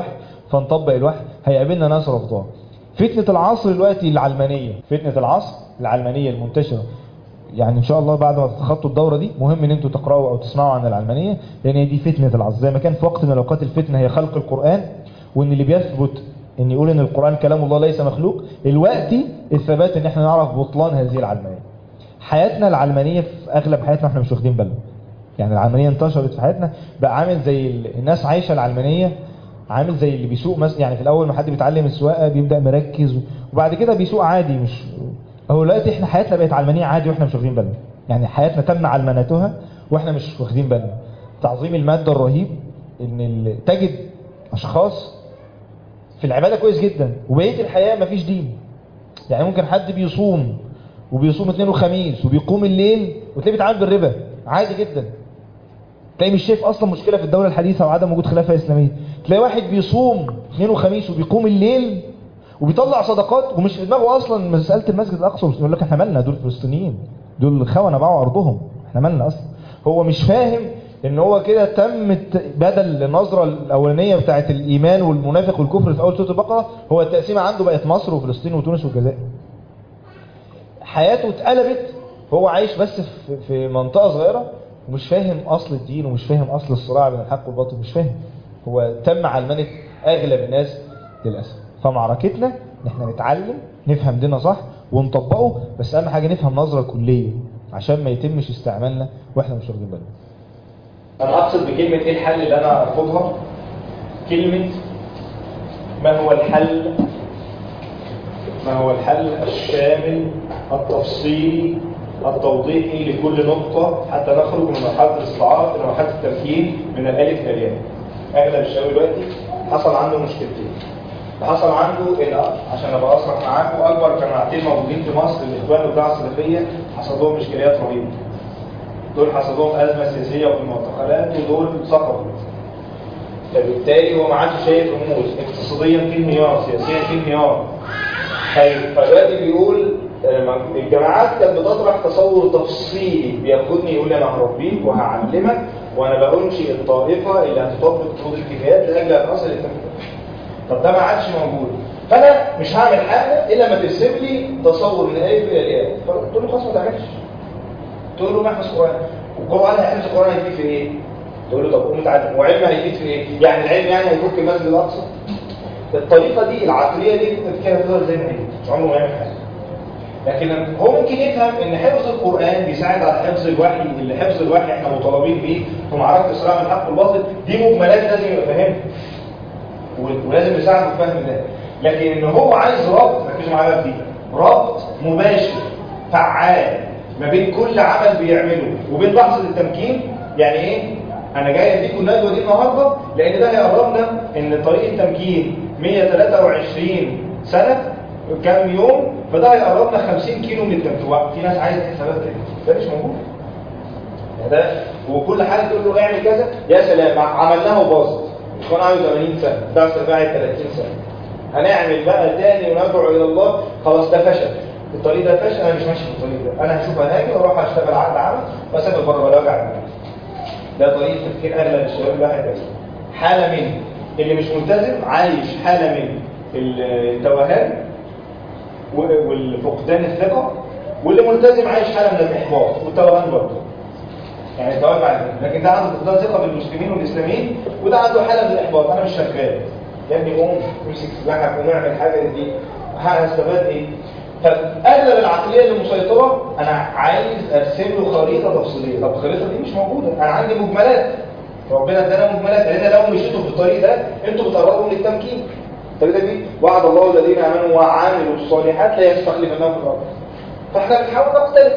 Speaker 1: فنطبق الوحي هيقابلنا ناس رفضها فتنة العصر دلوقتي العلمانية فتنة العصر العلمانية المنتشرة يعني ان شاء الله بعد ما تتخطوا الدورة دي مهم ان انتوا تقرأوا او تسمعوا عن العلمانية لان هي دي فتنة العصر زي ما كان في وقت من الاوقات الفتنة هي خلق القرآن وان اللي بيثبت ان يقول ان القرآن كلام الله ليس مخلوق الوقت الثبات ان احنا نعرف بطلان هذه العلمانية حياتنا العلمانية في اغلب حياتنا احنا مش واخدين بالنا يعني العلمانية انتشرت في حياتنا بقى عامل زي ال- الناس عايشة العلمانية عامل زي اللي بيسوق مثلا يعني في الاول ما حد بيتعلم السواقه بيبدا مركز وبعد كده بيسوق عادي مش هو دلوقتي احنا حياتنا بقت علمانيه عادي واحنا مش واخدين بالنا يعني حياتنا تم علمنتها واحنا مش واخدين بالنا تعظيم الماده الرهيب ان ال- تجد اشخاص في العباده كويس جدا وبقيه الحياه مفيش دين يعني ممكن حد بيصوم وبيصوم اثنين وخميس وبيقوم الليل وتلاقيه بيتعامل بالربا عادي جدا تلاقي مش شايف اصلا مشكله في الدوله الحديثه وعدم وجود خلافه اسلاميه تلاقي واحد بيصوم اثنين وخميس وبيقوم الليل وبيطلع صدقات ومش في دماغه اصلا مساله المسجد الاقصى يقول لك احنا مالنا دول فلسطينيين دول خونه باعوا ارضهم احنا مالنا اصلا هو مش فاهم ان هو كده تم الت- بدل النظره الاولانيه بتاعت الايمان والمنافق والكفر في اول سوره البقره هو التقسيمه عنده بقت مصر وفلسطين وتونس والجزائر حياته اتقلبت هو عايش بس في- في منطقة صغيرة ومش فاهم أصل الدين ومش فاهم أصل الصراع بين الحق والباطل مش فاهم هو تم علمنة أغلب الناس للأسف فمعركتنا إن احنا نتعلم نفهم ديننا صح ونطبقه بس أهم حاجة نفهم نظرة كلية عشان ما يتمش استعمالنا واحنا مش واخدين بالنا أنا أقصد بكلمة إيه الحل اللي أنا أرفضها كلمة ما هو الحل ما هو الحل الشامل التفصيلي التوضيحي لكل نقطة حتى نخرج من مرحلة الاستعارة إلى مرحلة التمكين من الألف إلى الياء. أغلب الشباب دلوقتي حصل عنده مشكلتين. حصل عنده إن عشان أبقى أصرح معاكم أكبر جماعتين موجودين في مصر الإخوان والدعوة السلفية حصل لهم مشكلات رهيبة. دول حصل لهم أزمة سياسية في المعتقلات ودول سقطوا. فبالتالي هو ما عادش شايف رموز اقتصاديا في انهيار سياسيا في انهيار طيب فدلوقتي بيقول آه، الجامعات كانت بتطرح تصور تفصيلي بياخدني يقول لي انا هربيك وهعلمك وانا بأنشئ الطائفه اللي هتطبق فروض الكفايات لاجل ان اصل للتمكين. طب ده ما عادش موجود فانا مش هعمل حاجه الا ما ترسم لي تصور من الالف الى الياء فتقول له خلاص ما تعملش تقول له نحفظ قران والقران هيحفظ القران هيفيد في ايه؟ تقول له طب قوم اتعلم وعلم هيفيد في ايه؟ يعني العلم يعني هيفك المسجد الاقصى الطريقه دي العقليه دي ممكن كده تفضل زي ما هي مش عمره ما يعمل حاجه لكن هو ممكن يفهم ان حفظ القرآن بيساعد على حفظ الوحي اللي حفظ الوحي احنا مطالبين بيه في معركة الصراع بين الحق والباطل دي مجملات لازم يبقى فاهمها و- ولازم نساعده في فهم ده لكن ان هو عايز ربط ركزوا معايا بقى في دي ربط مباشر فعال ما بين كل عمل بيعمله وبين لحظة التمكين يعني ايه انا جاي اديكم الندوه دي النهارده لان ده هيقربنا ان طريق التمكين 123 سنه كام يوم فده هيقربنا 50 كيلو من التمكين في ناس عايزه حسابات كده ده مش موجود يعني ده وكل حاجه تقول له اعمل كذا يا سلام عملناها وباظت كان عنده 80 سنه ده قاعد 30 سنه هنعمل بقى تاني وندعو الى الله خلاص ده فشل الطريق ده فشل انا مش ماشي في الطريق ده انا هشوف هاجي واروح اشتغل عقد عمل واسافر بره ولا وجع دماغ ده طريقه تفكير اغلب الشباب الواحد ده حاله من اللي مش ملتزم عايش حاله من التوهان و- والفقدان الثقه واللي ملتزم عايش حاله من الاحباط والتوهان برضه يعني التوهان بعد كده. لكن ده عنده فقدان ثقه بالمسلمين والاسلاميين وده عنده حاله من الاحباط انا مش شغال يا ابني قوم امسك سلاحك قوم اعمل حاجه دي هستفاد ايه فاغلب العقليه اللي مسيطره انا عايز ارسم له خريطه تفصيليه طب الخريطه دي مش موجوده انا عندي مجملات ربنا ادانا مجملات لان لو مشيتوا في الطريق ده انتوا بتقربوا من التمكين الطريقه دي وعد الله الذين امنوا وعملوا الصالحات لا يستخلفنهم في الارض فاحنا بنحاول نقترب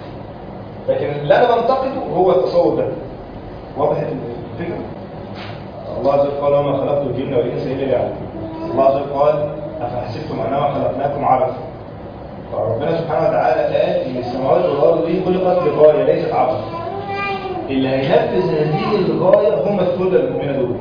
Speaker 1: لكن اللي انا بنتقده هو التصور ده واضح الفكره الله عز وجل قال وما خلقت الجن والانس الا ليعبدون الله عز وجل قال افحسبتم انما خلقناكم عبثا فربنا سبحانه وتعالى قال ان السماوات والارض دي خلقت لغايه ليست عبثا اللي هينفذ هذه الغايه هم الثلة المؤمنه دول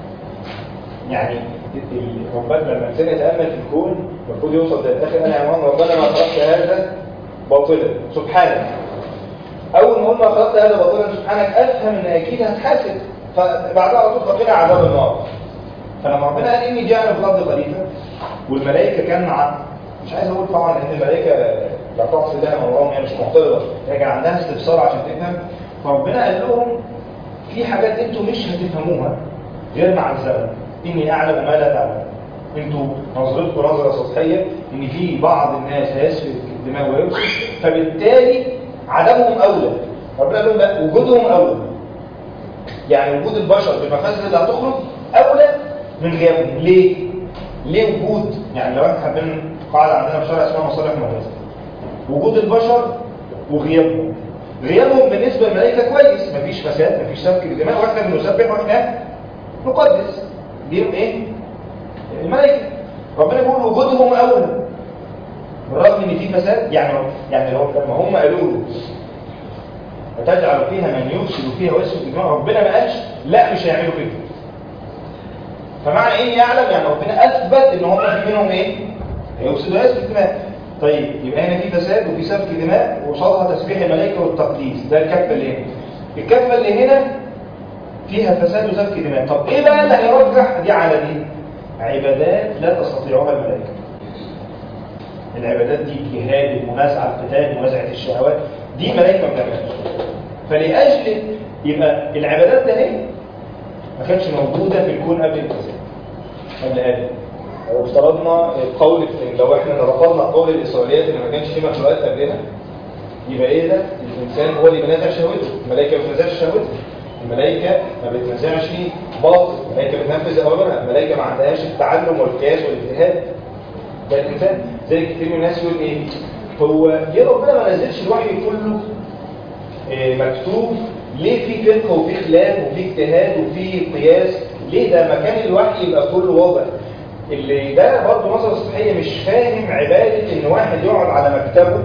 Speaker 1: يعني ال- ربنا لما الانسان يتامل في الكون المفروض يوصل للاخر انا يا مان ربنا ما خلقت هذا باطلا سبحانك اول ما اقول ما خلقت هذا باطلا سبحانك افهم ان اكيد هتحاسب فبعدها على طول خلقنا عذاب النار
Speaker 2: فلما ربنا قال اني جاعل في الارض خليفه والملائكه كان مع مش عايز اقول طبعا ان الملائكه لا تعصي الله امرهم هي مش معترضه هي كان عندها استفسار عشان تفهم فربنا قال لهم في حاجات انتوا مش هتفهموها غير مع الزمن اني اعلم ما لا تعلمون انتوا نظرتكم نظره سطحيه ان في بعض الناس هيسفك الدماء ويمسك فبالتالي عدمهم اولى ربنا قال لهم لا وجودهم اولى يعني وجود البشر بالمفاسد اللي هتخرج اولى من غيابهم ليه؟ ليه وجود يعني لو احنا حابين قاعده عندنا في الشرع اسمها مصالح مميزه وجود البشر وغيابهم غيابهم بالنسبه للملائكه كويس مفيش فساد مفيش سفك للدماء واحنا بنسبح واحنا نقدس دي ايه؟ الملائكه ربنا بيقول وجودهم اولى بالرغم ان في فساد يعني يعني لو لما هم قالوا له وتجعل فيها من يفسد فيها ويسفك الدماء ربنا ما قالش لا مش هيعملوا كده فمعنى ايه يعلم يعني ربنا اثبت ان هم في منهم ايه هيفسدوا ويسفك الدماء طيب يبقى هنا في فساد وفي سفك دماء وقصادها تسبيح الملائكه والتقديس ده الكفه اللي هنا الكفه اللي هنا فيها فساد وسفك دماء طب ايه بقى اللي هيرجح دي على دي عبادات لا تستطيعها الملائكه العبادات دي الجهاد المنازعه القتال منازعه الشهوات دي ملائكه ما بتعملهاش فلاجل يبقى العبادات ده ايه ما كانتش موجوده في الكون قبل الفساد قبل ادم لو افترضنا قول لو احنا رفضنا قول الاسرائيليات ان ما كانش في مخلوقات قبلنا يبقى ايه ده الانسان هو اللي بينازع شهوته الملائكه ما بتنازعش شهوتها الملائكه ما بتنازعش باطل الملائكه بتنفذ اوامرها الملائكه ما عندهاش التعلم والقياس والاجتهاد ده الانسان زي كتير من الناس يقول ايه هو ليه ربنا ما نزلش الوحي كله إيه مكتوب ليه في فقه وفي خلاف وفي اجتهاد وفي قياس ليه ده مكان الوحي يبقى كله واضح اللي ده برضه نظرة صحية مش فاهم عبادة ان واحد يقعد على مكتبه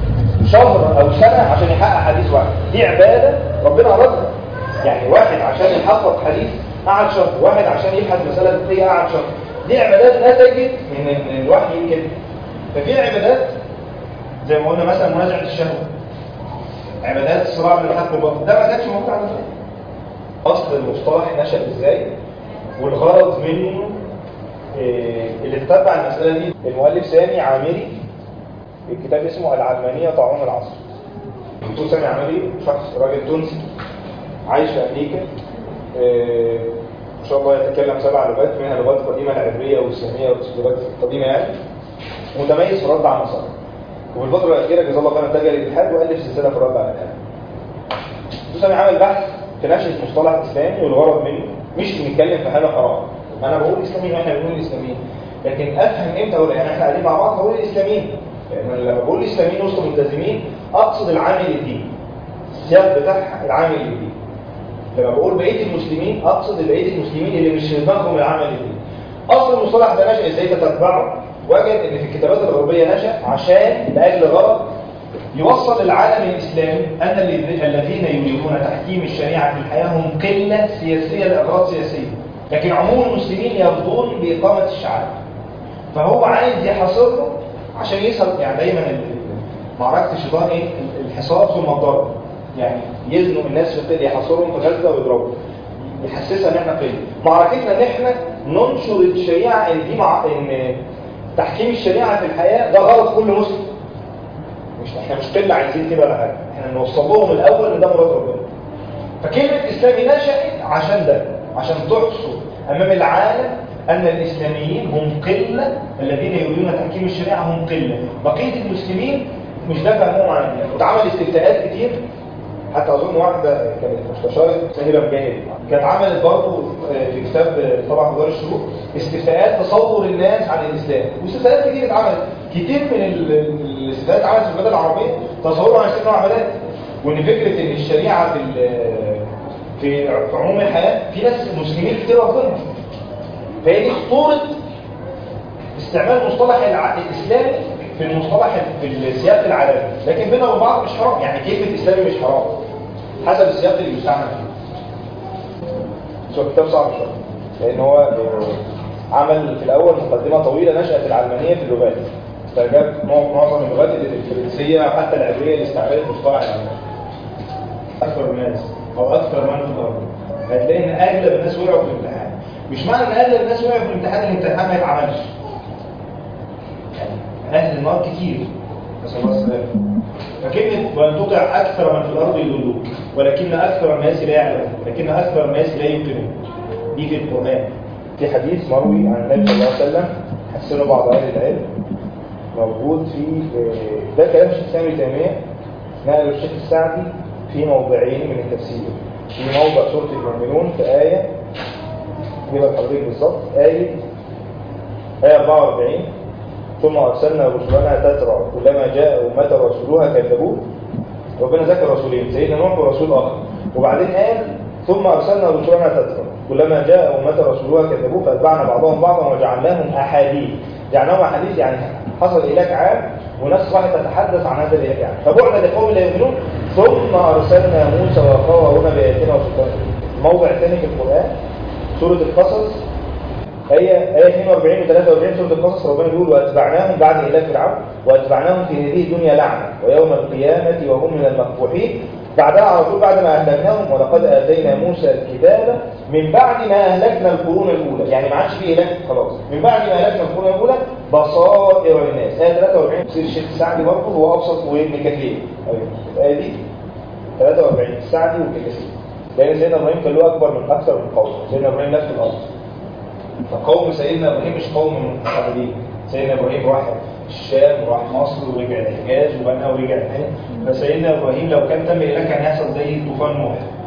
Speaker 2: شهر او سنة عشان يحقق حديث واحد دي عبادة ربنا أرادها يعني واحد عشان يحقق حديث قعد شهر واحد عشان يبحث مسألة فقهية قعد شهر دي عبادات نتجت من من الوحي كده ففي عبادات زي ما قلنا مثلا منازعة الشهوة عبادات الصراع بين الحق والباطل ده ما كانش موجود على الفقه اصل المصطلح نشأ ازاي والغرض منه إيه اللي اتبع المسألة دي المؤلف سامي عامري الكتاب اسمه العلمانية طاعون العصر الدكتور سامي عامري شخص راجل تونسي عايش في أمريكا إيه ما شاء الله يتكلم سبع لغات منها لغات قديمة العبرية والإسلامية واللغات القديمة يعني متميز في الرد على النصارى وفي الفترة الأخيرة جزاه الله خيرا اتجه للإلحاد وألف سلسلة في الرد على الإلحاد الدكتور سامي عمل بحث في نشأة مصطلح إسلامي والغرض منه مش بنتكلم في حاجة حرام انا بقول اسلاميين واحنا بنقول الاسلاميين لكن افهم امتى اقول يعني احنا قاعدين مع بعض هقول الاسلاميين يعني لما بقول الاسلاميين وسط ملتزمين اقصد العامل الديني السياق بتاع العامل الديني لما بقول بقيه المسلمين اقصد بقيه المسلمين اللي مش في دماغهم العمل الديني اصل المصطلح ده نشا ازاي تتبعه وجد ان في الكتابات الغربيه نشا عشان لاجل غرض يوصل للعالم الاسلامي ان الذين يريدون تحكيم الشريعه في الحياه هم قله سياسيه لاغراض سياسيه لكن عموم المسلمين يرضون بإقامة الشعائر فهو عايز يحاصرهم عشان يسهل يعني دايما معركة الشيطان ايه الحصار ثم الضرب يعني يزنوا الناس في القلة يحاصرهم في غزة ويضربوا يحسسها ان احنا قلة معركتنا ان احنا ننشر الشريعة ان دي مع ان تحكيم الشريعة في الحياة ده غلط كل مسلم مش احنا مش قلة عايزين كده ولا حاجة احنا نوصل لهم الاول ان ده مراد ربنا فكلمة اسلامي نشأت عشان ده عشان تحصر أمام العالم أن الإسلاميين هم قلة الذين يريدون تحكيم الشريعة هم قلة بقية المسلمين مش ده فهمهم عن الدين واتعمل استفتاءات كتير حتى أظن واحدة كانت مستشارة سهيلة مجاهد كانت عملت برضه في كتاب طبعا دار الشروق استفتاءات تصور الناس عن الإسلام واستفتاءات كتير اتعملت كتير من الاستفتاءات اتعملت في البلاد العربية تصوروا عن الإسلام عملات وإن فكرة إن الشريعة في في في عموم الحياة في ناس مسلمين كتير رافضينها فهي دي خطورة استعمال مصطلح الإسلامي في المصطلح في السياق العالمي لكن بيننا وبين بعض مش حرام يعني كلمة إسلامي مش حرام حسب السياق اللي بيستعمل فيه هو كتاب صعب شوية لأن هو عمل في الأول مقدمة طويلة نشأت العلمانية في اللغات فجاب معظم اللغات الفرنسية حتى العبرية اللي استعملت مصطلح العلمانية أكثر الناس او اكثر من في الارض هتلاقي ان اغلب الناس وقعوا في الامتحان مش معنى ان اهل الناس وقعوا في الامتحان الامتحان ما يتعملش يعني اهل النار كتير نسال الله السلامه فكلمه وان تطع اكثر من في الارض يضلوك ولكن اكثر الناس لا يعلمون ولكن اكثر الناس لا يوقنون دي في القران في حديث مروي عن النبي صلى الله عليه وسلم حسنه بعض اهل العلم موجود في ده كلام الشيخ سامي تيميه نقله الشيخ السعدي في موضعين من التفسير في موضع سوره المؤمنون في ايه يبقى حضرتك بالظبط آية آية 44 ثم أرسلنا رسلنا تترى كلما جاء أمة رسولها كذبوه ربنا ذكر رسولين سيدنا نوح ورسول آخر وبعدين قال ثم أرسلنا رسلنا تترى كلما جاء أمة رسولها كذبوه فأتبعنا بعضهم بعضا وجعلناهم أحاديث جعلناهم أحاديث يعني حصل إهلاك عام وناس راحت تتحدث عن هذا الإهلاك عام فبعنا لقوم لا يؤمنون ثم أرسلنا موسى وأخاه هارون بآياتنا وسلطان موضع ثاني في القرآن سورة القصص هي آية 42 و 43 سورة القصص ربنا بيقول واتبعناهم بعد إهلاك فرعون واتبعناهم في هذه الدنيا لعنة ويوم القيامة وهم من المقبوحين بعدها على طول بعد ما أهلكناهم ولقد آتينا موسى الكتاب من بعد ما أهلكنا القرون الأولى يعني ما عادش فيه إهلاك خلاص من بعد ما أهلكنا القرون الأولى بصائر للناس آية 43 تفسير الشيخ السعدي برضه هو أبسط وابن كثير أيوه الآية دي 43 السعدي وابن كثير لأن سيدنا إبراهيم كان له أكبر من أكثر من قوم سيدنا إبراهيم لف الأرض فقوم سيدنا إبراهيم مش قوم منحدرين سيدنا إبراهيم راح الشام وراح مصر ورجع الحجاز وبنى ورجع تاني فسيدنا إبراهيم لو كان تم إهلاك كان هيحصل زي طوفان نوح